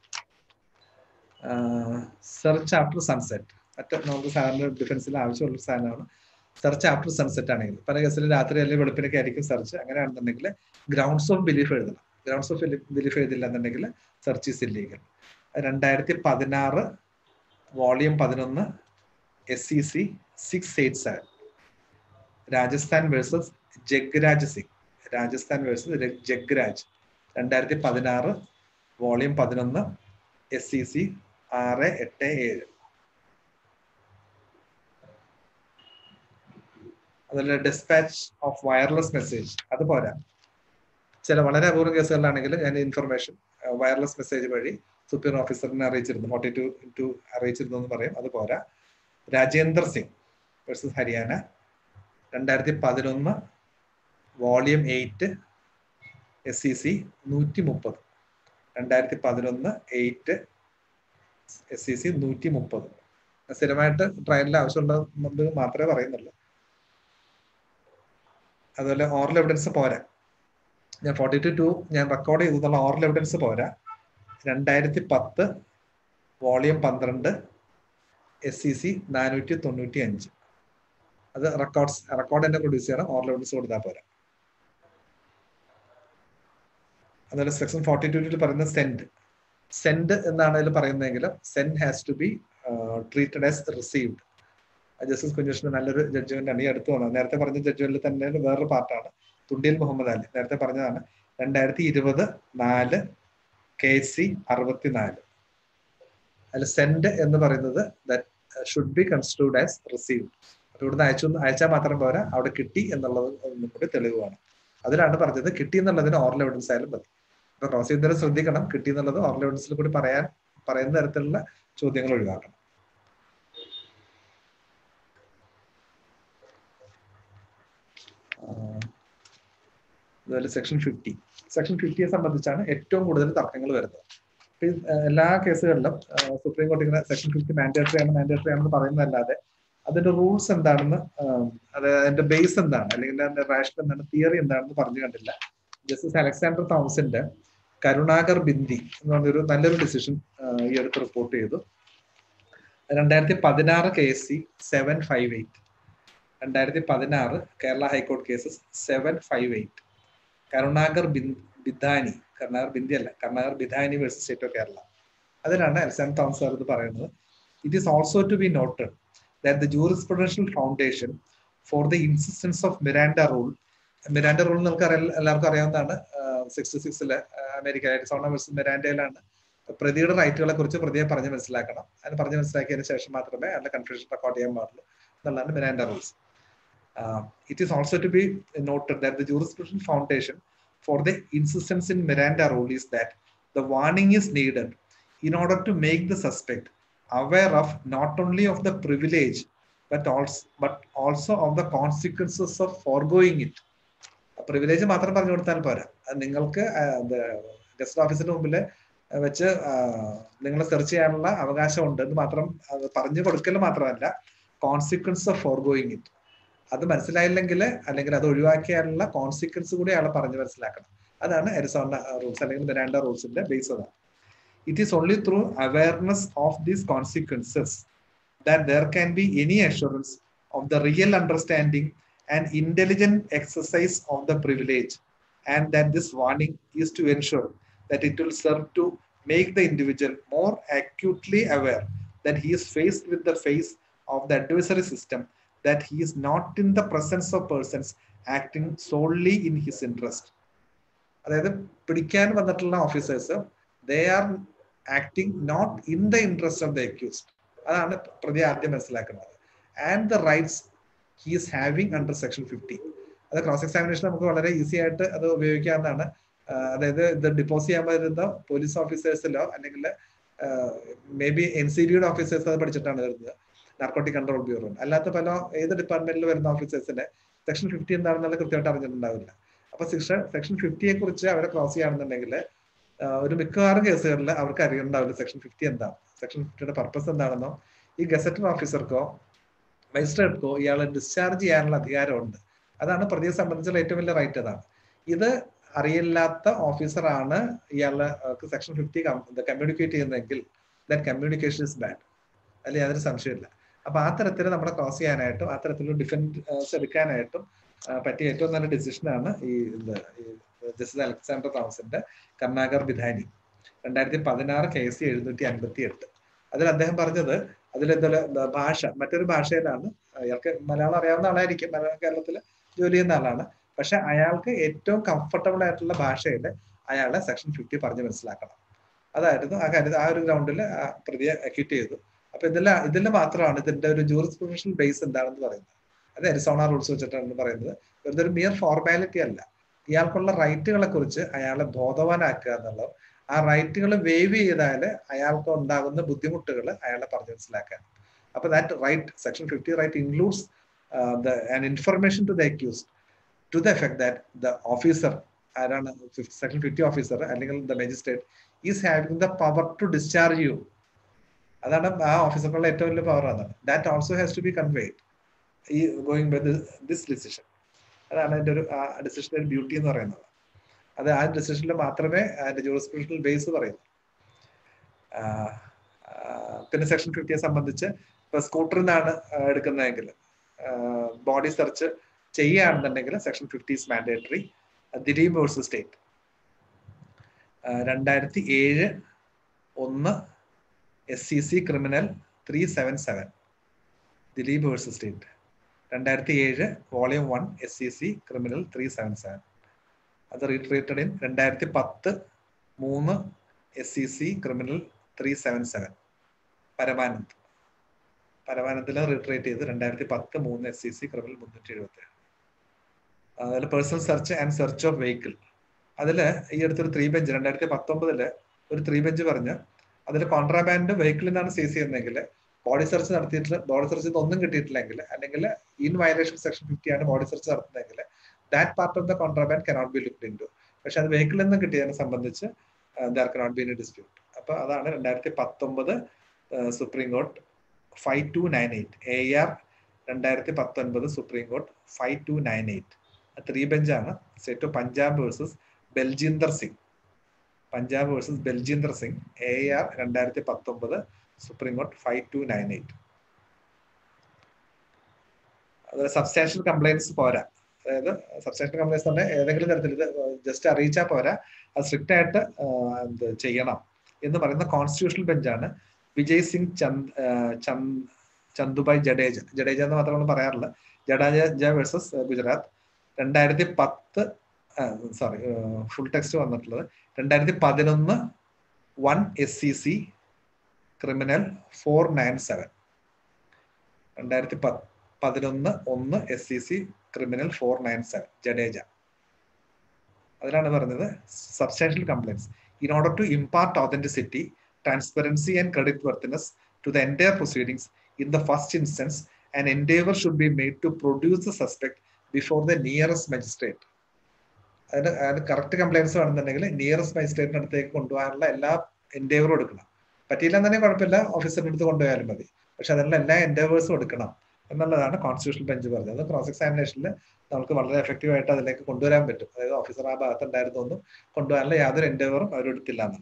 സെർച്ച് ആഫ്റ്റർ സൺസെറ്റ് മറ്റേ നമുക്ക് സാറിന് ഡിഫൻസിൽ ആവശ്യമുള്ള സാധനമാണ് സെർച്ച് ആഫ്റ്റർ സൺസെറ്റ് ആണെങ്കിൽ പല കേസിൽ രാത്രി അല്ലെങ്കിൽ വെളുപ്പിനൊക്കെ ആയിരിക്കും സെർച്ച് അങ്ങനെയാണെന്നുണ്ടെങ്കിൽ ഗ്രൗണ്ട്സ് ഓഫ് ബിലീഫ് എഴുതണം ഗ്രൗണ്ട്സ് ഓഫ് ബിലീഫ് എഴുതില്ല എന്നുണ്ടെങ്കിൽ സെർച്ച് ഈസ് ഇല്ലീഗൽ രണ്ടായിരത്തി പതിനാറ് വോളിയം പതിനൊന്ന് S C C six eight seven Rajasthan versus Jagraj Singh Rajasthan versus Jagraj രണ്ടായിരത്തി പതിനാറ് വോളിയം പതിനൊന്ന് എസ് സി സി ആറ് എട്ട് ഏഴ് അതുപോലെ ഡിസ്പാച്ച് ഓഫ് വയർലെസ് മെസ്സേജ് അത് പോരാ ചില വളരെ അപൂർവ കേസുകളിലാണെങ്കിൽ ഞാൻ ഇൻഫർമേഷൻ വയർലെസ് മെസ്സേജ് വഴി സുപ്പീരിയർ ഓഫീസറിനെ അറിയിച്ചിരുന്നു ഫോർട്ടി ടു ടു അറിയിച്ചിരുന്നു എന്ന് പറയും അത് പോരാ രാജേന്ദർ സിംഗ് വേഴ്സസ് ഹരിയാന രണ്ടായിരത്തി പതിനൊന്ന് volume eight S C C നൂറ്റി മുപ്പത് രണ്ടായിരത്തി പതിനൊന്ന് എയ്റ്റ് എസ് സി സി നൂറ്റി മുപ്പത് സ്ഥിരമായിട്ട് ട്രയലിൽ ആവശ്യമുള്ളത് മാത്രമേ പറയുന്നുള്ളൂ അതുപോലെ ഓറൽ എവിഡൻസ് പോരാ ഞാൻ ഫോർട്ടി ടു ടു ഞാൻ റെക്കോർഡ് ചെയ്തെന്നുള്ള ഓറൽ എവിഡൻസ് പോരാ രണ്ടായിരത്തി പത്ത് വോളിയം പന്ത്രണ്ട് എസ് സി സി നാനൂറ്റി തൊണ്ണൂറ്റി അഞ്ച് അത് റെക്കോർഡ്സ് റെക്കോർഡ് തന്നെ പ്രൊഡ്യൂസ് ചെയ്യണം ഓറൽ എവിഡൻസ് കൊടുത്താൽ പോരാ അതുപോലെ സെക്ഷൻ ഫോർട്ടി ടൂവിൽ പറയുന്ന സെൻഡ് സെൻഡ് എന്നാണ് അതിൽ പറയുന്നതെങ്കിൽ send has to be treated as received justice Kunhikrishnan നല്ലൊരു ജഡ്ജ്മെന്റ് ആണ് ഈ അടുത്ത് വന്നത് നേരത്തെ പറഞ്ഞ ജഡ്ജ്മെന്റിൽ തന്നെ വേറൊരു പാർട്ടാണ് തുണ്ടിയിൽ മുഹമ്മദ് അലി നേരത്തെ പറഞ്ഞതാണ് രണ്ടായിരത്തി ഇരുപത് നാല് കെ സി അറുപത്തിനാല് അതിൽ സെൻഡ് എന്ന് പറയുന്നത് should be considered as received അപ്പൊ ഇവിടുന്ന് അയച്ചു അയച്ചാൽ മാത്രം പോരാ അവിടെ കിട്ടി എന്നുള്ളത് ഒന്നും കൂടി തെളിവാണ് അതിലാണ് പറഞ്ഞത് കിട്ടി എന്നുള്ളതിന് ഓറൽ എവിഡൻസ് ആയാലും മതി അപ്പൊ ക്രോസ് ചെയ്യുന്നവരെ ശ്രദ്ധിക്കണം കിട്ടി എന്നുള്ളത് ഓറൽ എവിഡൻസിൽ കൂടി പറയാൻ പറയുന്ന തരത്തിലുള്ള ചോദ്യങ്ങൾ ഒഴിവാക്കണം അതുപോലെ സെക്ഷൻ ഫിഫ്റ്റി സെക്ഷൻ ഫിഫ്റ്റിയെ സംബന്ധിച്ചാണ് ഏറ്റവും കൂടുതൽ തർക്കങ്ങൾ വരുന്നത് എല്ലാ കേസുകളിലും സുപ്രീം കോടതി ഇങ്ങനെ സെക്ഷൻ ഫിഫ്റ്റി മാൻഡേറ്ററി ആണ് മാൻഡേറ്ററി ആണെന്ന് പറയുന്നതല്ലാതെ അതിന്റെ റൂൾസ് എന്താണെന്ന് അത് അതിന്റെ ബേസ് എന്താണ് അല്ലെങ്കിൽ അതിന്റെ റാഷണൽ എന്താണ് തിയറി എന്താണെന്ന് പറഞ്ഞു കണ്ടില്ല ജസ്റ്റിസ് അലക്സാണ്ടർ തോമസിന്റെ കരുണാകർ ബിന്ദി എന്ന് പറഞ്ഞൊരു നല്ലൊരു ഡിസിഷൻ ഈ അടുത്ത് റിപ്പോർട്ട് ചെയ്തു രണ്ടായിരത്തി പതിനാറ് K S C seven five eight രണ്ടായിരത്തി പതിനാറ് കേരള ഹൈക്കോടതി cases seven five eight Karunakar Bidani Karunakar Bindi അല്ല Karunakar Bidani versus state of Kerala അതിലാണ് അലക്സാണ്ടർ തോമസ് സാർ ഇത് പറയുന്നത് it is also to be noted that the jurisprudential foundation for the insistence of Miranda rule Miranda rule നമുക്ക് എല്ലാവർക്കും അറിയാവുന്നതാണ് സിക്സ്റ്റി സിക്സിലെ അമേരിക്ക അരിസോണ വേഴ്സസ് മിരാൻഡയിലാണ് പ്രതിയുടെ റൈറ്റുകളെ കുറിച്ച് പ്രതിയെ പറഞ്ഞ് മനസ്സിലാക്കണം അത് പറഞ്ഞ് മനസ്സിലാക്കിയതിന് ശേഷം മാത്രമേ അതിന്റെ കൺഫ്യൂഷൻ റെക്കോർഡ് ചെയ്യാൻ പാടുള്ളൂ എന്നുള്ളതാണ് Miranda rules it is also to be noted that the jurisprudential foundation for the insistence in Miranda rule is that the warning is needed in order to make the suspect aware of not only of the privilege but also but also of the consequences of foregoing it. Privilege മാത്രം പറഞ്ഞു കൊടുത്താൽ പോരാ നിങ്ങൾക്ക് ഗസ്റ്റ് ഓഫീസിന് മുമ്പിൽ വെച്ച് നിങ്ങളെ സെർച്ച് ചെയ്യാനുള്ള അവകാശം ഉണ്ട് എന്ന് മാത്രം പറഞ്ഞു കൊടുക്കൽ മാത്രമല്ല കോൺസിക്വൻസ് ഓഫ് ഫോർഗോയിങ് ഇറ്റ് അത് മനസ്സിലായില്ലെങ്കിൽ അല്ലെങ്കിൽ അത് ഒഴിവാക്കിയാലുള്ള കോൺസിക്വൻസ് കൂടി അയാളെ പറഞ്ഞ് മനസ്സിലാക്കണം അതാണ് എരിസോണ റൂൾസ് അല്ലെങ്കിൽ മിരാൻഡ റൂൾസിന്റെ ബേസ് അതാണ് it is only through awareness of these consequences that there can be any assurance of the real understanding and intelligent exercise of the privilege and that this warning is to ensure that it will serve to make the individual more acutely aware that he is faced with the face of the adversary system that he is not in the presence of persons acting solely in his interest. അതായത് പിടിക്കാൻ വന്നിട്ടുള്ള officers they are acting not in the interest of the accused അതാണ് പ്രതി ആദ്യം മനസ്സിലാക്കുന്നത് and the rights he is having under section fifty അത് ക്രോസ് എക്സാമിനേഷൻ നമുക്ക് വളരെ ഈസി ആയിട്ട് അത് ഉപയോഗിക്കാവുന്നതാണ് അതായത് ഇത് ഡിപ്പോസ് ചെയ്യാൻ വരുന്ന പോലീസ് ഓഫീസേഴ്സിലോ അല്ലെങ്കിൽ മേ ബി എൻ സി ബിയുടെ ഓഫീസേഴ്സ് അത് പഠിച്ചിട്ടാണ് വരുന്നത് നാർക്കോട്ടിക് കൺട്രോൾ ബ്യൂറോ അല്ലാത്ത പല ഏത് ഡിപ്പാർട്ട്മെന്റിൽ വരുന്ന ഓഫീസേഴ്സിന്റെ സെക്ഷൻ ഫിഫ്റ്റി എന്താണെന്നുള്ള കൃത്യമായിട്ട് അറിഞ്ഞിട്ടുണ്ടാവില്ല അപ്പൊ സെക്ഷൻ സെക്ഷൻ ഫിഫ്റ്റിയെ കുറിച്ച് അവരെ ക്രോസ് ചെയ്യുകയാണെന്നുണ്ടെങ്കിൽ ഒരു മിക്കവാറും കേസുകളിൽ അവർക്ക് അറിയുന്നുണ്ടാവില്ല സെക്ഷൻ ഫിഫ്റ്റി എന്താണ് സെക്ഷൻ ഫിഫ്റ്റിയുടെ പർപ്പസ് എന്താണെന്നോ ഈ ഗസറ്റഡ് ഓഫീസർക്കോ മജിസ്ട്രേറ്റ്ക്കോ ഇയാളെ ഡിസ്ചാർജ് ചെയ്യാനുള്ള അധികാരമുണ്ട് അതാണ് പ്രതിയെ സംബന്ധിച്ചുള്ള ഏറ്റവും വലിയ റൈറ്റ് അതാണ് ഇത് അറിയില്ലാത്ത ഓഫീസറാണ് ഇയാളെ സെക്ഷൻ ഫിഫ്റ്റി കമ്മ്യൂണിക്കേറ്റ് ചെയ്യുന്നതെങ്കിൽ ദാറ്റ് കമ്മ്യൂണിക്കേഷൻ ഇസ് ബാഡ് അതിൽ യാതൊരു സംശയമില്ല അപ്പൊ ആ തരത്തിൽ നമ്മളെ ക്രോസ് ചെയ്യാനായിട്ടും ആ തരത്തിലുള്ള ഡിഫൻസ് എടുക്കാനായിട്ടും പറ്റിയ ഏറ്റവും നല്ല ഡിസിഷനാണ് ഈ ജസ്റ്റിസ് അലക്സാണ്ടർ തോമസിന്റെ കർണാകർ ബിധാനി രണ്ടായിരത്തി പതിനാറ് കെ സി എഴുന്നൂറ്റി അൻപത്തി എട്ട് അതിൽ അദ്ദേഹം പറഞ്ഞത് അതിൽ എന്താ ഭാഷ മറ്റൊരു ഭാഷയിലാണ് അയാൾക്ക് മലയാളം അറിയാവുന്ന ആളായിരിക്കും കേരളത്തിൽ ജോലി ചെയ്യുന്ന ആളാണ് പക്ഷെ അയാൾക്ക് ഏറ്റവും കംഫർട്ടബിൾ ആയിട്ടുള്ള ഭാഷയിൽ അയാളെ സെക്ഷൻ ഫിഫ്റ്റി പറഞ്ഞ് മനസ്സിലാക്കണം അതായിരുന്നു ആ കാര്യത്തിൽ ആ ഒരു ഗ്രൗണ്ടിൽ പ്രതിയെ അക്യൂറ്റ് ചെയ്തു അപ്പൊ ഇതിൽ ഇതിൽ മാത്രമാണ് ഇതിന്റെ ഒരു ജൂറിസ്പ്രുഡൻഷ്യൽ ബേസ് എന്താണെന്ന് പറയുന്നത് അത് എരിസോണ റൂൾസ് വെച്ചിട്ടാണ് പറയുന്നത് വെറുതെ ഒരു മിയർ ഫോർമാലിറ്റി അല്ല ഇയാൾക്കുള്ള റൈറ്റുകളെ കുറിച്ച് അയാളെ ബോധവാനാക്കുക എന്നുള്ളത് ആ റൈറ്റുകൾ വേവ് ചെയ്താൽ അയാൾക്ക് ഉണ്ടാകുന്ന ബുദ്ധിമുട്ടുകൾ അയാളെ പറഞ്ഞു മനസ്സിലാക്കാൻ അപ്പൊ that right section fifty right includes an information to the accused to the effect that the officer ആരാണ് സെക്ഷൻ ഫിഫ്റ്റി ഓഫീസർ അല്ലെങ്കിൽ the magistrate is having the power to discharge you അതാണ് ആ ഓഫീസർക്കുള്ള ഏറ്റവും വലിയ പവർ അതാണ് that also has to be conveyed ഈ ഗോയിങ് ബൈ ദിസ് ഡിസിഷൻ അതാണ് അതിന്റെ ഒരു ആ ഡിസിഷന്റെ ഒരു ബ്യൂട്ടി എന്ന് പറയുന്നത് അത് ആ ഡിസിഷനിൽ മാത്രമേ അതിന്റെ ജൂറിസ്പ്രുഡൻഷ്യൽ ബേസ് പറയുന്നു പിന്നെ സെക്ഷൻ ഫിഫ്റ്റിയെ സംബന്ധിച്ച് ഇപ്പൊ സ്കൂട്ടറിൽ നിന്നാണ് എടുക്കുന്നതെങ്കിൽ ബോഡി സെർച്ച് ചെയ്യുകയാണെന്നുണ്ടെങ്കിൽ section fifty is mandatory Dileep versus state രണ്ടായിരത്തി ഏഴ് ഒന്ന് S C C criminal three seven seven Dileep versus state രണ്ടായിരത്തി ഏഴ് volume one S C C criminal three seven seven അത് റീട്രീറ്റഡ് ഇൻ രണ്ടായിരത്തി പത്ത് മൂന്ന് S C C criminal three seven seven Paramanand പരമാനന്ദിനെ റിട്രേറ്റ് ചെയ്ത് രണ്ടായിരത്തി പത്ത് മൂന്ന് എസ് സി സി ക്രിമിനൽ മുന്നൂറ്റി എഴുപത്തി ഏഴ് അതിൽ personal search and search of vehicle അതിൽ ഈ അടുത്തൊരു ത്രീ ബെഞ്ച് രണ്ടായിരത്തി പത്തൊമ്പതില് ഒരു ത്രീ ബെഞ്ച് പറഞ്ഞ് അതിൽ കോൺട്രാബാൻഡ് വെഹിക്കിളിൽ നിന്നാണ് സീസ് ചെയ്യുന്നതെങ്കിൽ ബോഡി സെർച്ച് നടത്തിയിട്ട് ബോഡി സെർച്ച് ഒന്നും കിട്ടിയിട്ടില്ലെങ്കിൽ അല്ലെങ്കിൽ ഇൻ വയലേഷൻ സെക്ഷൻ ഫിഫ്റ്റി ആണ് ബോഡി സെർച്ച് നടത്തുന്നതെങ്കിൽ that part of the contraband cannot be looked into പക്ഷെ അത് വെഹിക്കിളിൽ നിന്ന് കിട്ടിയതിനെ സംബന്ധിച്ച് there cannot be in dispute അപ്പൊ അതാണ് രണ്ടായിരത്തി പത്തൊമ്പത് supreme court five two nine eight A R രണ്ടായിരത്തി പത്തൊൻപത് supreme court five two nine eight three ബെഞ്ചാണ് state of Punjab versus Baljinder Singh Punjab versus Baljinder Singh A R രണ്ടായിരത്തി പത്തൊമ്പത് supreme court five two nine eight അതുപോലെ സബ്സ്റ്റാൻഷ്യൽ കംപ്ലൈൻസ് പോരാ അതായത് സബ്സ്റ്റാൻഷ്യൽ കംപ്ലൈൻസ് തന്നെ ഏതെങ്കിലും തരത്തിൽ ഇത് ജസ്റ്റ് അറിയിച്ചാൽ പോരാ അത് സ്ട്രിക്റ്റ് ആയിട്ട് എന്ത് ചെയ്യണം എന്ന് പറയുന്ന കോൺസ്റ്റിറ്റ്യൂഷണൽ ബെഞ്ചാണ് വിജയ് സിംഗ് ചന്ദ് ചന്ദ് ചന്ദുബായ് ജഡേജ ജഡേജ എന്ന് മാത്രമാണ് പറയാറില്ല ജഡേജ വേഴ്സസ് ഗുജറാത്ത് രണ്ടായിരത്തി പത്ത് സോറി ഫുൾ ടെക്സ്റ്റ് വന്നിട്ടുള്ളത് രണ്ടായിരത്തി പതിനൊന്ന് one S C C criminal four nine seven രണ്ടായിരത്തി പതിനൊന്ന് ഒന്ന് S C C criminal four nine seven Jadeja അതിലാണ് പറഞ്ഞത് substantial compliance in order to impart authenticity transparency and creditworthiness to the entire proceedings in the first instance and endeavour should be made to produce the suspect before the nearest magistrate അതിന് അതിന് കറക്റ്റ് കംപ്ലൈൻസ് വേണമെന്നുണ്ടെങ്കിൽ നിയറസ്റ്റ് മജിസ്ട്രേറ്റിന് അടുത്തേക്ക് കൊണ്ടുപോകാനുള്ള എല്ലാ എൻഡേവറും എടുക്കണം പറ്റിയില്ല തന്നെ കുഴപ്പമില്ല ഓഫീസറിന്റെ അടുത്ത് കൊണ്ടുപോയാലും മതി പക്ഷെ അതിനുള്ള എല്ലാ എൻഡേവേഴ്സും എടുക്കണം എന്നുള്ളതാണ് കോൺസ്റ്റിറ്റ്യൂഷണൽ ബെഞ്ച് പറഞ്ഞത് ക്രോസ് എക്സാമിനേഷനിൽ നമുക്ക് വളരെ എഫക്റ്റീവ് ആയിട്ട് അതിലേക്ക് കൊണ്ടുവരാൻ പറ്റും അതായത് ഓഫീസർ ആ ഭാഗത്ത് ഉണ്ടായിരുന്നൊന്നും കൊണ്ടുപോകാനുള്ള യാതൊരു എൻഡേവറും അവരെടുത്തില്ല എന്നുള്ള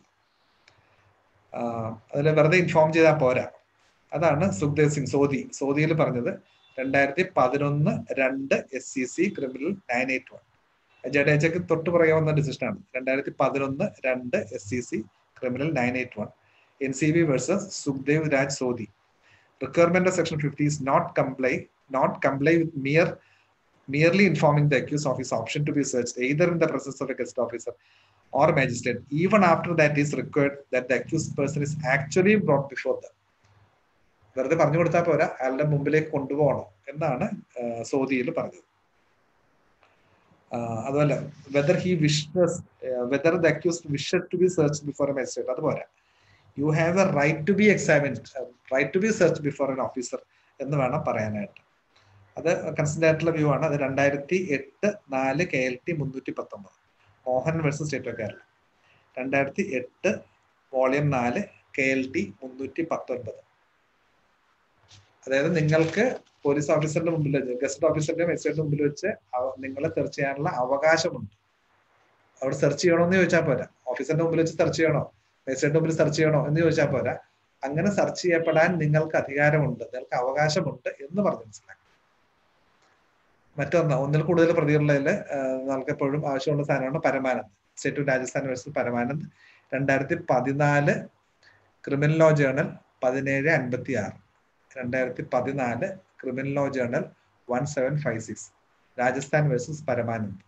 അതിൽ വെറുതെ ഇൻഫോം ചെയ്താൽ പോരാ അതാണ് സുഖ്ദേവ് സിംഗ് സോദി സോദിയിൽ പറഞ്ഞത് രണ്ടായിരത്തി പതിനൊന്ന് രണ്ട് S C C criminal nine eight one ജഡേജയ്ക്ക് തൊട്ട് പുറകെ വന്ന ഡിസിഷനാണ് രണ്ടായിരത്തി പതിനൊന്ന് രണ്ട് S C C criminal nine eight one N C B versus Sukhdev Raj Sodhi requirement of section fifty is not comply not comply with mere merely informing the accused of his option to be searched either in the presence of a guest officer or magistrate even after that is required that the accused person is actually brought before them വെറുതെ പറഞ്ഞു കൊടുത്താൽ പോരാ അയാളുടെ മുമ്പിലേക്ക് കൊണ്ടുപോകണം എന്നാണ് സൗദിയിൽ പറഞ്ഞത് അതുപോലെ whether he wishes whether the accused wish to be search before a magistrate അത് പോരാ you have a right to be examined right to be search before an officer എന്ന് വേണം പറയാനായിട്ട് അത് കൺസിഡർ ആയിട്ടുള്ള വ്യൂ ആണ് അത് രണ്ടായിരത്തി എട്ട് നാല് കെ എൽ ടി മുന്നൂറ്റി പത്തൊമ്പത് Mohan versus state of Kerala രണ്ടായിരത്തി എട്ട് വോളിയം നാല് കെ എൽ ടി മുന്നൂറ്റി പത്തൊൻപത് അതായത് നിങ്ങൾക്ക് പോലീസ് ഓഫീസറിന്റെ മുമ്പിൽ വെച്ച് ഗസ്റ്റ് ഓഫീസറിന്റെ മജിസ്ട്രേറ്റിന്റെ മുമ്പിൽ വെച്ച് നിങ്ങളെ സെർച്ച് ചെയ്യാനുള്ള അവകാശമുണ്ട് അവിടെ സെർച്ച് ചെയ്യണോ ചോദിച്ചാൽ പോരാ ഓഫീസറിന്റെ മുമ്പിൽ വെച്ച് സെർച്ച് ചെയ്യണോ മജിസ്ട്രേറ്റിന്റെ മുമ്പിൽ സെർച്ച് ചെയ്യണോ എന്ന് ചോദിച്ചാൽ പോരാ അങ്ങനെ സെർച്ച് ചെയ്യപ്പെടാൻ നിങ്ങൾക്ക് അധികാരമുണ്ട് നിങ്ങൾക്ക് അവകാശമുണ്ട് എന്ന് പറഞ്ഞ് മനസ്സിലാക്കാം മറ്റൊന്ന് ഒന്നിൽ കൂടുതൽ പ്രതികളുള്ളതിൽ നമുക്ക് എപ്പോഴും ആവശ്യമുള്ള സാധനമാണ് Paramanand state of Rajasthan versus Paramanand രണ്ടായിരത്തി പതിനാല് ക്രിമിനൽ ലോ ജേണൽ പതിനേഴ് അൻപത്തി ആറ് രണ്ടായിരത്തി പതിനാല് criminal law journal one seven five six Rajasthan versus Paramanand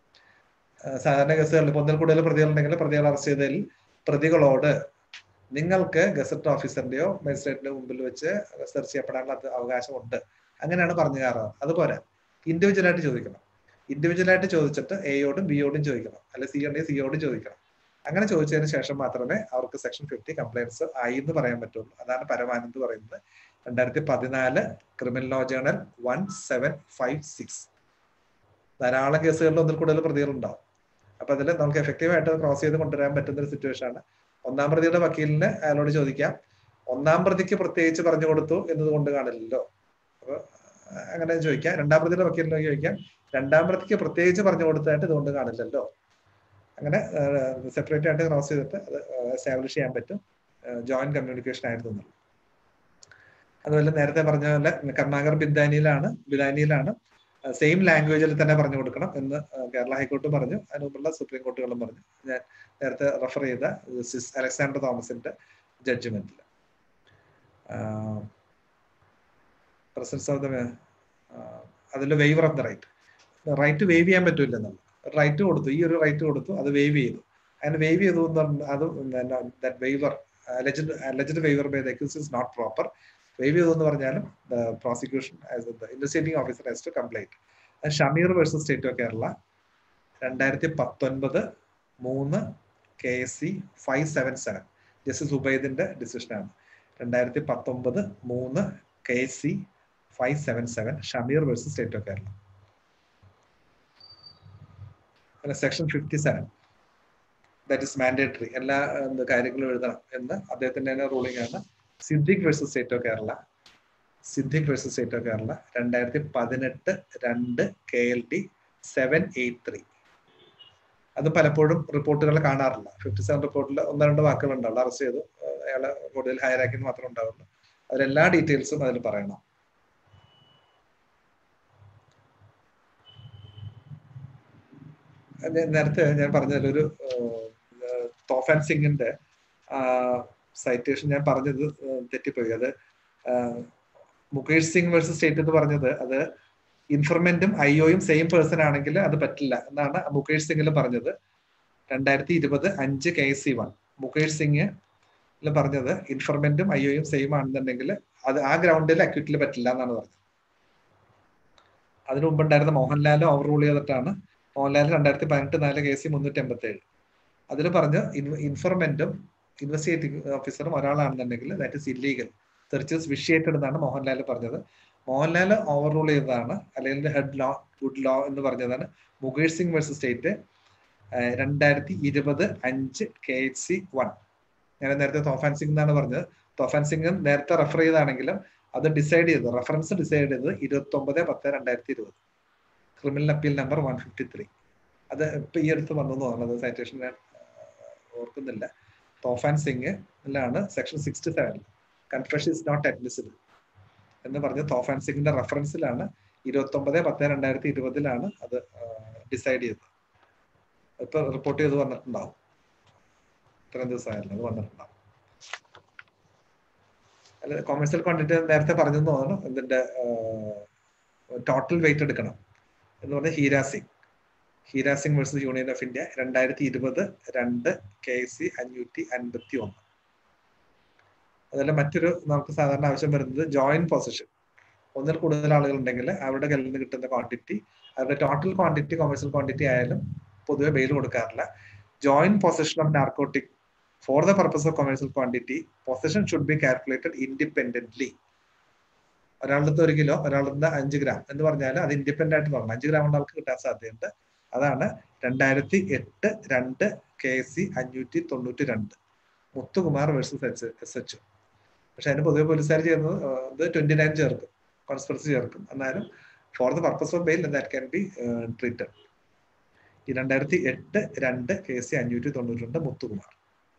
സാധാരണ കേസുകളിൽ ഇപ്പൊ ഒന്നിൽ കൂടുതൽ പ്രതികളുണ്ടെങ്കിൽ പ്രതികൾ അറസ്റ്റ് ചെയ്തതിൽ പ്രതികളോട് നിങ്ങൾക്ക് ഗസറ്റ് ഓഫീസറിന്റെയോ മജിസ്ട്രേറ്റിന്റെ മുമ്പിൽ വെച്ച് സെർച്ച് ചെയ്യപ്പെടാനുള്ള അവകാശമുണ്ട് അങ്ങനെയാണ് പറഞ്ഞു കയറാറ് അതുപോലെ ഇൻഡിവിജ്വൽ ആയിട്ട് ചോദിക്കണം ഇൻഡിവിജ്വൽ ആയിട്ട് ചോദിച്ചിട്ട് എയോടും ബിയോടും ചോദിക്കണം അല്ലെ സി ഉണ്ടെങ്കിൽ സിയോടും ചോദിക്കണം അങ്ങനെ ചോദിച്ചതിന് ശേഷം മാത്രമേ അവർക്ക് സെക്ഷൻ ഫിഫ്റ്റി കംപ്ലൈൻസ് ആയി എന്ന് പറയാൻ പറ്റുള്ളൂ അതാണ് പരമാനന്ദ് പറയുന്നത് രണ്ടായിരത്തി പതിനാല് criminal law journal one seven five six ധാരാളം കേസുകളിൽ ഒന്നിൽ കൂടുതൽ പ്രതികളുണ്ടാവും അപ്പൊ അതിൽ നമുക്ക് എഫക്റ്റീവ് ആയിട്ട് ക്രോസ് ചെയ്ത് കൊണ്ടുവരാൻ പറ്റുന്ന ഒരു സിറ്റുവേഷൻ ആണ് ഒന്നാം പ്രതിയുടെ വക്കീലിന് അയാളോട് ചോദിക്കാം ഒന്നാം പ്രതിക്ക് പ്രത്യേകിച്ച് പറഞ്ഞു കൊടുത്തു എന്നതുകൊണ്ട് കാണില്ലല്ലോ അപ്പൊ അങ്ങനെ ചോദിക്കാം രണ്ടാം പ്രതിയുടെ വക്കീലിനെ ചോദിക്കാം രണ്ടാം പ്രതിക്ക് പ്രത്യേകിച്ച് പറഞ്ഞു കൊടുത്തായിട്ട് ഇതുകൊണ്ട് കാണില്ലല്ലോ അങ്ങനെ സെപ്പറേറ്റ് ആയിട്ട് ക്രോസ് ചെയ്തിട്ട് അത് എസ്റ്റാബ്ലിഷ് ചെയ്യാൻ പറ്റും ജോയിന്റ് കമ്മ്യൂണിക്കേഷൻ ആയിരുന്നു അതുപോലെ നേരത്തെ പറഞ്ഞ പോലെ കർണാകർ ബിന്ദാനിയിലാണ് ബിലാനിയിലാണ് സെയിം ലാംഗ്വേജിൽ തന്നെ പറഞ്ഞു കൊടുക്കണം എന്ന് കേരള ഹൈക്കോർട്ട് പറഞ്ഞു അതിന് മുമ്പുള്ള സുപ്രീം കോർട്ടുകളും പറഞ്ഞു ഞാൻ നേരത്തെ റെഫർ ചെയ്ത ജസ്റ്റിസ് അലക്സാണ്ടർ തോമസിന്റെ ജഡ്ജ്മെന്റിൽ പ്രസൻസ് ഓഫ് ദ അതിൽ waiver of the right right waive ചെയ്യാൻ പറ്റില്ല നമ്മൾ റൈറ്റ് കൊടുത്തു ഈ ഒരു റൈറ്റ് കൊടുത്തു അത് വേവ് ചെയ്തു അതിന് വേവ് ചെയ്തു എന്ന് പറഞ്ഞ അത് that waiver alleged alleged waiver by the accuse is not proper waive ചെയ്തു എന്ന് പറഞ്ഞാലും prosecution investigating officer has to complaint Shameer versus state of Kerala രണ്ടായിരത്തി പത്തൊൻപത് മൂന്ന് K S C five seven seven justice ഉബൈദിന്റെ ഡിസിഷനാണ് രണ്ടായിരത്തി പത്തൊമ്പത് മൂന്ന് K S C five seven seven Shameer versus state of Kerala പിന്നെ section fifty seven that is mandatory എല്ലാ കാര്യങ്ങളും എഴുതണം എന്ന് അദ്ദേഹത്തിന്റെ തന്നെ റൂളിംഗ് ആണ് Siddique versus state of Kerala Siddique versus state of Kerala രണ്ടായിരത്തി പതിനെട്ട് രണ്ട് K L T seven eight three അത് പലപ്പോഴും റിപ്പോർട്ടുകൾ കാണാറില്ല ഫിഫ്റ്റി സെവൻ റിപ്പോർട്ടിൽ ഒന്നോ രണ്ടോ വാക്കുകൾ ഉണ്ടാവുള്ളൂ അറസ്റ്റ് ചെയ്തു അയാളെ കൂടുതൽ ഹയറാക്കി മാത്രമേ ഉണ്ടാവുള്ളൂ അതിലെല്ലാ ഡീറ്റെയിൽസും അതിൽ പറയണം നേരത്തെ ഞാൻ പറഞ്ഞതിൽ ഒരു തോഫാൻ സിംഗിന്റെ സൈറ്റേഷൻ ഞാൻ പറഞ്ഞത് തെറ്റിപ്പോയി അത് മുകേഷ് സിംഗ് വേഴ്സസ് സ്റ്റേറ്റ് എന്ന് പറഞ്ഞത് അത് ഇൻഫർമെന്റും ഐ ഒയും സെയിം പേഴ്സൺ ആണെങ്കിൽ അത് പറ്റില്ല എന്നാണ് മുകേഷ് സിംഗിൽ പറഞ്ഞത് രണ്ടായിരത്തി ഇരുപത് അഞ്ച് K C one Mukesh Singh പറഞ്ഞത് ഇൻഫർമെന്റും ഐ ഒയും സെയിം ആണെന്നുണ്ടെങ്കിൽ അത് ആ ഗ്രൗണ്ടിൽ അക്യൂറ്റിൽ പറ്റില്ല എന്നാണ് പറഞ്ഞത് അതിനു മുമ്പുണ്ടായിരുന്ന മോഹൻലാൽ ഓവർ റൂൾ ചെയ്തിട്ടാണ് മോഹൻലാൽ രണ്ടായിരത്തി പതിനെട്ട് നാല് കെ സി മുന്നൂറ്റി എൺപത്തി ഏഴ് അതിൽ പറഞ്ഞ് ഇൻഫർമെന്റും ഇൻവെസ്റ്റിഗേറ്റിംഗ് ഓഫീസറും ഒരാളാണെന്നുണ്ടെങ്കിൽ that is illegal searches vitiated എന്നാണ് മോഹൻലാൽ പറഞ്ഞത് മോഹൻലാൽ ഓവർ റൂൾ ചെയ്തതാണ് അല്ലെങ്കിൽ ഹെഡ് ലോ ഗുഡ് ലോ എന്ന് പറഞ്ഞതാണ് മുകേഷ് സിംഗ് വേഴ്സസ് സ്റ്റേറ്റ് രണ്ടായിരത്തി ഇരുപത് അഞ്ച് കെ എച്ച് സി വൺ ഞാൻ നേരത്തെ തോഫാൻ സിംഗ് എന്നാണ് പറഞ്ഞത് തോഫാൻ സിംഗ് നേരത്തെ റെഫർ ചെയ്താണെങ്കിലും അത് ഡിസൈഡ് ചെയ്തത് റെഫറൻസ് ഡിസൈഡ് ചെയ്തത് ഇരുപത്തി ഒമ്പത് പത്ത് രണ്ടായിരത്തി ഇരുപത് criminal appeal number one fifty three അത് ഇപ്പൊ ഈ അടുത്ത് വന്നു തോന്നുന്നത് സൈറ്റേഷൻ ഞാൻ ഓർക്കുന്നില്ല തോഫാൻ സിംഗ് ലാണ് സെക്ഷൻ സിക്സ്റ്റി സെവനിൽ കൺഫെഷൻ ഇസ് നോട്ട് അഡ്മിസിബിൾ എന്ന് പറഞ്ഞ് തോഫാൻ സിംഗിന്റെ റെഫറൻസിലാണ് ഇരുപത്തി ഒമ്പത് പത്ത് രണ്ടായിരത്തി ഇരുപതിലാണ് അത് ഡിസൈഡ് ചെയ്തത് ഇപ്പൊ റിപ്പോർട്ട് ചെയ്ത് വന്നിട്ടുണ്ടാവും ഇത്രയും ദിവസമായിരുന്നു അത് വന്നിട്ടുണ്ടാവും അല്ല കൊമേഴ്സ്യൽ ക്വാണ്ടിറ്റി നേരത്തെ പറഞ്ഞെന്ന് തോന്നുന്നു ഇതിന്റെ ടോട്ടൽ വെയിറ്റ് എടുക്കണം എന്ന് പറഞ്ഞാൽ Hira Singh Hira Singh versus union of India രണ്ടായിരത്തി ഇരുപത് രണ്ട് കെ സി അഞ്ഞൂറ്റി അൻപത്തി ഒന്ന് അതല്ല മറ്റൊരു നമുക്ക് സാധാരണ ആവശ്യം വരുന്നത് ജോയിന്റ് പൊസിഷൻ ഒന്നിൽ കൂടുതൽ ആളുകൾ ഉണ്ടെങ്കിൽ അവരുടെ കയ്യിൽ നിന്ന് കിട്ടുന്ന ക്വാണ്ടിറ്റി അവരുടെ ടോട്ടൽ ക്വാണ്ടിറ്റി കൊമേഴ്സ്യൽ ക്വാണ്ടിറ്റി ആയാലും പൊതുവെ ബെയിൽ കൊടുക്കാറില്ല joint possession of narcotic for the purpose of commercial quantity possession should be calculated independently ഒരാളുടെ ഒരു കിലോ ഒരാളുടെ അഞ്ച് ഗ്രാം എന്ന് പറഞ്ഞാൽ അത് ഇൻഡിപെൻഡന്റ് ആയിട്ട് നോക്കണം അഞ്ച് ഗ്രാം കൊണ്ട് ആൾക്ക് കിട്ടാൻ സാധ്യതയുണ്ട് അതാണ് രണ്ടായിരത്തി എട്ട് രണ്ട് കെ സി അഞ്ഞൂറ്റി തൊണ്ണൂറ്റി രണ്ട് Muthukumar versus H S H പക്ഷെ അതിന് പൊതുവെ പോലീസുകാർ ചെയ്യുന്നത് ഇത് ട്വന്റി നയൻ ചേർക്കും കോൺസ്പിറസി ചേർക്കും എന്നാലും for the purpose of bail that can be treated ഈ രണ്ടായിരത്തി എട്ട് രണ്ട് കെ സി അഞ്ഞൂറ്റി തൊണ്ണൂറ്റി രണ്ട് മുത്തുകുമാർ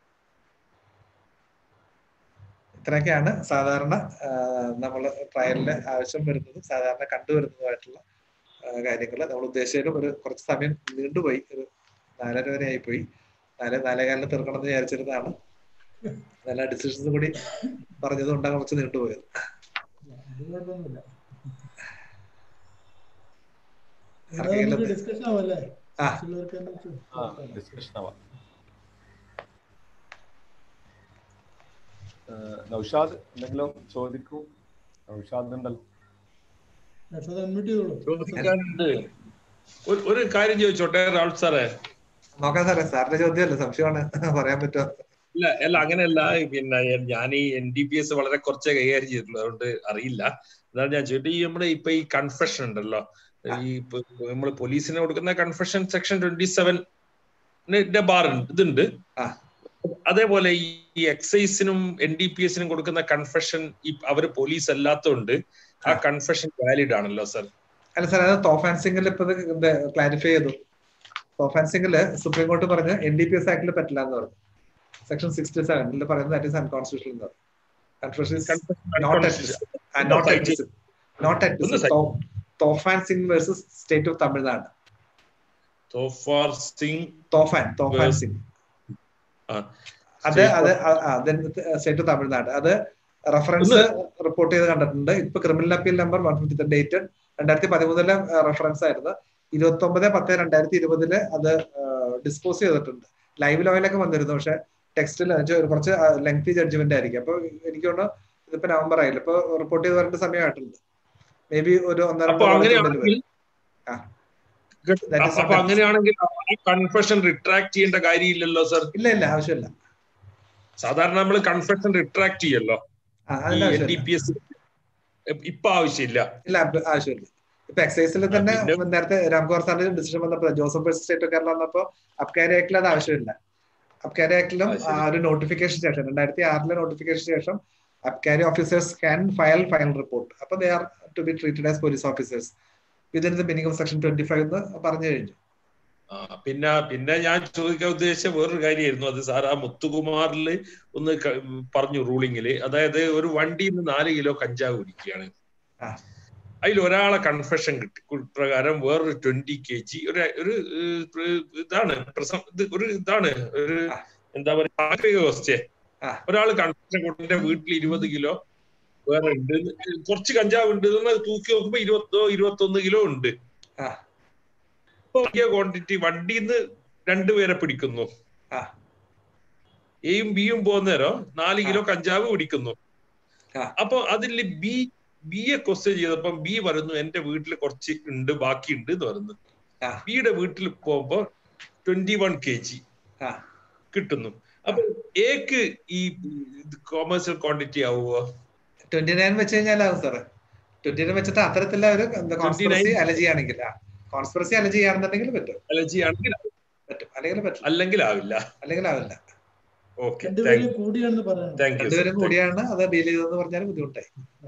ഇത്രയൊക്കെയാണ് സാധാരണ നമ്മൾ ട്രയലിന് ആവശ്യം വരുന്നതും സാധാരണ കണ്ടുവരുന്നതുമായിട്ടുള്ള കാര്യങ്ങൾ നമ്മൾ ഉദ്ദേശിച്ചാലും ഒരു കുറച്ച് സമയം നീണ്ടുപോയി ഒരു നാലര വരെ ആയിപ്പോയി നാല് നാലേകാലിന് തീർക്കണം എന്ന് വിചാരിച്ചിരുന്നതാണ് നല്ല ഡിസിഷൻസ് കൂടി പറഞ്ഞത് കൊണ്ടാണ് കുറച്ച് നീണ്ടുപോയത് ഡിസ്കഷൻ ആവല്ലേ ആ ഡിസ്കഷൻ ആവാം നൗഷാദ് എന്തെങ്കിലും ചോദിക്കൂ നൗഷാദ് ഉണ്ടല്ലോ അൺമ്യൂട്ട് ചെയ്തോളൂ ചോദിക്കാനുണ്ട് ഒരു- ഒരു കാര്യം ചോദിച്ചോട്ടെ രാഹുൽ സാറേ നോക്കാം സാറേ സാറിന്റെ ചോദ്യമല്ലേ സംശയമാണ് പറയാൻ പറ്റുമോ ഇല്ല അല്ല അങ്ങനെയല്ല പിന്നെ ഞാൻ ഈ എൻ ഡി പി എസ് വളരെ കുറച്ചേ കൈകാര്യം ചെയ്തിട്ടുള്ളൂ അതുകൊണ്ട് അറിയില്ല അതാണ് ഞാൻ ചോദിച്ചത് ഈ നമ്മുടെ ഇപ്പൊ ഈ കൺഫെഷൻ ഉണ്ടല്ലോ ഈ നമ്മൾ പോലീസിന് കൊടുക്കുന്ന confession section twenty seven bar ഇതുണ്ട് ആ. അതേപോലെ ഈ എക്സൈസിനും എൻ ഡി പി എസിനും കൊടുക്കുന്ന കൺഫെഷൻ ഈ അവര് പോലീസ് അല്ലാത്തതുകൊണ്ട് ആ കൺഫെഷൻ വാലിഡ് ആണല്ലോ സർ അല്ല സാർ അത് തോഫാൻ സിംഗിൽ ഇപ്പൊ ക്ലാരിഫൈ ചെയ്തു തോഫാൻ സിംഗില് സുപ്രീം കോടതി പറഞ്ഞ് എൻ ഡി പി എസ് ആക്ടിൽ പറ്റില്ല എന്ന് പറഞ്ഞു സെക്ഷൻ സിക്സ്റ്റി സെവനിൽ പറയുന്നത് ദാറ്റ് ഇസ് അൺകോൺസ്റ്റിറ്റ്യൂഷണൽ എന്ന് പറഞ്ഞു not at Tofan Singh versus state of Tamil Nadu Tofan Singh Tofan Tofan Vers- Singh ആ. അത് അത് സ്റ്റേറ്റ് ഓഫ് തമിഴ്നാട് അത് റെഫറൻസ് റിപ്പോർട്ട് ചെയ്ത് കണ്ടിട്ടുണ്ട് ഇപ്പൊ criminal appeal number one fifty dated രണ്ടായിരത്തി പതിമൂന്നിലെ റെഫറൻസ് ആയിരുന്നു ഇരുപത്തി ഒമ്പത് പത്ത് രണ്ടായിരത്തി ഇരുപതില് അത് ഡിസ്പോസ് ചെയ്തിട്ടുണ്ട് ലൈവ് ലെവലൊക്കെ വന്നിരുന്നു പക്ഷെ ടെക്സ്റ്റിൽ കുറച്ച് ലെങ്തി ജഡ്ജ്മെന്റ് ആയിരിക്കും അപ്പൊ എനിക്ക് തോന്നുന്നു ഇതിപ്പോ നവംബർ ആയില്ല ഇപ്പൊ റിപ്പോർട്ട് ചെയ്ത് വരേണ്ട സമയമായിട്ടുണ്ട് മേ ബി ഒരു ഒന്നര അപ്പൊ രണ്ട് മാസത്തിനുള്ളിൽ അങ്ങനെയാണെങ്കിൽ വരും. ആ. That is അപ്പൊ not- അങ്ങനെയാണെങ്കിൽ കൺഫെഷൻ റിട്രാക്ട് ചെയ്യേണ്ട കാര്യമില്ലല്ലോ സർ ഇല്ല ഇല്ല ആവശ്യമില്ല സാധാരണ നമ്മൾ കൺഫെഷൻ റിട്രാക്ട് ചെയ്യല്ലോ ആ, ഈ അതിന്റെ എൻ ഡി ആവശ്യമില്ല പി എസ് ഇപ്പൊ ആവശ്യമില്ല ഇല്ല അപ്പ- ആവശ്യമില്ല ഇപ്പൊ എക്സൈസിൽ തന്നെ പിന്നെ- നേരത്തെ രാംകുമാർ സാറിന്റെ ഡിസിഷൻ വന്നപ്പോ ജോസഫ് സ്റ്റേറ്റ് കേരള വന്നപ്പോ അബ്കാരി ആക്ടിൽ അത് ആവശ്യമില്ല അബ്കാരി ആക്ടിലും ആ, ശരി. ആ ഒരു നോട്ടിഫിക്കേഷൻ ശേഷം രണ്ടായിരത്തി ആറിലെ നോട്ടിഫിക്കേഷൻ ശേഷം abkari officers can file final report അപ്പൊ they are to be treated as police officers within the meaning of section twenty five എന്ന് പറഞ്ഞു കഴിഞ്ഞു ആ, പിന്നെ പിന്നെ ഞാൻ ചോദിക്കാൻ ഉദ്ദേശിച്ച വേറൊരു കാര്യമായിരുന്നു അത് സാർ ആ മുത്തുകുമാറില് ഒന്ന് ക- ഉം പറഞ്ഞു റൂളിങ്ങില് അതായത് ഒരു വണ്ടിയിൽ നിന്ന് നാല് കിലോ കഞ്ചാവ് പിടിക്കുകയാണ് ആ. അതിൽ ഒരാളെ കൺഫെഷൻ കിട്ടി കു- പ്രകാരം വേറൊരു ട്വന്റി കെ ജി ഒരു ഒരു ഏഹ്, ഇതാണ് പ്രസം- ഇത് ഒരു ഇതാണ് ഒരു ആ. എന്താ പറയുക താന്ത്രിക വ്യവസ്ഥയെ ആ. ഒരാൾ കൺഫെഷൻ കൊടുത്ത വീട്ടിൽ ഇരുപത് കിലോ വേറെ ഉണ്ട് കുറച്ച് കഞ്ചാവ് ഉണ്ട് എന്ന് തൂക്കി നോക്കുമ്പോ ഇരുപത്തോ ഇരുപത്തൊന്ന് കിലോ ഉണ്ട് ആ. വലിയ ക്വാണ്ടിറ്റി വണ്ടിയിൽ നിന്ന് രണ്ടുപേരെ പിടിക്കുന്നു ആ. എയും ബിയും പോകുന്നേരം നാല് കിലോ കഞ്ചാവ് പിടിക്കുന്നു ആ. അപ്പൊ അതിൽ ബി ബിയെ ക്വസ്റ്റ്യൻ ചെയ്തപ്പം ബി പറയുന്നു എന്റെ വീട്ടിൽ കുറച്ച് ഉണ്ട് ബാക്കി ഉണ്ട് എന്ന് പറയുന്നു ആ. ബിയുടെ വീട്ടിൽ പോകുമ്പോ ട്വന്റി വൺ കെ ജി ആ. കിട്ടുന്നു അപ്പൊ എക്ക് ഈ കൊമേഴ്സ്യൽ ക്വാണ്ടിറ്റി ആവുമോ ട്വന്റി നയൻ വെച്ച് കഴിഞ്ഞാലാവും സാറ് ട്വന്റി നയൻ വെച്ചിട്ട് അത്തരത്തിലുള്ള ഒരു കോൺസ്പിറസി അലജി ആണെങ്കിൽ കോൺസ്പിറസി അലജി ചെയ്യുകയാണെന്നുണ്ടെങ്കിൽ പറ്റും അലർജി ആണെങ്കിൽ പറ്റും അല്ലെങ്കിൽ പറ്റില്ല അല്ലെങ്കിൽ ആവില്ല അല്ലെങ്കിൽ ആവില്ല ഓക്കെ രണ്ടുപേരും കൂടിയാണെന്ന് പറയണം താങ്ക് യു രണ്ടുപേരും കൂടിയാണ് അത് ഡീൽ ചെയ്തതെന്ന് പറഞ്ഞാൽ ബുദ്ധിമുട്ടായി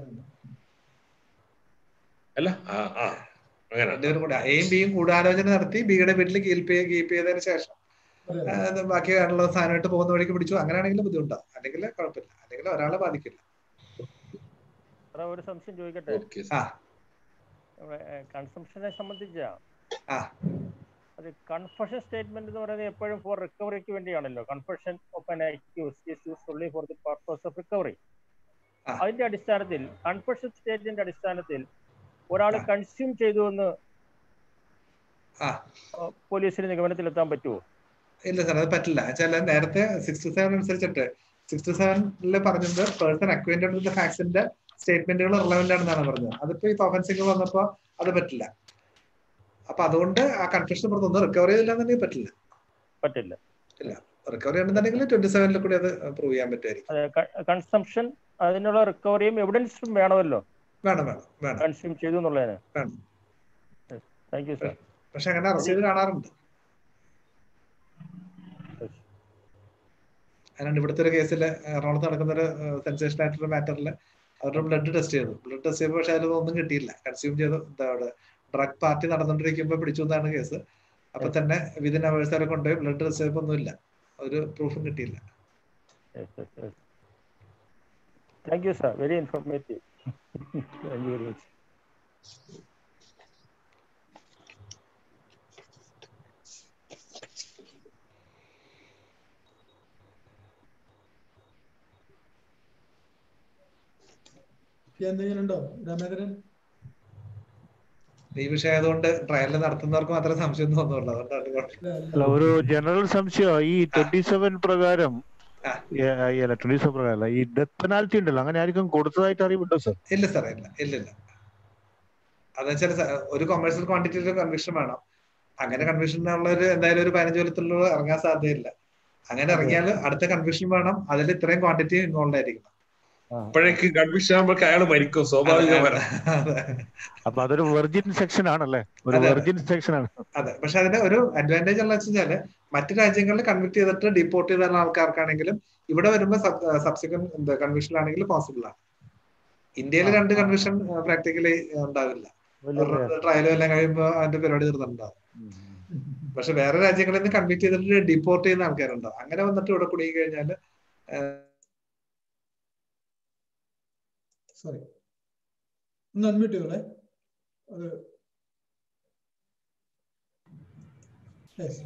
അല്ല ആ ആ അങ്ങനെ രണ്ടുപേരും കൂടി എയും ബിയും ഗൂഢാലോചന നടത്തി ബിയുടെ വീട്ടിൽ കീപ്പ് കീപ്പ് ചെയ്തതിന് ശേഷം പറയാം. ആ, അത് ബാക്കി ഉള്ള സാധനമായിട്ട് പോകുന്ന വഴിക്ക് പിടിച്ചു അങ്ങനെയാണെങ്കിൽ ബുദ്ധിമുട്ടാവും അല്ലെങ്കിൽ കുഴപ്പമില്ല അല്ലെങ്കിൽ ഒരാളെ ബാധിക്കില്ല സാറേ, ഒരു സംശയം ചോദിക്കട്ടെ ഓക്കെ ആ കൺസംഷനെ സംബന്ധിച്ച ആ. അത് കൺഫഷൻ സ്റ്റേറ്റ്മെന്റ് എന്ന് പറയുന്നത് എപ്പോഴും ഫോർ റിക്കവറിക്ക് വേണ്ടിയാണല്ലോ confession of an accuse is use only for the purpose of recovery ആ. അതിന്റെ അടിസ്ഥാനത്തിൽ കൺഫഷൻ സ്റ്റേറ്റിന്റെ അടിസ്ഥാനത്തിൽ ഒരാൾ ആ. കൺസ്യൂം ചെയ്തു എന്ന് ആ. ആ, പോലീസിന് നിഗമനത്തിലെത്താൻ പറ്റുമോ ഇല്ല സാർ അത് പറ്റില്ല ചില നേരത്തെ സിക്സ്റ്റി സെവൻ അനുസരിച്ചിട്ട് സിക്സ്റ്റി സെവനിൽ പറഞ്ഞത് പേഴ്സൺ അക്വൈന്റഡ് വിത്ത് ഫാക്സിന്റെ സ്റ്റേറ്റ്മെന്റുകൾ റിലവന്റ് ആണെന്നാണ് പറഞ്ഞത് അതിപ്പോ ഈ തോമൻ സിംഗ് വന്നപ്പോ അത് പറ്റില്ല അപ്പൊ അതുകൊണ്ട് ആ കൺഫ്യൂഷൻ പുറത്തൊന്നും റിക്കവറി ചെയ്തില്ലാന്നുണ്ടെങ്കിൽ പറ്റില്ല പറ്റില്ല റിക്കവറി ആണെന്നുണ്ടെങ്കിൽ ട്വന്റി സെവനിൽ കൂടി അത് പ്രൂവ് ചെയ്യാൻ പറ്റുമായിരിക്കും അതെ കൺസംഷൻ അതിനുള്ള റിക്കവറിയും എവിഡൻസും വേണമല്ലോ വേണം വേണം വേണം കൺസ്യൂം ചെയ്തു എന്നുള്ളതിന് വേണം. താങ്ക് യു സാർ പക്ഷെ അങ്ങനെ അറസ്റ്റ് ചെയ്ത് കാണാറുണ്ട് അതുകൊണ്ട് ഇവിടുത്തെ ഒരു കേസിൽ എറണാകുളത്ത് നടക്കുന്ന ഒരു സെൻസേഷൻ ആയിട്ടുള്ള മാറ്ററിൽ അവരുടെ ബ്ലഡ് ടെസ്റ്റ് ചെയ്തു ബ്ലഡ് ടെസ്റ്റ് ചെയ്തപ്പോൾ പക്ഷെ അതിലൊന്നും ഒന്നും കിട്ടിയില്ല കൺസ്യൂം ചെയ്തു എന്താ അവിടെ ഡ്രഗ് പാർട്ടി നടന്നുകൊണ്ടിരിക്കുമ്പോൾ പിടിച്ചു എന്നാണ് കേസ് അപ്പൊ തന്നെ വിതിൻ അവേഴ്സ് വരെ കൊണ്ടുപോയി ബ്ലഡ് ടെസ്റ്റ് ചെയ്തപ്പോൾ ഒന്നുമില്ല ഒരു പ്രൂഫും കിട്ടിയില്ല thank you sir very informative thank you very much എന്തെങ്കിലും ഉണ്ടോ രാമേന്ദ്രൻ ഈ വിഷയം ആയതുകൊണ്ട് ട്രയലിൽ നടത്തുന്നവർക്ക് മാത്രമേ സംശയം തോന്നുള്ളൂ അതുകൊണ്ടാണ് കുഴപ്പം. ഇല്ല, ഇല്ല. അല്ല ഒരു ജനറൽ സംശയം ഈ ട്വന്റി സെവൻ പ്രകാരം ആ. ഏ, അല്ല ട്വന്റി സെവൻ പ്രകാരം അല്ല ഈ ഡെത്ത് പെനാൽറ്റി ഉണ്ടല്ലോ അങ്ങനെ ആർക്കും കൊടുത്തതായിട്ട് അറിവുണ്ടോ സർ ഇല്ല സാറേ ഇല്ല ഇല്ല ഇല്ല അതെന്ന് വെച്ചാൽ സ- ഒരു കൊമേഴ്സ്യൽ ക്വാണ്ടിറ്റിയിൽ കൺവിഷൻ വേണം അങ്ങനെ കൺവിഷനുള്ള ഒരു എന്തായാലും ഒരു പതിനഞ്ച് കൊല്ലത്തിലുള്ള ഇറങ്ങാൻ സാധ്യതയില്ല അങ്ങനെ ഇറങ്ങിയാൽ അടുത്ത കൺവിഷൻ വേണം അതിൽ ഇത്രയും ക്വാണ്ടിറ്റി ഇൻവോൾവ് ആയിരിക്കണം അപ്പോഴേക്ക് കൺവിഷൻ ആകുമ്പോഴേക്ക് അയാൾ മരിക്കും സ്വാഭാവികമാണ് അതെ അപ്പൊ അതൊരു വെർജിൻ സെക്ഷൻ ആണല്ലേ ഒരു അതെ, അതെ. വെർജിൻ സെക്ഷൻ ആണ് അതെ പക്ഷെ അതിന്റെ ഒരു അഡ്വാൻറ്റേജ് ഉള്ള വെച്ചാല് മറ്റു രാജ്യങ്ങളിൽ കൺവിക്ട് ചെയ്തിട്ട് ഡിപ്പോർട്ട് ചെയ്ത ആൾക്കാർക്കാണെങ്കിലും ഇവിടെ വരുമ്പോൾ സബ്സിക്വന്റ് എന്താ കൺവിഷനിലാണെങ്കിൽ പോസിബിൾ ആണ് ഇന്ത്യയിൽ രണ്ട് കൺവിഷൻ പ്രാക്ടിക്കലി ഉണ്ടാവില്ല ട്രയലും എല്ലാം കഴിയുമ്പോൾ അതിന്റെ പരിപാടി തീർന്നിട്ടുണ്ടാവും പക്ഷെ വേറെ രാജ്യങ്ങളിൽ നിന്ന് കൺവിക്ട് ചെയ്തിട്ട് ഡിപ്പോർട്ട് ചെയ്യുന്ന ആൾക്കാരുണ്ടാവും അങ്ങനെ വന്നിട്ട് ഇവിടെ കുടുങ്ങി കഴിഞ്ഞാൽ സോറി ഒന്ന് അൺമ്യൂട്ട് ചെയ്തോളെ അത് യെസ്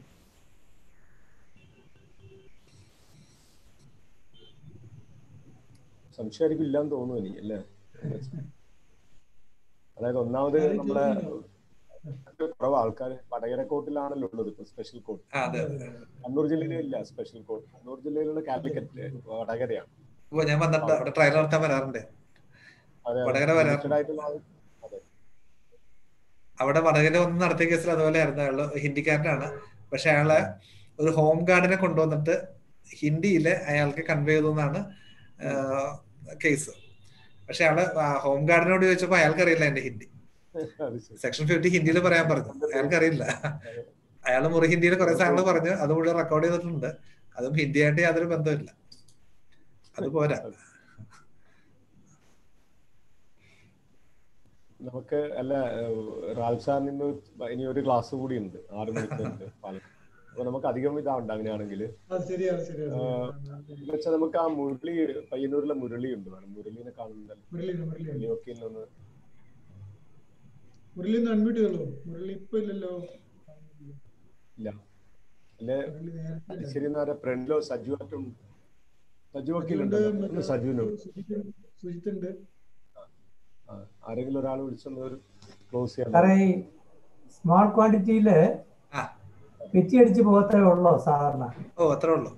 സംശയമായിരിക്കും ഇല്ലാന്ന് തോന്നുന്നു എനിക്ക് അല്ലേ അതായത് ഒന്നാമത് നമ്മളെ കുറവ് ആൾക്കാർ വടകര കോർട്ടിലാണല്ലോ ഉള്ളത് ഇപ്പൊ സ്പെഷ്യൽ കോർട്ട് ആ അതെ അതെ കണ്ണൂർ ജില്ലയിൽ ഇല്ല സ്പെഷ്യൽ കോർട്ട് കണ്ണൂർ ജില്ലയിലുള്ള കാലിക്കറ്റ് വടകരയാണ് ഓ ഞാൻ വന്നിട്ട് അവിടെ ട്രയൽ നടത്താൻ വരാറുണ്ട് അതെ വടകര വരാം. limited ആയിട്ടുള്ള ആൾ- അതെ അവിടെ വടകര ഒന്ന് നടത്തിയ കേസിൽ അതുപോലെ ആയിരുന്നു അയാള് ഹിന്ദിക്കാരനാണ് പക്ഷെ അയാളെ ഒരു ഹോം ഗാർഡിനെ കൊണ്ടുവന്നിട്ട് ഹിന്ദിയില് അയാൾക്ക് കൺവേ ചെയ്തു എന്നാണ് കേസ് പക്ഷെ അയാള് ഹോം ഗാർഡിനോട് ചോദിച്ചപ്പോ അയാൾക്ക് അറിയില്ല എന്റെ ഹിന്ദി അത് ശരി സെക്ഷൻ ഫിഫ്റ്റി ഹിന്ദിയിൽ പറയാൻ പറഞ്ഞു അയാൾക്ക് അറിയില്ല അയാൾ മുറി ഹിന്ദിയിൽ കുറെ സാധനങ്ങൾ പറഞ്ഞു അത് മുഴുവൻ റെക്കോർഡ് ചെയ്തിട്ടുണ്ട് അതും ഹിന്ദിയായിട്ട് യാതൊരു ബന്ധമില്ല അത് പോരാ നമുക്ക് അല്ല റാൽ സാറിന് ഇന്ന് ഇനി ഒരു ക്ലാസ് കൂടി ഉണ്ട് ആറ് മണിക്കുണ്ട് പാലക്കാട് അപ്പൊ നമുക്ക് അധികം ഇതാവുണ്ട് അങ്ങനെയാണെങ്കിൽ അത് ശരിയാണ് ശരിയാണ് എന്ന് വെച്ചാൽ നമുക്ക് ആ മുരളി പയ്യന്നൂരിലെ മുരളി ഉണ്ട് മാഡം മുരളിനെ കാണുന്നുണ്ടല്ലോ മുരളി മുരളി മുരളി വക്കീലിനൊന്ന് മുരളി ഒന്ന് അൺമ്യൂട്ട് ചെയ്തോളൂ മുരളി ഇപ്പൊ ഇല്ലല്ലോ ഇല്ല അല്ലെ മുരളി നേരത്തെ ശരി എന്നാ ഫ്രണ്ടിലോ സജു ആറ്റും സജു വക്കീലുണ്ട് ഒന്ന് സജുവിനോ സുജിത്ത് ഉണ്ട് ആ, ആരെങ്കിലും ഒരാൾ വിളിച്ചൊന്ന് ഒരു ക്ലോസ് ചെയ്യാൻ സാറേ ഈ സ്മോൾ ക്വാണ്ടിറ്റിയില് ആ. പെറ്റി അടിച്ച് പോകത്തേ ഉള്ളോ സാധാരണ ഓ അത്രേ ഉള്ളൂ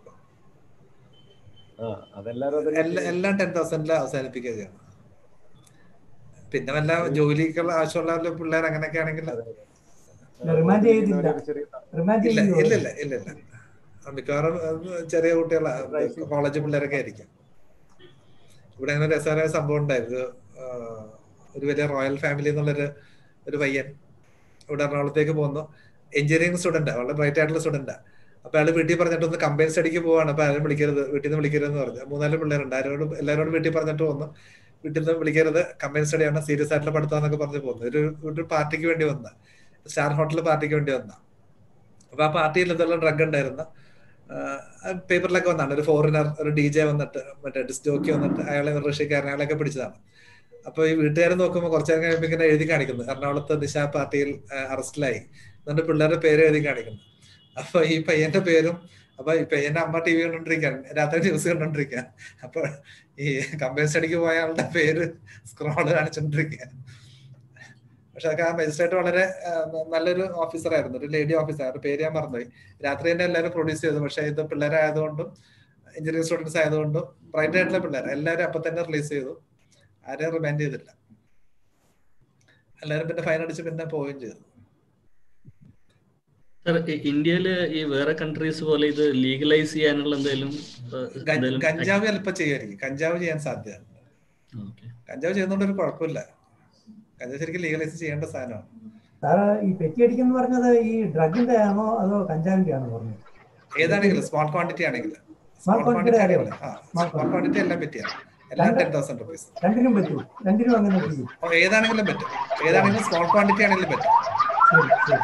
ആ അതെല്ലാരും അതന്നെ എല്ലാ- എല്ലാം ടെൻ തൗസൻഡിൽ അവസാനിപ്പിക്കുക ചെയ്യണം പിന്നെ വല്ല ജോലിക്കുള്ള ആവശ്യമുള്ള വല്ല പിള്ളേർ അങ്ങനെയൊക്കെ ആണെങ്കിൽ റിമാൻഡ് ചെയ്തില്ല ഒരു ചെറിയ റിമാൻഡ് ഇല്ല ചെയ്യോ ഇല്ല ഇല്ല ഇല്ല ഇല്ല ആ, മിക്കവാറും അത് ചെറിയ കുട്ടികളാ കോളേജ് പിള്ളേരൊക്കെ ആയിരിക്കും ഇവിടെ അങ്ങനെ രസകരമായ സംഭവം ഉണ്ടായിരുന്നു ആ, ഒരു വലിയ റോയൽ ഫാമിലി എന്നുള്ളൊരു ഒരു പയ്യൻ ഇവിടെ എറണാകുളത്തേക്ക് പോകുന്നു എഞ്ചിനീയറിംഗ് സ്റ്റുഡന്റ് വളരെ ബ്രൈറ്റ് ആയിട്ടുള്ള സ്റ്റുഡന്റാ അപ്പൊ അയാൾ വീട്ടിൽ പറഞ്ഞിട്ട് ഒന്ന് കമ്പൈൻ സ്റ്റഡിക്ക് പോവാണ് അപ്പൊ ആരും വിളിക്കരുത് വീട്ടിൽ നിന്ന് വിളിക്കരുതെന്ന് പറഞ്ഞു മൂന്നാല് പിള്ളേരുണ്ട് ആരോടും എല്ലാവരോടും വീട്ടിൽ പറഞ്ഞിട്ട് വന്നു വീട്ടിൽ നിന്ന് വിളിക്കരുത് കമ്പൈൻ സ്റ്റഡിയാണ് സീരിയസ് ആയിട്ടുള്ള പഠിത്തമെന്നൊക്കെ പറഞ്ഞു പോകുന്നു ഒരു ഒരു പാർട്ടിക്ക് വേണ്ടി വന്ന സ്റ്റാർ ഹോട്ടൽ പാർട്ടിക്ക് വേണ്ടി വന്ന അപ്പൊ ആ പാർട്ടിയിൽ എന്തെല്ലാം ഡ്രഗ് ഉണ്ടായിരുന്നു പേപ്പറിലൊക്കെ വന്നാണ് ഒരു ഫോറിനർ ഒരു ഡി ജെ വന്നിട്ട് മറ്റേ ഡിസ്റ്റോക്കി വന്നിട്ട് അയാളെ റഷ്യക്കാരൻ അയാളെയൊക്കെ പിടിച്ചതാണ് അപ്പൊ ഈ വീട്ടുകാർ നോക്കുമ്പോൾ കുറച്ചു നേരം കഴിയുമ്പോൾ ഇങ്ങനെ എഴുതി കാണിക്കുന്നു എറണാകുളത്ത് ദിശ പാർട്ടിയിൽ അറസ്റ്റിലായി എന്നിട്ട് പിള്ളേരുടെ പേര് എഴുതി കാണിക്കുന്നു അപ്പൊ ഈ പയ്യന്റെ പേരും അപ്പൊ ഈ പയ്യന്റെ അമ്മ ടി വി കണ്ടോണ്ടിരിക്കുകയാണ് രാത്രി ന്യൂസ് കണ്ടോണ്ടിരിക്കുക അപ്പൊ ഈ കമ്പനി സ്റ്റഡിക്ക് പോയ ആളുടെ പേര് സ്ക്രോള് കാണിച്ചോണ്ടിരിക്കുക പക്ഷെ അതൊക്കെ ആ മജിസ്ട്രേറ്റ് വളരെ ആ, നല്ലൊരു ഓഫീസറായിരുന്നു ഒരു ലേഡി ഓഫീസർ അവരുടെ പേര് ഞാൻ മറന്നുപോയി രാത്രി തന്നെ എല്ലാവരും പ്രൊഡ്യൂസ് ചെയ്തു പക്ഷെ ഇത് പിള്ളേരായതുകൊണ്ടും എഞ്ചിനീയറിംഗ് സ്റ്റുഡൻസ് ആയതുകൊണ്ടും ബ്രൈറ്റ് ആയിട്ടുള്ള പിള്ളേർ എല്ലാവരും അപ്പൊ തന്നെ റിലീസ് ചെയ്തു ആരെയും റിമാൻഡ് ചെയ്തില്ല എല്ലാവരും പിന്നെ ഫൈൻ അടിച്ച് പിന്നെ പോവുകയും ചെയ്തു സർ ഇന്ത്യയില് ഈ വേറെ കൺട്രീസ് പോലെ ഇത് ലീഗലൈസ് ചെയ്യാനുള്ള എന്തെങ്കിലും ഗ- കഞ്ചാവ് ചിലപ്പോ ചെയ്യുമായിരിക്കും കഞ്ചാവ് ചെയ്യാൻ സാധ്യത കഞ്ചാവ് ചെയ്യുന്നതുകൊണ്ട് ഒരു കുഴപ്പമില്ല കഞ്ചാവ് ശരിക്കും ലീഗലൈസ് ചെയ്യേണ്ട സാധനമാണ് സാറ് ഈ പെറ്റി അടിക്കുന്ന പറഞ്ഞത് ഈ ഡ്രഗിന്റെ ആണോ അതോ കഞ്ചാവിന്റെ ആണോ പറഞ്ഞത് ഏതാണെങ്കിലും സ്മോൾ ക്വാണ്ടിറ്റി ആണെങ്കിൽ Small സ്മോൾ quantity ക്വാണ്ടിറ്റി അറിയാം. ആണെങ്കിൽ ആ Small സ്മോൾ ക്വാണ്ടിറ്റി എല്ലാം പറ്റിയാണ് എല്ലാം രണ്ട്- ടെൻ തൗസൻഡ് റുപ്പീസ് രണ്ടിനും പറ്റും രണ്ടിനും അങ്ങനെ ചെയ്യും ഓ, ഏതാണെങ്കിലും പറ്റും ഏതാണെങ്കിലും സ്മോൾ ക്വാണ്ടിറ്റി ആണെങ്കിലും പറ്റും ശരി ശരി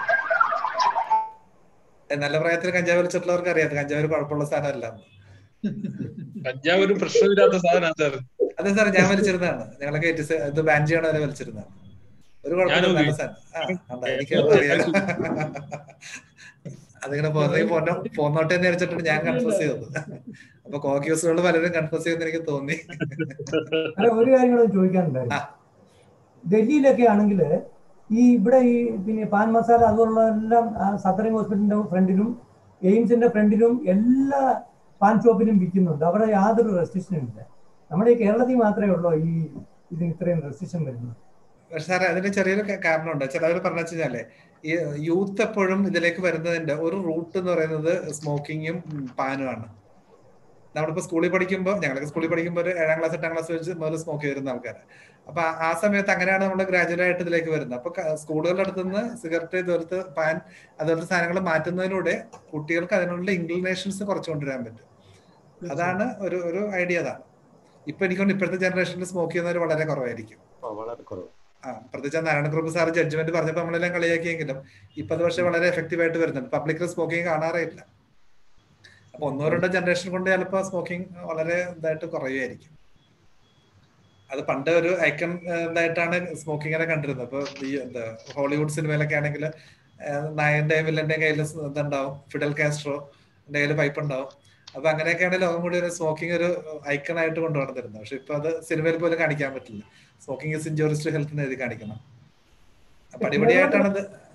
ഏ, നല്ല പ്രായത്തിൽ കഞ്ചാവ് വലിച്ചിട്ടുള്ളവർക്ക് അറിയാം അത് കഞ്ചാവ് ഒരു കുഴപ്പമുള്ള സാധനമല്ല കഞ്ചാവ് ഒരു പ്രശ്നമില്ലാത്ത സാധനമാണ് സാർ അതെ സാർ ഞാൻ വലിച്ചിരുന്നതാണ് ഞങ്ങളൊക്കെ ATC ഇത് ബാൻ ചെയ്യണ വരെ വലിച്ചിരുന്നതാണ് ഒരു കുഴപ്പമില്ല ഞാനും നല്ല സാധനം ആ അതാ, എനിക്ക് അറിയാം അതിങ്ങനെ പോന്നെ പോന്നോ പോന്നോട്ടെ എന്ന് വിചാരിച്ചിട്ട് ഞാൻ കൺഫ്യൂസ് ചെയ്തത് അപ്പൊ കോക്യൂസുകൾ പലരും കൺഫ്യൂസ് ചെയ്യുന്ന എനിക്ക് തോന്നി അല്ല ഒരു കാര്യം കൂടെ ചോദിക്കാനുണ്ടായിരുന്നു ഡൽഹിയിലൊക്കെ ആണെങ്കിൽ ഈ ഇവിടെ ഈ പിന്നെ പാൻ മസാല അതുപോലുള്ളതെല്ലാം സത്തറിംഗ് ഹോസ്പിറ്റലിന്റെ ഫ്രണ്ടിലും എയിംസിന്റെ ഫ്രണ്ടിലും എല്ലാ പാൻ ഷോപ്പിലും വിൽക്കുന്നുണ്ട് അവിടെ യാതൊരു റെസ്ട്രിക്ഷനും ഇല്ല നമ്മുടെ ഈ കേരളത്തിൽ മാത്രമേ ഉള്ളൂ ഈ ഇതിന് ഇത്രയും റെസ്ട്രിക്ഷൻ വരുന്നത് പക്ഷെ സാറേ അതിന് ചെറിയൊരു ക- കാരണമുണ്ട് ചിലവർ പറഞ്ഞു വെച്ചാലേ ഈ യൂത്ത് എപ്പോഴും ഇതിലേക്ക് വരുന്നതിന്റെ ഒരു റൂട്ട് എന്ന് പറയുന്നത് സ്മോക്കിങ്ങും പാനുമാണ് നമ്മളിപ്പോ സ്കൂളിൽ പഠിക്കുമ്പോൾ ഞങ്ങളൊക്കെ സ്കൂളിൽ പഠിക്കുമ്പോൾ ഒരു ഏഴാം ക്ലാസ് എട്ടാം ക്ലാസ് വെച്ച് മുതൽ സ്മോക്ക് ചെയ്തിരുന്ന ആൾക്കാർ അപ്പൊ ആ- ആ സമയത്ത് അങ്ങനെയാണ് നമ്മൾ ഗ്രാജുവൽ ആയിട്ട് ഇതിലേക്ക് വരുന്നത് അപ്പൊ ക- സ്കൂളുകളുടെ അടുത്ത് നിന്ന് സിഗരറ്റ് ഇതുപോലത്തെ പാൻ അതുപോലത്തെ സാധനങ്ങൾ മാറ്റുന്നതിലൂടെ കുട്ടികൾക്ക് അതിനുള്ള ഇൻക്ലിനേഷൻസ് കുറച്ച് കൊണ്ടുവരാൻ പറ്റും അതാണ് ഒരു ഒരു ഐഡിയ അതാണ് ഇപ്പൊ എനിക്കൊണ്ട് ഇപ്പോഴത്തെ ജനറേഷനിൽ സ്മോക്ക് ചെയ്യുന്നവർ വളരെ കുറവായിരിക്കും ആ, വളരെ കുറവ് ആ പ്രത്യേകിച്ച് നാരായണ ഗ്രൂപ്പ് സാർ ജഡ്ജ്മെന്റ് പറഞ്ഞപ്പോൾ നമ്മളെല്ലാം കളിയാക്കിയെങ്കിലും ഇപ്പൊ അത് പക്ഷേ വളരെ എഫക്റ്റീവ് ആയിട്ട് വരുന്നുണ്ട് പബ്ലിക്കിൽ സ്മോക്കിംഗ് കാണാറേ ഇല്ല അപ്പൊ ഒന്നോ രണ്ടോ ജനറേഷൻ കൊണ്ട് ചിലപ്പോൾ സ്മോക്കിംഗ് വളരെ ഇതായിട്ട് കുറയുമായിരിക്കും അത് പണ്ട് ഒരു ഐക്കൺ ഇതായിട്ടാണ് സ്മോക്കിങ്ങിനെ കണ്ടിരുന്നത് ഇപ്പൊ ഈ എന്താ ഹോളിവുഡ് സിനിമയിലൊക്കെ ആണെങ്കിൽ നായന്റെയും വില്ലന്റെയും കയ്യിൽ ഇതുണ്ടാവും ഫിഡൽ കാസ്ട്രോ കയ്യിൽ പൈപ്പ് ഉണ്ടാവും അപ്പൊ അങ്ങനെയൊക്കെയാണ് ലോകം കൂടി ഒരു സ്മോക്കിംഗ് ഒരു ഐക്കൺ ആയിട്ട് കൊണ്ടുവന്നിരുന്നത് പക്ഷെ ഇപ്പൊ അത് സിനിമയിൽ പോലും കാണിക്കാൻ പറ്റില്ല smoking is injurious to health എഴുതി കാണിക്കണം അപ്പൊ അടിപൊളിയായിട്ടാണ് ഇത്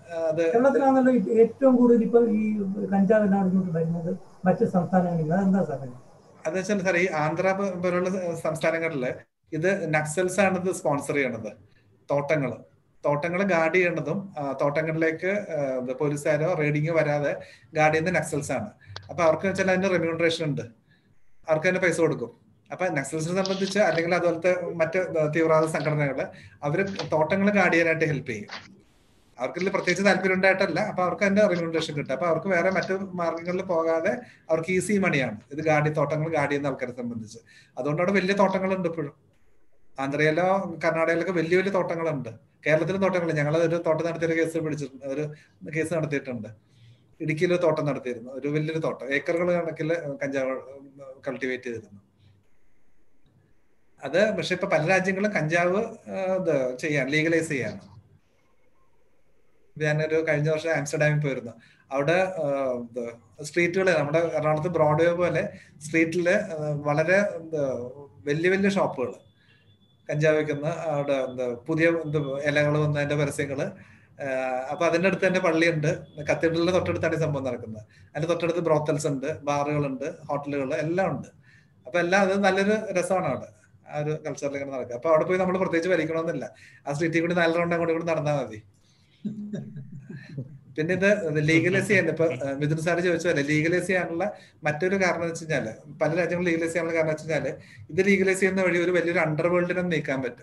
അത് കേരളത്തിലാണല്ലോ ഈ ഏറ്റവും കൂടുതൽ ഇപ്പൊ ഈ കഞ്ചാവ് എല്ലാം ഇങ്ങോട്ട് വരുന്നത് മറ്റ് സംസ്ഥാനങ്ങളിൽ അതെന്താ സാറേ അത് വെച്ചാൽ സാർ ഈ ആന്ധ്ര പോ- പോലുള്ള സംസ്ഥാനങ്ങളിൽ ഇത് നക്സൽസ് ആണ് ഇത് സ്പോൺസർ ചെയ്യണത് തോട്ടങ്ങൾ തോട്ടങ്ങൾ ഗാർഡ് ചെയ്യണതും ആ, തോട്ടങ്ങളിലേക്ക് ആ, ഇത് പോലീസുകാരോ റെയ്ഡിങ്ങോ വരാതെ ഗാർഡ് ചെയ്യുന്ന നക്സൽസ് ആണ് അപ്പൊ അവർക്ക് വെച്ചാൽ അതിന് റെമ്യൂണറേഷൻ ഉണ്ട് അവർക്ക് തന്നെ പൈസ കൊടുക്കും അപ്പൊ നക്സൽസിനെ സംബന്ധിച്ച് അല്ലെങ്കിൽ അതുപോലത്തെ മറ്റ് തീവ്രവാദ സംഘടനകള് അവര് തോട്ടങ്ങൾ ഗാർഡ് ചെയ്യാനായിട്ട് ഹെൽപ്പ് ചെയ്യും അവർക്ക് പ്രത്യേകിച്ച് താല്പര്യം ഉണ്ടായിട്ടല്ല അപ്പൊ അവർക്ക് അതിന്റെ റെമ്യൂണറേഷൻ കിട്ടും അപ്പൊ അവർക്ക് വേറെ മറ്റു മാർഗങ്ങളിൽ പോകാതെ അവർക്ക് ഈസി മണിയാണ് ഇത് ഗാഡി തോട്ടങ്ങൾ ഗാഡി ചെയ്യുന്ന ആൾക്കാരെ സംബന്ധിച്ച് അതുകൊണ്ട് അവിടെ വലിയ തോട്ടങ്ങളുണ്ട് ഇപ്പോഴും ആന്ധ്രയിലോ കർണാടകയിലൊക്കെ വലിയ വലിയ തോട്ടങ്ങളുണ്ട് കേരളത്തിലും തോട്ടങ്ങൾ ഞങ്ങൾ ഒരു തോട്ടം നടത്തിയ കേസ് പിടിച്ചിട്ടുണ്ട് ഒരു കേസ് നടത്തിയിട്ടുണ്ട് ഇടുക്കിയിൽ ഒരു തോട്ടം നടത്തിയിരുന്നു ഒരു വലിയൊരു തോട്ടം ഏക്കറുകൾ കണക്കിൽ കഞ്ചാവ് കൾട്ടിവേറ്റ് ചെയ്തിരുന്നു അത് പക്ഷെ ഇപ്പൊ പല രാജ്യങ്ങളും കഞ്ചാവ് ആ, ഇത് ചെയ്യാൻ ലീഗലൈസ് ചെയ്യാണ് ഞാനൊരു കഴിഞ്ഞ വർഷം ആംസ്റ്റർഡാമിൽ പോയിരുന്നു അവിടെ സ്ട്രീറ്റുകൾ നമ്മുടെ എറണാകുളത്ത് ബ്രോഡ്വേ പോലെ സ്ട്രീറ്റില് വളരെ എന്താ, വലിയ വലിയ ഷോപ്പുകൾ കഞ്ചാവ് വെക്കുന്ന അവിടെ എന്താ പുതിയ എന്ത് ഇലകൾ വന്നതിന്റെ പരസ്യങ്ങള് ആഹ് അപ്പൊ അതിന്റെ അടുത്ത് തന്നെ പള്ളിയുണ്ട് കത്തീഡ്രലിന്റെ തൊട്ടടുത്താണ് ഈ സംഭവം നടക്കുന്നത് അതിന്റെ തൊട്ടടുത്ത് ബ്രോത്തൽസ് ഉണ്ട് ബാറുകളുണ്ട് ഹോട്ടലുകൾ എല്ലാം ഉണ്ട് അപ്പൊ എല്ലാം അത് നല്ലൊരു രസമാണ് അവിടെ ആ ഒരു കൾച്ചറിൽ ഇങ്ങനെ നടക്കുക അപ്പൊ അവിടെ പോയി നമ്മൾ പ്രത്യേകിച്ച് വലിക്കണമെന്നില്ല ആ സ്ട്രീറ്റിൽ കൂടി നാല് റൗണ്ട് അങ്ങോട്ട് കൂടി നടന്നാൽ മതി പിന്നെ ഇത് ലീഗലൈസ് ചെയ്യാൻ ഇപ്പൊ ഏഹ്, മിഥുൻ സാറ് ചോദിച്ച പോലെ ലീഗലൈസ് ചെയ്യാനുള്ള മറ്റൊരു കാരണം എന്ന് വെച്ച് കഴിഞ്ഞാല് പല രാജ്യങ്ങളും ലീഗലൈസ് ചെയ്യാനുള്ള കാരണം വെച്ച് കഴിഞ്ഞാല് ഇത് ലീഗലൈസ് ചെയ്യുന്ന വഴി ഒരു വലിയൊരു അണ്ടർവേൾഡിനെ നീക്കാൻ പറ്റും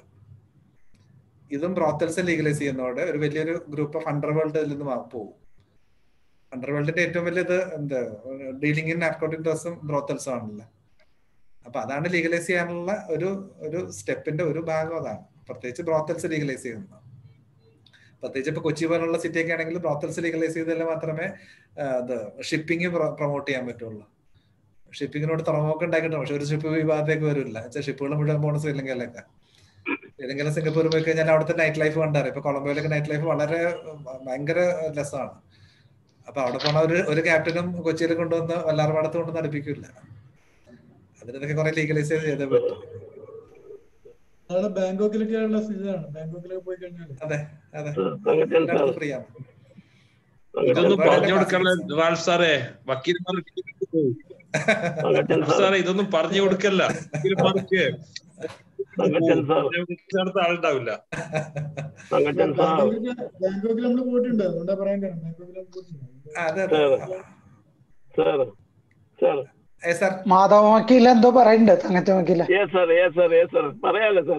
ഇതും ബ്രോത്തൽസ് ലീഗലൈസ് ചെയ്യുന്നതോടെ ഒരു വലിയൊരു ഗ്രൂപ്പ് ഓഫ് അണ്ടർവേൾഡ് ഇതിൽ നിന്ന് മാ- പോകും അണ്ടർവേൾഡിന്റെ ഏറ്റവും വലിയ ഇത് എന്താ ഡീലിംഗ് ഇൻ നാർക്കോട്ടിക് ഡ്രസ്സും ബ്രോത്തൽസും ആണല്ലോ അപ്പൊ അതാണ് ലീഗലൈസ് ചെയ്യാനുള്ള ഒരു ഒരു സ്റ്റെപ്പിന്റെ ഒരു ഭാഗം അതാണ് പ്രത്യേകിച്ച് ബ്രോത്തൽസ് ലീഗലൈസ് ചെയ്യുന്നത് പ്രത്യേകിച്ച് ഇപ്പൊ കൊച്ചി പോലുള്ള സിറ്റി ഒക്കെ ആണെങ്കിൽ ബ്രോത്തൽസ് ലീഗലൈസ് ചെയ്താൽ മാത്രമേ അത് ഷിപ്പിംഗ് പ്രൊമോട്ട് ചെയ്യാൻ പറ്റുള്ളൂ ഷിപ്പിങ്ങിനോട് തുറമുഖം ഉണ്ടാക്കിയിട്ടുണ്ട് പക്ഷെ ഒരു ഷിപ്പ് വിഭാഗത്തേക്ക് വരില്ല വെച്ചാൽ ഷിപ്പുകൾ മുഴുവൻ പോണ ശ്രീലങ്കയിലൊക്കെ ശ്രീലങ്കയിലെ സിംഗപ്പൂർ പോയി കഴിഞ്ഞാൽ അവിടുത്തെ നൈറ്റ് ലൈഫ് കണ്ടാറ് ഇപ്പൊ കൊളംബോയിലൊക്കെ നൈറ്റ് ലൈഫ് വളരെ ഭയങ്കര രസമാണ് അപ്പൊ അവിടെ പോണ ഒരു ഒരു ക്യാപ്റ്റനും കൊച്ചിയിൽ കൊണ്ടുവന്ന് വല്ലാർപാടത്ത് കൊണ്ടുവന്ന് അടുപ്പിക്കില്ല അതിനൊക്കെ കുറെ ലീഗലൈസ് ചെയ്തേ പറ്റും നാളെ ബാങ്കോക്കിലൊക്കെയുള്ള സ്ഥിതിയാണ് ബാങ്കോക്കിലൊക്കെ പോയി കഴിഞ്ഞാൽ അതെ അതെ തങ്കച്ചൻ സാർ എല്ലായിടത്തും ഫ്രീ ആണ് ഇതൊന്നും ഒരുപാട് പറഞ്ഞു facilities കൊടുക്കല്ല റാൽഫ് സാറേ വക്കീൽമാർ തങ്കച്ചൻ സാർ സാറേ ഇതൊന്നും പറഞ്ഞു കൊടുക്കല്ല വക്കീൽമാർക്ക് തങ്കച്ചൻ സാർ അടുത്ത ആളുണ്ടാവില്ല തങ്കച്ചൻ സാർ ബാങ്കോക്കിൽ ബാങ്കോക്കിൽ നമ്മൾ പോയിട്ടുണ്ട് അതുകൊണ്ടാ പറയാൻ കാരണം ബാങ്കോക്കിൽ നമ്മൾ പോയിട്ടുണ്ട് ആ, അതെ അതെ സാർ സാർ ഏ സാർ മാധവ വക്കീൽ എന്തോ പറയുന്നുണ്ട് തങ്കച്ച വക്കീല yes sir yes sir yes sir പറയാലോ സാർ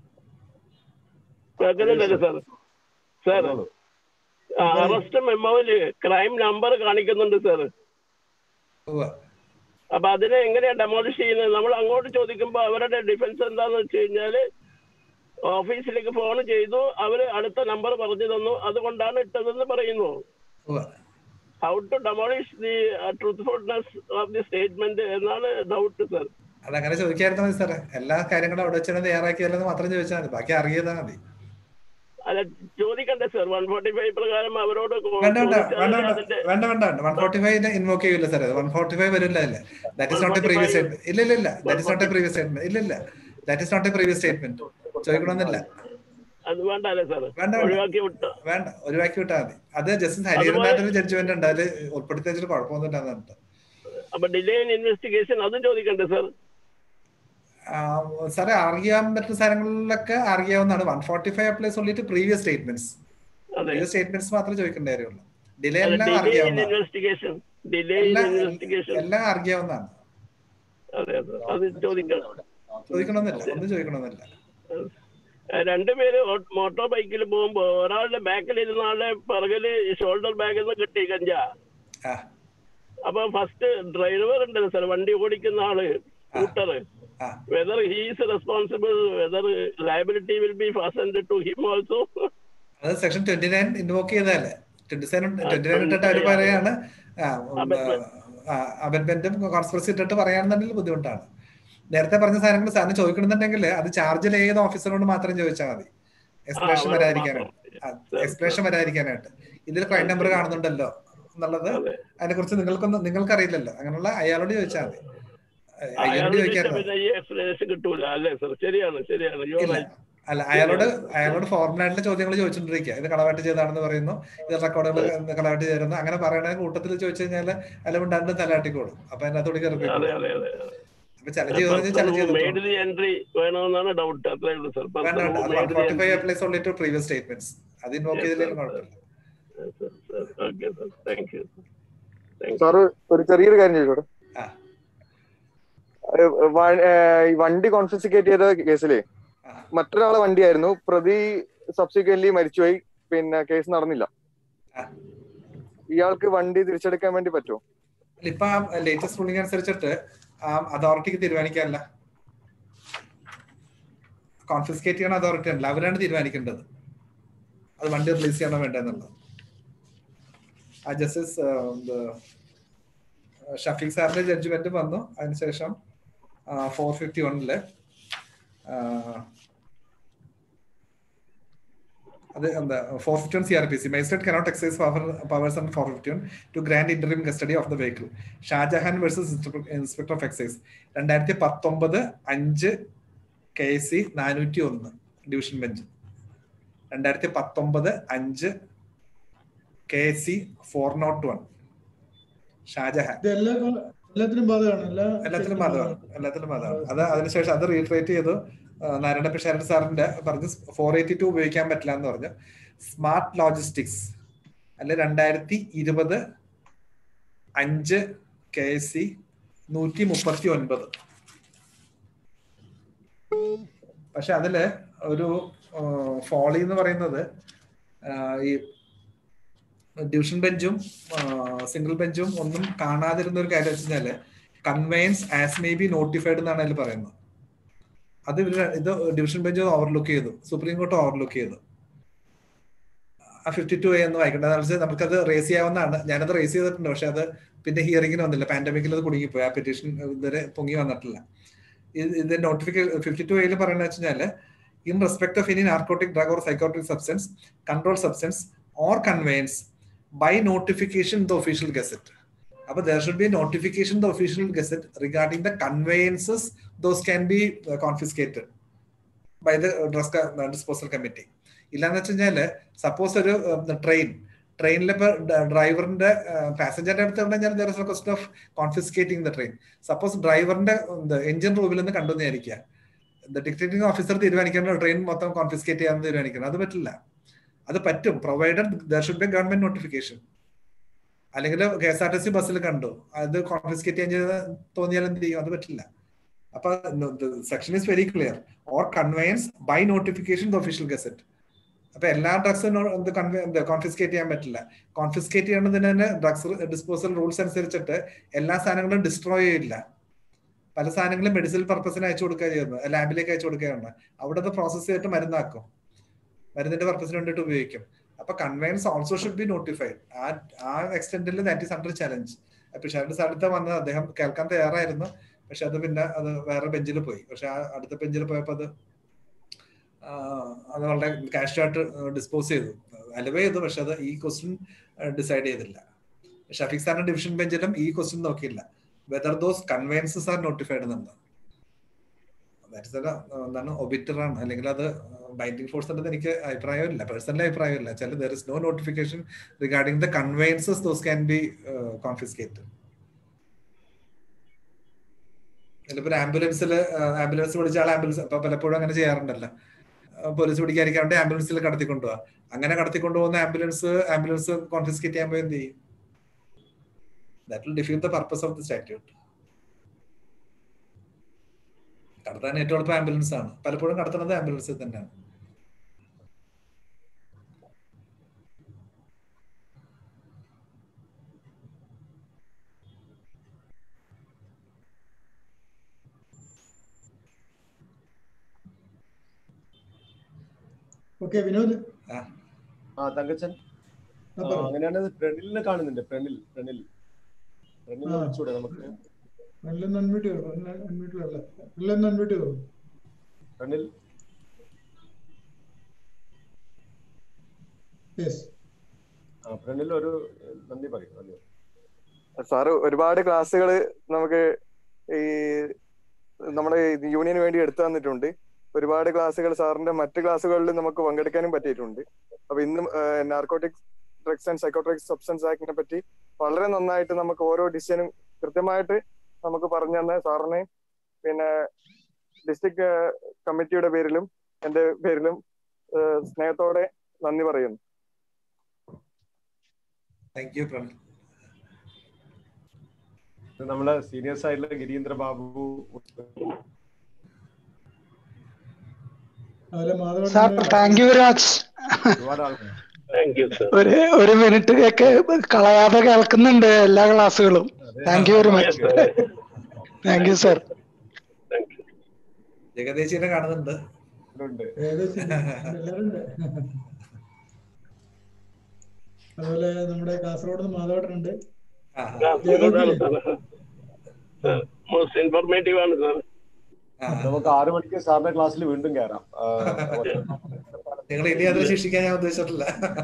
കേൾക്കുന്നുണ്ടല്ലോ സാർ സാർ അറസ്റ്റ് മെമ്മോയില് ക്രൈം നമ്പർ കാണിക്കുന്നുണ്ട് സാർ ഉവ്വ. അപ്പൊ അതിനെ എങ്ങനെയാ ഡെമോളിഷ് ചെയ്യുന്നത് നമ്മൾ അങ്ങോട്ട് ചോദിക്കുമ്പോൾ അവരുടെ ഡിഫൻസ് എന്താന്ന് വെച്ച് കഴിഞ്ഞാല് ഓഫീസിലേക്ക് ഫോൺ ചെയ്തു അവര് അടുത്ത നമ്പർ പറഞ്ഞു തന്നു അതുകൊണ്ടാണ് ഇട്ടതെന്ന് പറയുന്നു ഉവ്വ. How to demolish the truthfulness of the statement എന്നാണ് ഡൗട്ട് സാർ അതങ്ങനെ ചോദിക്കായിരുന്നു മതി സാറേ എല്ലാ കാര്യങ്ങളും അവിടെ വെച്ചാൽ തയ്യാറാക്കിയാലെന്ന് മാത്രം ചോദിച്ചാൽ മതി ബാക്കി അറിയാതാ മതി അല്ല ചോദിക്കണ്ടേ സാർ വൺ ഫോർട്ടി ഫൈവ് പ്രകാരം അവരോട് കോ- വേണ്ട വേണ്ട ചോദിച്ചാൽ വേണ്ട വേണ്ട അതിന്റെ വേണ്ട വേണ്ട വൺ ഫോർട്ടി ഫൈവ് ഇൻവോക്ക് ചെയ്യില്ല സാർ വൺ ഫോർട്ടി ഫൈവ് വരില്ല അല്ലേ that is not a previous statement ഇല്ല ഇല്ല ഇല്ല that is not a previous statement ഇല്ല ഇല്ല that is not a previous statement ചോദിക്കണമെന്നില്ല അത് വേണ്ട അല്ലേ സാർ വേണ്ട വേണ്ട ഒഴിവാക്കി വിട്ടു വേണ്ട ഒഴിവാക്കി വിട്ടാൽ മതി അത് ജസ്റ്റിസ് ഹരിഹരനാഥ് ഒരു ജഡ്ജ്മെന്റ് ഉണ്ട് അതിൽ ഉൾപ്പെടുത്തി വെച്ചിട്ട് കുഴപ്പമൊന്നുമില്ല എന്നുണ്ട് അപ്പൊ ഡിലേ ഇൻ ഇൻവെസ്റ്റിഗേഷൻ അതും ചോദിക്കണ്ടേ സാർ സാറേ അറിയാൻ പറ്റുന്ന സ്ഥലങ്ങളിലൊക്കെ അറിയാവുന്നതാണ് one forty five applies only to previous statements അതെ പ്രീവിയസ് സ്റ്റേറ്റ്മെന്റ്സ് മാത്രമേ ചോദിക്കേണ്ട കാര്യമുള്ളൂ ഡിലേ അല്ല എല്ലാം ഡിലേ ഇൻ അറിയാവുന്നതാണ് ഇൻവെസ്റ്റിഗേഷൻ ഡിലേ ഇൻ എല്ലാം ഇൻവെസ്റ്റിഗേഷൻ എല്ലാം അറിയാവുന്നതാണ് അതെ അതെ അത് ചോദിക്കണം ചോദിക്കണമെന്നില്ല ഒന്നും ചോദിക്കണമെന്നില്ല ഏഹ് രണ്ടുപേര് ഓ- മോട്ടോർ ബൈക്കിൽ പോകുമ്പോ ഒരാളുടെ ബാക്കിൽ ഇരുന്ന ആളുടെ പിറകില് ഷോൾഡർ ബാഗിൽ നിന്ന് കിട്ടി കഞ്ച ആ അപ്പൊ ഫസ്റ്റ് ഡ്രൈവർ ഉണ്ടല്ലോ സാർ വണ്ടി ഓടിക്കുന്ന ആള് സ്കൂട്ടർ ആ whether he's responsible whether liability will be fastened to him also അത് സെക്ഷൻ ട്വന്റി നയൻ ഇൻവോക്ക് ചെയ്തതല്ലേ ട്വന്റി സെവൻ ട്വന്റി നയൻ ഇട്ടിട്ട് അവർ പറയാണ് അമെന്റ്മെന്റും കോൺസ്പിറസി ഇട്ടിട്ട് പറയാണെന്നുണ്ടെങ്കിൽ ബുദ്ധിമുട്ടാണ് നേരത്തെ പറഞ്ഞ സാധനങ്ങൾ സാറിന് ചോദിക്കണമെന്നുണ്ടെങ്കിൽ അത് ചാർജിൽ ഏത് ഓഫീസറോട് മാത്രം ചോദിച്ചാൽ മതി എക്സ്പ്ലേഷൻ ആ, വരാതിരിക്കാനായിട്ട് ആ, എക്സ്പ്ലേഷൻ വരാതിരിക്കാനായിട്ട് ഇതിൽ ക്രൈം നമ്പർ കാണുന്നുണ്ടല്ലോ എന്നുള്ളത് അതെ. അതിനെ കുറിച്ച് നിങ്ങൾക്കൊന്നും നിങ്ങൾക്ക് അറിയില്ലല്ലോ അങ്ങനെയുള്ള അയാളോട് ചോദിച്ചാൽ മതി അയ്യോട് അയാളോട് ചോദിച്ചാൽ ചോദിക്കാറുണ്ട് പിന്നെ ഈ എക്സ്പ്ലനേഷൻ കിട്ടൂല അല്ലേ സാർ ശരിയാണ് ശരിയാണ് യു ഇല്ല റൈറ്റ് അല്ല അയാളോട് അയാളോട് ഫോർമുലായിട്ടിലെ ചോദ്യങ്ങൾ ചോദിച്ചോണ്ടിരിക്കുക ഇത് കളവായിട്ട് ചെയ്താണെന്ന് പറയുന്നു ഇത് റെക്കോർഡുകൾ കളവായിട്ട് ചേരുന്നു അങ്ങനെ പറയണ കൂട്ടത്തിൽ ചോദിച്ചു കഴിഞ്ഞാൽ അയാൾ മിണ്ടാണ്ട് തലാട്ടിക്കോളും അപ്പൊ അതിനകത്തോട് കയറി അതെ അതെ അതെ അപ്പൊ ചലഞ്ച് ചെയ്തോ ചലഞ്ച് ചെയ്തോ മെയ്ഡിൽ എൻട്രി വേണമെന്നാണ് ഡൗട്ട് അത്രേ ഉള്ളൂ സർ വേണ്ട വേണ്ട അത് one forty five applies only to previous statements അത് ഇൻവോക്ക് ചെയ്തില്ലെങ്കിലും കുഴപ്പമില്ല okay sir thank you sir ഒരു ചെറിയൊരു കാര്യം ചോദിച്ചോട്ടെ ആ. ഏഹ് വ- ഏഹ് ഈ വണ്ടി കോൺഫിസിക്കേറ്റ് ചെയ്ത കേസില് മറ്റൊരാളെ വണ്ടിയായിരുന്നു പ്രതി സബ്സിക്വന്റ്ലി മരിച്ചുപോയി പിന്നെ കേസ് നടന്നില്ല ഇയാൾക്ക് വണ്ടി തിരിച്ചെടുക്കാൻ വേണ്ടി പറ്റുമോ ഇപ്പൊ ലേറ്റസ്റ്റ് റൂളിംഗ് അനുസരിച്ചിട്ട് അതോറിറ്റിക്ക് തീരുമാനിക്കാനല്ല കോൺഫിസ്കേറ്റ് ചെയ്യണ അതോറിറ്റി അല്ല അവരാണ് തീരുമാനിക്കേണ്ടത് അത് വണ്ടി റിലീസ് ചെയ്യണോ വേണ്ടെന്നുള്ളത് ആ ജസ്റ്റിസ് ഷഫീഖ് സാറിന്റെ ജഡ്ജ്മെന്റ് വന്നു അതിനുശേഷം ഫോർ ഫിഫ്റ്റി വണ്ണില് അത് എന്താ four fifty one C R P C magistrate cannot excise power powers and four fifty one two grant interview custody of the vehicle Shahjahan versus inspector of excise രണ്ടായിരത്തി പത്തൊമ്പത് അഞ്ച് കെ സി നാനൂറ്റി ഒന്ന് ഡിവിഷൻ ബെഞ്ച് രണ്ടായിരത്തി പത്തൊമ്പത് അഞ്ച് K C four nought one Shajahan ഇത് എല്ലാ കാല- എല്ലാത്തിനും ബാധകമാണ് എല്ലാ എല്ലാത്തിലും ബാധകമാണ് എല്ലാത്തിലും ബാധകമാണ് അത് അതിനുശേഷം അത് റീട്രേറ്റ് ചെയ്തു ആ, നാരായണ പിഷാരൻ സാറിന്റെ പറഞ്ഞ് ഫോർ എയ്റ്റി ടു ഉപയോഗിക്കാൻ പറ്റില്ല എന്ന് പറഞ്ഞു സ്മാർട്ട് ലോജിസ്റ്റിക്സ് അല്ലെ രണ്ടായിരത്തി ഇരുപത് അഞ്ച് കെ എസ് സി നൂറ്റി മുപ്പത്തി ഒൻപത് പക്ഷെ അതില് ഒരു ഫോളി എന്ന് പറയുന്നത് ആ, ഈ ഡിവിഷൻ ബെഞ്ചും സിംഗിൾ ബെഞ്ചും ഒന്നും കാണാതിരുന്ന ഒരു കാര്യം വെച്ച് കഴിഞ്ഞാല് conveyance as may be notified എന്നാണ് അതിൽ പറയുന്നത് അത് ഇവര് ഇത് ഡിവിഷൻ ബെഞ്ച് ഓവർലുക്ക് ചെയ്തു സുപ്രീം കോർട്ട് ഓവർലുക്ക് ചെയ്തു ആ ഫിഫ്റ്റി ടു എ എന്ന് വായിക്കേണ്ടത് എന്ന് വെച്ചാൽ നമുക്കത് റേസ് ചെയ്യാവുന്നതാണ് ഞാനത് റേസ് ചെയ്തിട്ടുണ്ട് പക്ഷെ അത് പിന്നെ ഹിയറിംഗിന് വന്നില്ല പാൻഡമിക്കിൽ അത് കുടുങ്ങിപ്പോയി ആ പെറ്റീഷൻ ഇതുവരെ പൊങ്ങി വന്നിട്ടില്ല ഇത് ഇത് നോട്ടിഫിക്കേഷൻ ഫിഫ്റ്റി ടു എയിൽ പറയുന്നത് വെച്ച് കഴിഞ്ഞാൽ in respect of any narcotic drug or psychotropic substance control substance or conveyance by notification the official gazette അപ്പൊ there should be notification the official gazette regarding the conveyances those can be confiscated by the drug disposal committee ഇല്ലാന്ന് വെച്ച് കഴിഞ്ഞാല് സപ്പോസ് ഒരു ട്രെയിൻ ട്രെയിനിൽ ഇപ്പൊ ഡ്രൈവറിന്റെ പാസഞ്ചറിന്റെ അടുത്ത് കഴിഞ്ഞാൽ there is quest of confiscating the train suppose ഡ്രൈവറിന്റെ എഞ്ചിൻ റൂമിൽ നിന്ന് കണ്ടു വിചാരിക്കുക ഡിക്റ്റേറ്റിംഗ് ഓഫീസർ തീരുമാനിക്കണം ട്രെയിൻ മൊത്തം കോൺഫിസ്കേറ്റ് ചെയ്യാമെന്ന് തീരുമാനിക്കണം അത് പറ്റില്ല അത് പറ്റും provided there should be government notification അല്ലെങ്കിൽ K S R T C ബസ്സിൽ കണ്ടു അത് കോൺഫിസ്കേറ്റ് ചെയ്യാൻ ചെയ്ത് തോന്നിയാൽ എന്ത് ചെയ്യും അത് പറ്റില്ല അപ്പൊ section is very clear or conveyance by notification the official gazette അപ്പൊ എല്ലാ ഡ്രഗ്സും കോൺഫിസ്കേറ്റ് ചെയ്യാൻ പറ്റില്ല കോൺഫിസ്കേറ്റ് ചെയ്യേണ്ടതിന് തന്നെ ഡ്രഗ്സ് ഡിസ്പോസൽ റൂൾസ് അനുസരിച്ചിട്ട് എല്ലാ സാധനങ്ങളും ഡിസ്ട്രോയ് ചെയ്യില്ല പല സാധനങ്ങളും മെഡിസിനൽ പർപ്പസിന് അയച്ചു കൊടുക്കുക ചെയ്യുന്നത് ലാബിലേക്ക് അയച്ചു കൊടുക്കുകയാണ് അവിടെ അത് പ്രോസസ് ചെയ്തിട്ട് മരുന്നാക്കും മരുന്നിന്റെ പർപ്പസിന് വേണ്ടിയിട്ട് ഉപയോഗിക്കും അപ്പൊ conveyance also should be notified ആ ആ എക്സ്റ്റെൻഡിൽ ദാറ്റ് ഈസ് അണ്ടർ ചലഞ്ച് അപ്പൊ ഷാരുടെ സ്ഥലത്ത് വന്ന് അദ്ദേഹം കേൾക്കാൻ തയ്യാറായിരുന്നു പക്ഷെ അത് പിന്നെ അത് വേറെ ബെഞ്ചിൽ പോയി പക്ഷെ ആ അടുത്ത ബെഞ്ചിൽ പോയപ്പോ അത് അത് വളരെ കാഷ്വായിട്ട് ഡിസ്പോസ് ചെയ്തു അലവേ ചെയ്തു പക്ഷെ അത് ഈ ക്വസ്റ്റ്യൻ ഡിസൈഡ് ചെയ്തില്ല ഷഫീഖ് സാറിന്റെ ഡിവിഷൻ ബെഞ്ചിലും ഈ ക്വസ്റ്റ്യൻ നോക്കിയില്ല whether those conveyances are notified എന്നുണ്ട് എന്താണ് ഒബിറ്റർ ആണ് അല്ലെങ്കിൽ അത് ബൈൻഡിങ് ഫോഴ്സ് ഉണ്ടെന്ന് എനിക്ക് അഭിപ്രായമില്ല പേഴ്സണലി അഭിപ്രായമില്ല ചില there is no notification regarding the conveyances those can be confiscated ചിലപ്പോൾ ആംബുലൻസിൽ ആംബുലൻസ് വിളിച്ച ആൾ ആംബുലൻസ് ഇപ്പൊ പലപ്പോഴും അങ്ങനെ ചെയ്യാറുണ്ടല്ലോ പോലീസ് പിടിക്കാതിരിക്കാണ്ട് ആംബുലൻസിൽ കടത്തിക്കൊണ്ടുപോവാ അങ്ങനെ കടത്തിക്കൊണ്ടുപോകുന്ന ആംബുലൻസ് ആംബുലൻസ് കോൺഫിസ്കേറ്റ് ചെയ്യാൻ പോയി എന്ത് ചെയ്യും that will defeat the purpose of the statute കടത്താൻ ഏറ്റവും എളുപ്പം ആംബുലൻസ് ആണ് പലപ്പോഴും കടത്തുന്നത് ആംബുലൻസിൽ തന്നെയാണ് ഓക്കെ വിനോദ് ആ തങ്കച്ചൻ അങ്ങനെയാണ് പ്രണലിനെ കാണുന്നുണ്ട് പ്രണൽ പ്രണൽ പ്രണൽ വിളിച്ചൂടെ നമുക്ക് എല്ലാം അൺമ്യൂട്ട് ചെയ്തോ അൺമ്യൂട്ട് ചെയ്തോ എല്ലാം അൺമ്യൂട്ട് ചെയ്തോ പ്രണൽ യെസ് ആ പ്രണൽ ഒരു നന്ദി പറയും നന്ദി സാറ് ഒരുപാട് ക്ലാസ്സുകൾ നമുക്ക് ഈ നമ്മുടെ യൂണിയന് വേണ്ടി എടുത്തു തന്നിട്ടുണ്ട് ഒരുപാട് ക്ലാസ്സുകൾ സാറിന്റെ മറ്റ് ക്ലാസ്സുകളിൽ നമുക്ക് പങ്കെടുക്കാനും പറ്റിയിട്ടുണ്ട് അപ്പൊ ഇന്നും narcotics drugs and psychotropic substance ആക്ടിനെ പറ്റി വളരെ നന്നായിട്ട് നമുക്ക് ഓരോ ഡിസിഷനും കൃത്യമായിട്ട് നമുക്ക് പറഞ്ഞു തന്ന സാറിനെ പിന്നെ ഡിസ്ട്രിക്ട് കമ്മിറ്റിയുടെ പേരിലും എന്റെ പേരിലും ഏഹ് സ്നേഹത്തോടെ നന്ദി പറയുന്നു താങ്ക് യു പ്രണവ് ഇത് നമ്മളെ സീനിയേഴ്സ് ആയിട്ടുള്ള ഗിരീന്ദ്ര ബാബു അതുപോലെ Madhavan sir thank you very much ഒരുപാട് ആൾക്കാർ താങ്ക് യു സർ ഒരു ഒരു മിനിറ്റ് ഒക്കെ കളയാതെ കേൾക്കുന്നുണ്ട് എല്ലാ ക്ലാസ്സുകളും thank you very much thank you sir ജഗദേശിനെ കാണുന്നുണ്ട് ഉണ്ട് ഏകദേശം എല്ലാവരും ഉണ്ട് അതുപോലെ നമ്മുടെ കാസർഗോഡ് നിന്ന് മാധവേട്ടനുണ്ട് കാസർഗോഡാണ് സാർ മോസ്റ്റ് ഇൻഫോർമേറ്റീവ് ആണ് സാർ നമുക്ക് ആറു മണിക്ക് സാറിന്റെ ക്ലാസ്സിൽ വീണ്ടും കയറാം ആ, നിങ്ങൾ ഇനി അതിനെ ശിക്ഷിക്കാൻ ഞാൻ ഉദ്ദേശിച്ചിട്ടില്ല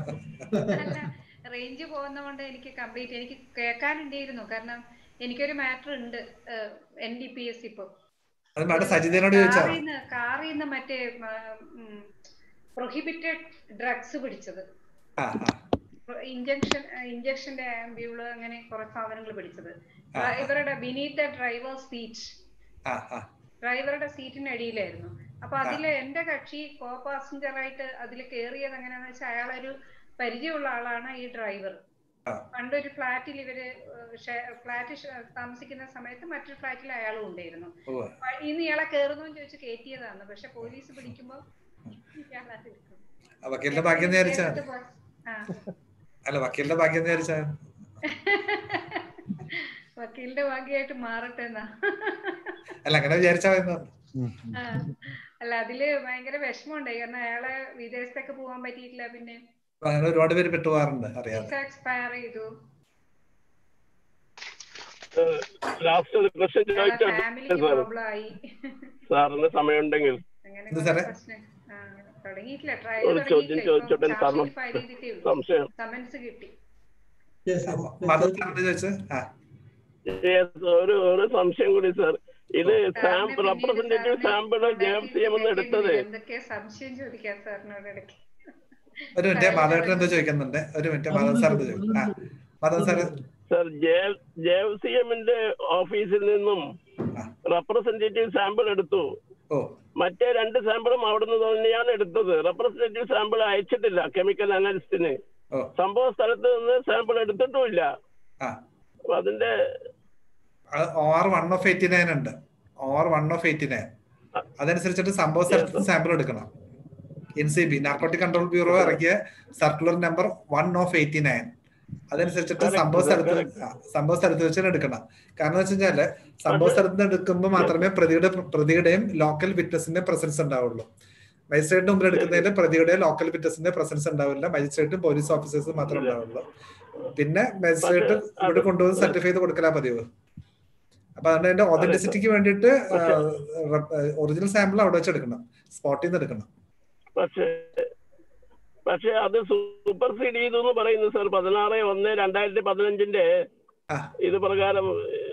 റേഞ്ച് പോകുന്നതുകൊണ്ട് എനിക്ക് കംപ്ലീറ്റ് എനിക്ക് കേൾക്കാനുണ്ടായിരുന്നു കാരണം എനിക്കൊരു മാറ്റർ ഉണ്ട് എൻ ഡി പി എസ് ഇപ്പൊ അത് മാഡം സജിതയോട് ചോദിച്ചാ കാറിന്ന് കാറിന്ന് മറ്റേ പ്രൊഹിബിറ്റഡ് ഡ്രഗ്സ് പിടിച്ചത് ആ ഇഞ്ചക്ഷൻ ഇഞ്ചക്ഷന്റെ ആംബ്യൂള് അങ്ങനെ കുറെ സാധനങ്ങൾ പിടിച്ചത് ആ, ആ. ഇവരുടെ ബിനീത് ദ ഡ്രൈവർ സീറ്റ് ആ ആ ഡ്രൈവറുടെ സീറ്റിന് അടിയിലായിരുന്നു അപ്പൊ അതില് എന്റെ കക്ഷി കോ പാസഞ്ചർ ആയിട്ട് അതിൽ കയറിയത് എങ്ങനെയാന്ന് വെച്ചാൽ അയാളൊരു പരിചയമുള്ള ആളാണ് ഈ ഡ്രൈവർ ആ. പണ്ടൊരു ഫ്ലാറ്റിൽ ഇവര് ഫ്ലാറ്റ് താമസിക്കുന്ന സമയത്ത് മറ്റൊരു ഫ്ലാറ്റിൽ അയാളും ഉണ്ടായിരുന്നു ഉവ്വ്. അപ്പൊ ഇന്ന് ഇയാളെ കയറുന്നു ചോദിച്ച് കയറ്റിയതാണ് പക്ഷെ പോലീസ് പിടിക്കുമ്പോ ഇയാളത് എടുക്കും. ആ, വക്കീലിന്റെ ഭാഗ്യം എന്ന് വിചാരിച്ചാ ദേശത്ത് പോയി- ആ. അല്ല വക്കീലിന്റെ ഭാഗ്യം എന്ന് വിചാരിച്ചാ വക്കീലിന്റെ ഭാഗ്യമായിട്ട് മാറട്ടെ എന്നാ അല്ല അങ്ങനെ വിചാരിച്ചാ മതി എന്ന് പറഞ്ഞു. ആ. അല്ല അതില് ഭയങ്കര വിഷമമുണ്ടായി കാരണം അയാളെ വിദേശത്തൊക്കെ പോകാൻ പറ്റിയിട്ടില്ല പിന്നെ അപ്പൊ അങ്ങനെ ഒരുപാട് പേര് പെട്ടുപോകാറുണ്ട് അറിയാതെ വിസ എക്സ്പയർ ചെയ്തു ലാസ്റ്റ് ഒരു ക്വസ്റ്റ്യൻ ചോദിച്ചോട്ടെ ഫാമിലിക്ക് സാർ പ്രോബ്ലം ആയി സാറിന് സമയമുണ്ടെങ്കിൽ അങ്ങനെ എന്ത് കുറേ സാറേ? പ്രശ്നം ആ, തുടങ്ങിയിട്ടില്ല ട്രൈ ഒരു ചോദ്യം ചോദിച്ചോട്ടെ കാരണം സംശയം സമൻസ് കിട്ടി മധു സാറിന്റെ ചോദിച്ചു ആ Yes, ഒരു ഒരു സംശയം കൂടി സാർ ഇത് sample representative sample J F C M എന്ന് എടുത്തത് എന്തൊക്കെ സംശയം ചോദിക്കാൻ സാറിനോട് ഇടയ്ക്ക് ഒരു മിനിറ്റ് മാധവേട്ടൻ എന്തോ ചോദിക്കുന്നുണ്ട് ഒരു മിനിറ്റ് മാധവൻ സാർ എന്തോ ചോദിക്കും ആ Madhavan sir sir J J F C എമ്മിന്റെ ഓഫീസിൽ നിന്നും റെപ്രസെന്റേറ്റീവ് സാമ്പിൾ എടുത്തു ഓ മറ്റേ രണ്ട് സാമ്പിളും അവിടുന്ന് തന്നെയാണ് എടുത്തത് റെപ്രസെന്റേറ്റീവ് സാമ്പിൾ അയച്ചിട്ടില്ല കെമിക്കൽ അനാലിസ്റ്റിന് ഓ സംഭവ സ്ഥലത്ത് നിന്ന് സാമ്പിൾ എടുത്തിട്ടുമില്ല ആ അപ്പൊ അതിന്റെ or one of eighty nine ഉണ്ട് or one of eighty nine അതനുസരിച്ചിട്ട് സംഭവ സ്ഥലത്ത് സാമ്പിൾ എടുക്കണം N C B narcotic control bureau ഇറക്കിയ circular number one of eighty nine അതനുസരിച്ചിട്ട് Correct, സംഭവ സ്ഥലത്ത് correct. ആ, സംഭവ സ്ഥലത്ത് വെച്ച് എടുക്കണം കാരണം എന്ന് വെച്ച് കഴിഞ്ഞാല് സംഭവ സ്ഥലത്ത് നിന്ന് എടുക്കുമ്പോൾ മാത്രമേ പ്രതിയുടെ പ്രതിയുടെയും ലോക്കൽ വിറ്റ്നസിന്റെ പ്രസൻസ് ഉണ്ടാവുള്ളൂ മജിസ്ട്രേറ്റിന് മുമ്പിൽ എടുക്കുന്നതിൽ പ്രതിയുടെ ലോക്കൽ വിറ്റ്നസിന്റെ പ്രസൻസ് ഉണ്ടാവില്ല മജിസ്ട്രേറ്റും പോലീസ് ഓഫീസേഴ്സും മാത്രമേ ഉണ്ടാവുള്ളൂ പിന്നെ മജിസ്ട്രേറ്റ് ഇവിടെ കൊണ്ടുവന്ന് സർട്ടിഫൈ ചെയ്ത് കൊടുക്കലാ പതിവ് അപ്പൊ അതുകൊണ്ട് അതിന്റെ ഒതന്റിസിറ്റിക്ക് വേണ്ടിയിട്ട് ഒറിജിനൽ സാമ്പിൾ അവിടെ വെച്ച് എടുക്കണം സ്പോട്ടിൽ നിന്ന് എടുക്കണം പക്ഷേ പക്ഷെ അത് സൂപ്പർസീഡ് ചെയ്തു എന്ന് പറയുന്നു സാർ പതിനാറ് ഒന്ന് രണ്ടായിരത്തി പതിനഞ്ചിന്റെ ഇത് പ്രകാരം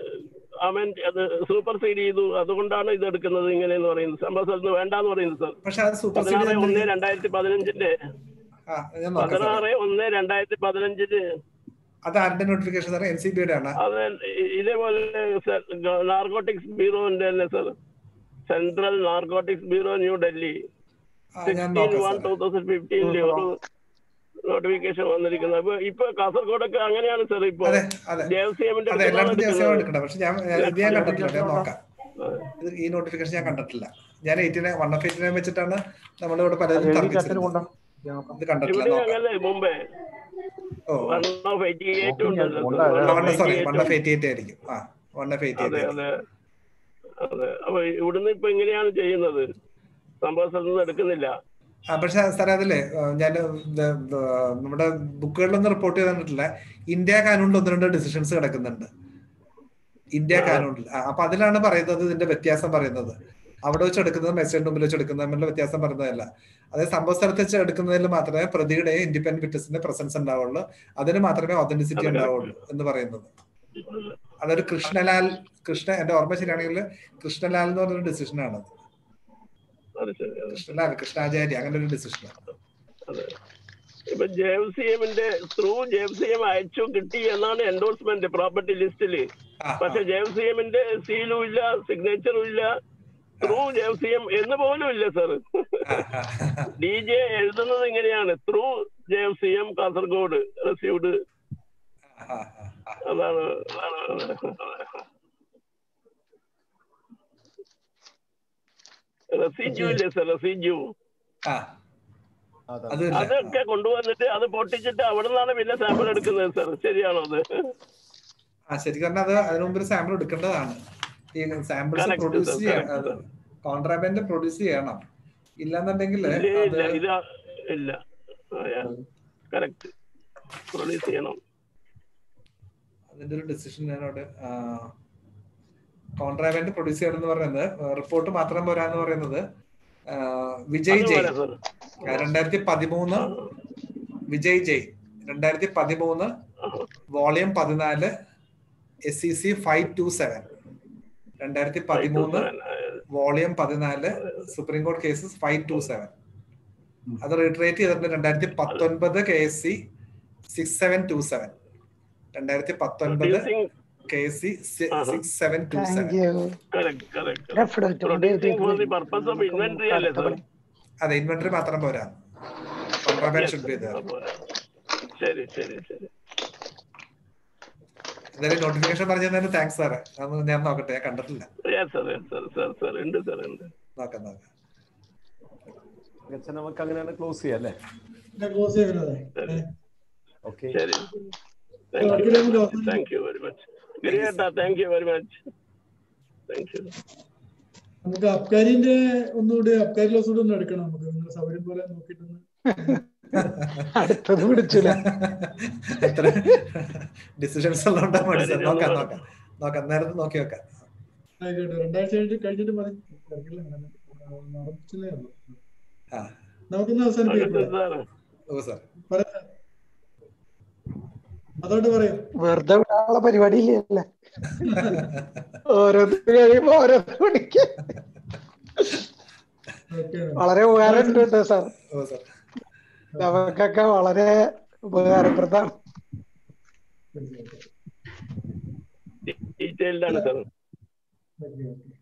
അവൻ അത് സൂപ്പർസീഡ് ചെയ്തു അതുകൊണ്ടാണ് ഇത് എടുക്കുന്നത് ഇങ്ങനെ എന്ന് പറയുന്നത് സംഭവ സ്ഥലത്ത് വേണ്ടാന്ന് പറയുന്നത് സാർ പക്ഷെ അത് supersede പതിനാറ് ചെയ്ത് ഒന്ന് രണ്ടായിരത്തി പതിനഞ്ചിന്റെ ആ ഞാൻ നോക്കാം സാർ പതിനാറ് ഒന്ന് രണ്ടായിരത്തി പതിനഞ്ചിന് അത് ആരുടെ നോട്ടിഫിക്കേഷൻ സാർ എൻ സി ബിയുടെ ആണ് അത് ഇ- ഇതേപോലെ നാർക്കോട്ടിക്സ് ബ്യൂറോന്റെ തന്നെ sir central narcotics bureau New Delhi ആ, ഞാൻ സിക്സ്റ്റീൻ നോക്കാം വൺ സാർ ടൂ തൗസൻഡ് ഫിഫ്റ്റീനില് ഒരു നോട്ടിഫിക്കേഷൻ വന്നിരിക്കുന്നത് അപ്പൊ ഇപ്പൊ കാസർഗോഡൊക്കെ അങ്ങനെയാണ് സാർ ഇപ്പൊ അതെ അതെ ദേവസ്വമിന്റെ അതെ എല്ലായിടത്തും ദിവസം എടുക്കണം പക്ഷെ ഞാൻ ഇത് ഞാൻ കണ്ടിട്ടില്ല ഞാൻ നോക്കാം ഇത് ഈ നോട്ടിഫിക്കേഷൻ ഞാൻ കണ്ടിട്ടില്ല ഞാൻ എയ്റ്റിനെ വൺ ഓഫ് എയ്റ്റിനെ വെച്ചിട്ടാണ് നമ്മളിവിടെ പലരും തർക്കിച്ചിരുന്നത് ഇത് കണ്ടിട്ടില്ല ഇവിടെ നോക്കാം അങ്ങനെ മുമ്പേ ഓ വൺ ഓഫ് എയ്റ്റി എയ്റ്റ് ഉണ്ടല്ലോ one sorry one of eighty eight ആയിരിക്കും ആ വൺ ഓഫ് എയ്റ്റി അതെ എയ്റ്റ് അതെ അതെ അപ്പൊ ഇവിടുന്ന് ഇപ്പൊ ഇങ്ങനെയാണ് ചെയ്യുന്നത് സംഭവ സ്ഥലത്ത് നിന്ന് എടുക്കുന്നില്ല ആ പക്ഷെ സാറേ അതില്ലേ ഞാൻ നമ്മുടെ ബുക്കുകളിലൊന്നും റിപ്പോർട്ട് ചെയ്തിട്ടില്ല ഇന്ത്യ കാനൂണിൽ ഒന്ന് രണ്ട് ഡിസിഷൻസ് കിടക്കുന്നുണ്ട് ഇന്ത്യ കാനൂണിൽ ആ, അപ്പൊ അതിലാണ് പറയുന്നത് ഇതിന്റെ വ്യത്യാസം പറയുന്നത് അവിടെ വെച്ച് എടുക്കുന്നത് മെസ്സേജ് മുമ്പിൽ വെച്ച് എടുക്കുന്നത് തമ്മിലുള്ള വ്യത്യാസം പറയുന്നതല്ല അതായത് സംഭവ സ്ഥലത്ത് വെച്ച് എടുക്കുന്നതിൽ മാത്രമേ പ്രതിയുടെ ഇൻഡിപെൻഡന്റ് വിറ്റ്നസിന്റെ പ്രസൻസ് ഉണ്ടാവുള്ളൂ അതിന് മാത്രമേ ഒതന്റിസിറ്റി ഉണ്ടാവുള്ളൂ എന്ന് പറയുന്നത് അതൊരു കൃഷ്ണലാൽ കൃഷ്ണ എന്റെ ഓർമ്മ ശരിയാണെങ്കിൽ കൃഷ്ണലാൽ എന്ന് പറഞ്ഞൊരു ഡിസിഷനാണ് അത് ശരി അത് കൃഷ്ണ കൃഷ്ണാചാര്യ അങ്ങനെ ഒരു ഡിസിഷൻ അതെ ഇപ്പൊ ജെ എഫ് സി എമ്മിന്റെ through J F C M അയച്ചു കിട്ടി എന്നാണ് എൻഡോഴ്സ്മെന്റ് പ്രോപ്പർട്ടി ലിസ്റ്റില് പക്ഷെ ജെ എഫ് സി എമ്മിന്റെ സീലും ഇല്ല സിഗ്നേച്ചറും ഇല്ല through J F C M എന്ന് പോലും ഇല്ല സാർ ഡി ജെ എഴുതുന്നത് ഇങ്ങനെയാണ് through J F C M Kasaragod received അതാണ് റെസിജ്യൂ ഇല്ലേ സാർ റെസിജ്യൂ അതൊക്കെ കൊണ്ടുവന്നിട്ട് അത് പൊട്ടിച്ചിട്ട് അവിടെ നിന്നാണ് പിന്നെ സാമ്പിൾ എടുക്കുന്നത് സാർ ശരിയാണോ അത് ആ ശരിക്കും പറഞ്ഞാൽ അത് അതിനു മുമ്പ് ഒരു സാമ്പിൾ എടുക്കേണ്ടതാണ് ഈ സാമ്പിൾസ് Correct, പ്രൊഡ്യൂസ് sir, ചെയ്യണം correct, കോൺട്രാബാൻഡ് പ്രൊഡ്യൂസ് ചെയ്യണം ഇല്ലാന്നുണ്ടെങ്കിൽ ഇല്ല അത് ഇല്ല ഇല്ല ഇല്ല കറക്റ്റ് പ്രൊഡ്യൂസ് ചെയ്യണം അതിന്റെ ഒരു ഡിസിഷൻ ഞാനോട് കോൺട്രാബാൻഡ് പ്രൊഡ്യൂസ് ചെയ്യണം എന്ന് പറയുന്നത് റിപ്പോർട്ട് മാത്രം പോരാന്ന് പറയുന്നത് ആ, വിജയ് അത് ജയ് പോരാ, sir. ആ, രണ്ടായിരത്തി പതിമൂന്ന് വിജയ് ജയ് രണ്ടായിരത്തി പതിമൂന്ന് വോളിയം പതിനാല് S C C five two seven രണ്ടായിരത്തി പതിമൂന്ന് വോളിയം പതിനാല് സുപ്രീം കോടതി കേസസ് ഫൈവ് ടു സെവൻ അത് റീട്രേറ്റ് ചെയ്തിട്ടുണ്ട് രണ്ടായിരത്തി പത്തൊൻപത് K S C six seven two seven രണ്ടായിരത്തി പത്തൊൻപത് K S C six seven two thank seven you Correct, correct. Definitely. Producing for the purpose of inventory അല്ലേ സാർ അതെ ഇൻവെന്ററി മാത്രം പോരാ കോൺട്രാബാൻഡ് ഷുഡ് ബി ശരി ശരി ശരി എന്തായാലും നോട്ടിഫിക്കേഷൻ പറഞ്ഞതിന് താങ്ക്സ് സാറേ അതൊന്ന് ഞാൻ നോക്കട്ടെ ഞാൻ കണ്ടിട്ടില്ല yes sir yes sir sir sir ഉണ്ട് സാർ ഉണ്ട് നോക്കാം നോക്കാം അച്ഛൻ നമുക്ക് അങ്ങനെയാണ് ക്ലോസ് ചെയ്യാം അല്ലേ ക്ലോസ് ചെയ്യുന്നത് ഓക്കെ ശരി അടുത്ത time ല് അവസാനം താങ്ക് യു വെരി മച്ച് ഗിരിയേട്ടാ thank you very much thank you നമുക്ക് അബ്കാരിന്റെ ഒന്നുകൂടി അബ്കാരി ക്ലാസ് കൂടി ഒന്ന് എടുക്കണം നമുക്ക് നിങ്ങളുടെ സൗകര്യം പോലെ നോക്കിയിട്ടൊന്ന് അടുത്തത് പിടിച്ചില്ല എത്ര ഡിസിഷൻസ് ഉള്ളതുകൊണ്ടാ മനസ്സിലായി നോക്കാം നോക്കാം നോക്കാം നേരത്തെ നോക്കി നോക്കാം ആയിക്കോട്ടെ രണ്ടാഴ്ച കഴിഞ്ഞിട്ട് കഴിഞ്ഞിട്ട് മതി തിരക്കില്ല അങ്ങനെ. ആ, നടപ്പിച്ചതേ ഉള്ളൂ ആ നമുക്കൊന്ന് അവസാനിപ്പിക്കാം ഓ സാർ പറയാം അതോട്ട് പറയും വെറുതെ വിടാനുള്ള പരിപാടി ഇല്ലല്ലേ ഓരോന്ന് കഴിയുമ്പോ ഓരോന്ന് പഠിക്കുക വളരെ ഉപകാരമുണ്ട് കേട്ടോ സാർ ഓ സാർ നമുക്കൊക്കെ വളരെ ഉപകാരപ്രദമാണ് ഡീറ്റെയിൽഡ് ആണ് സാർ ഓക്കെ ഓക്കെ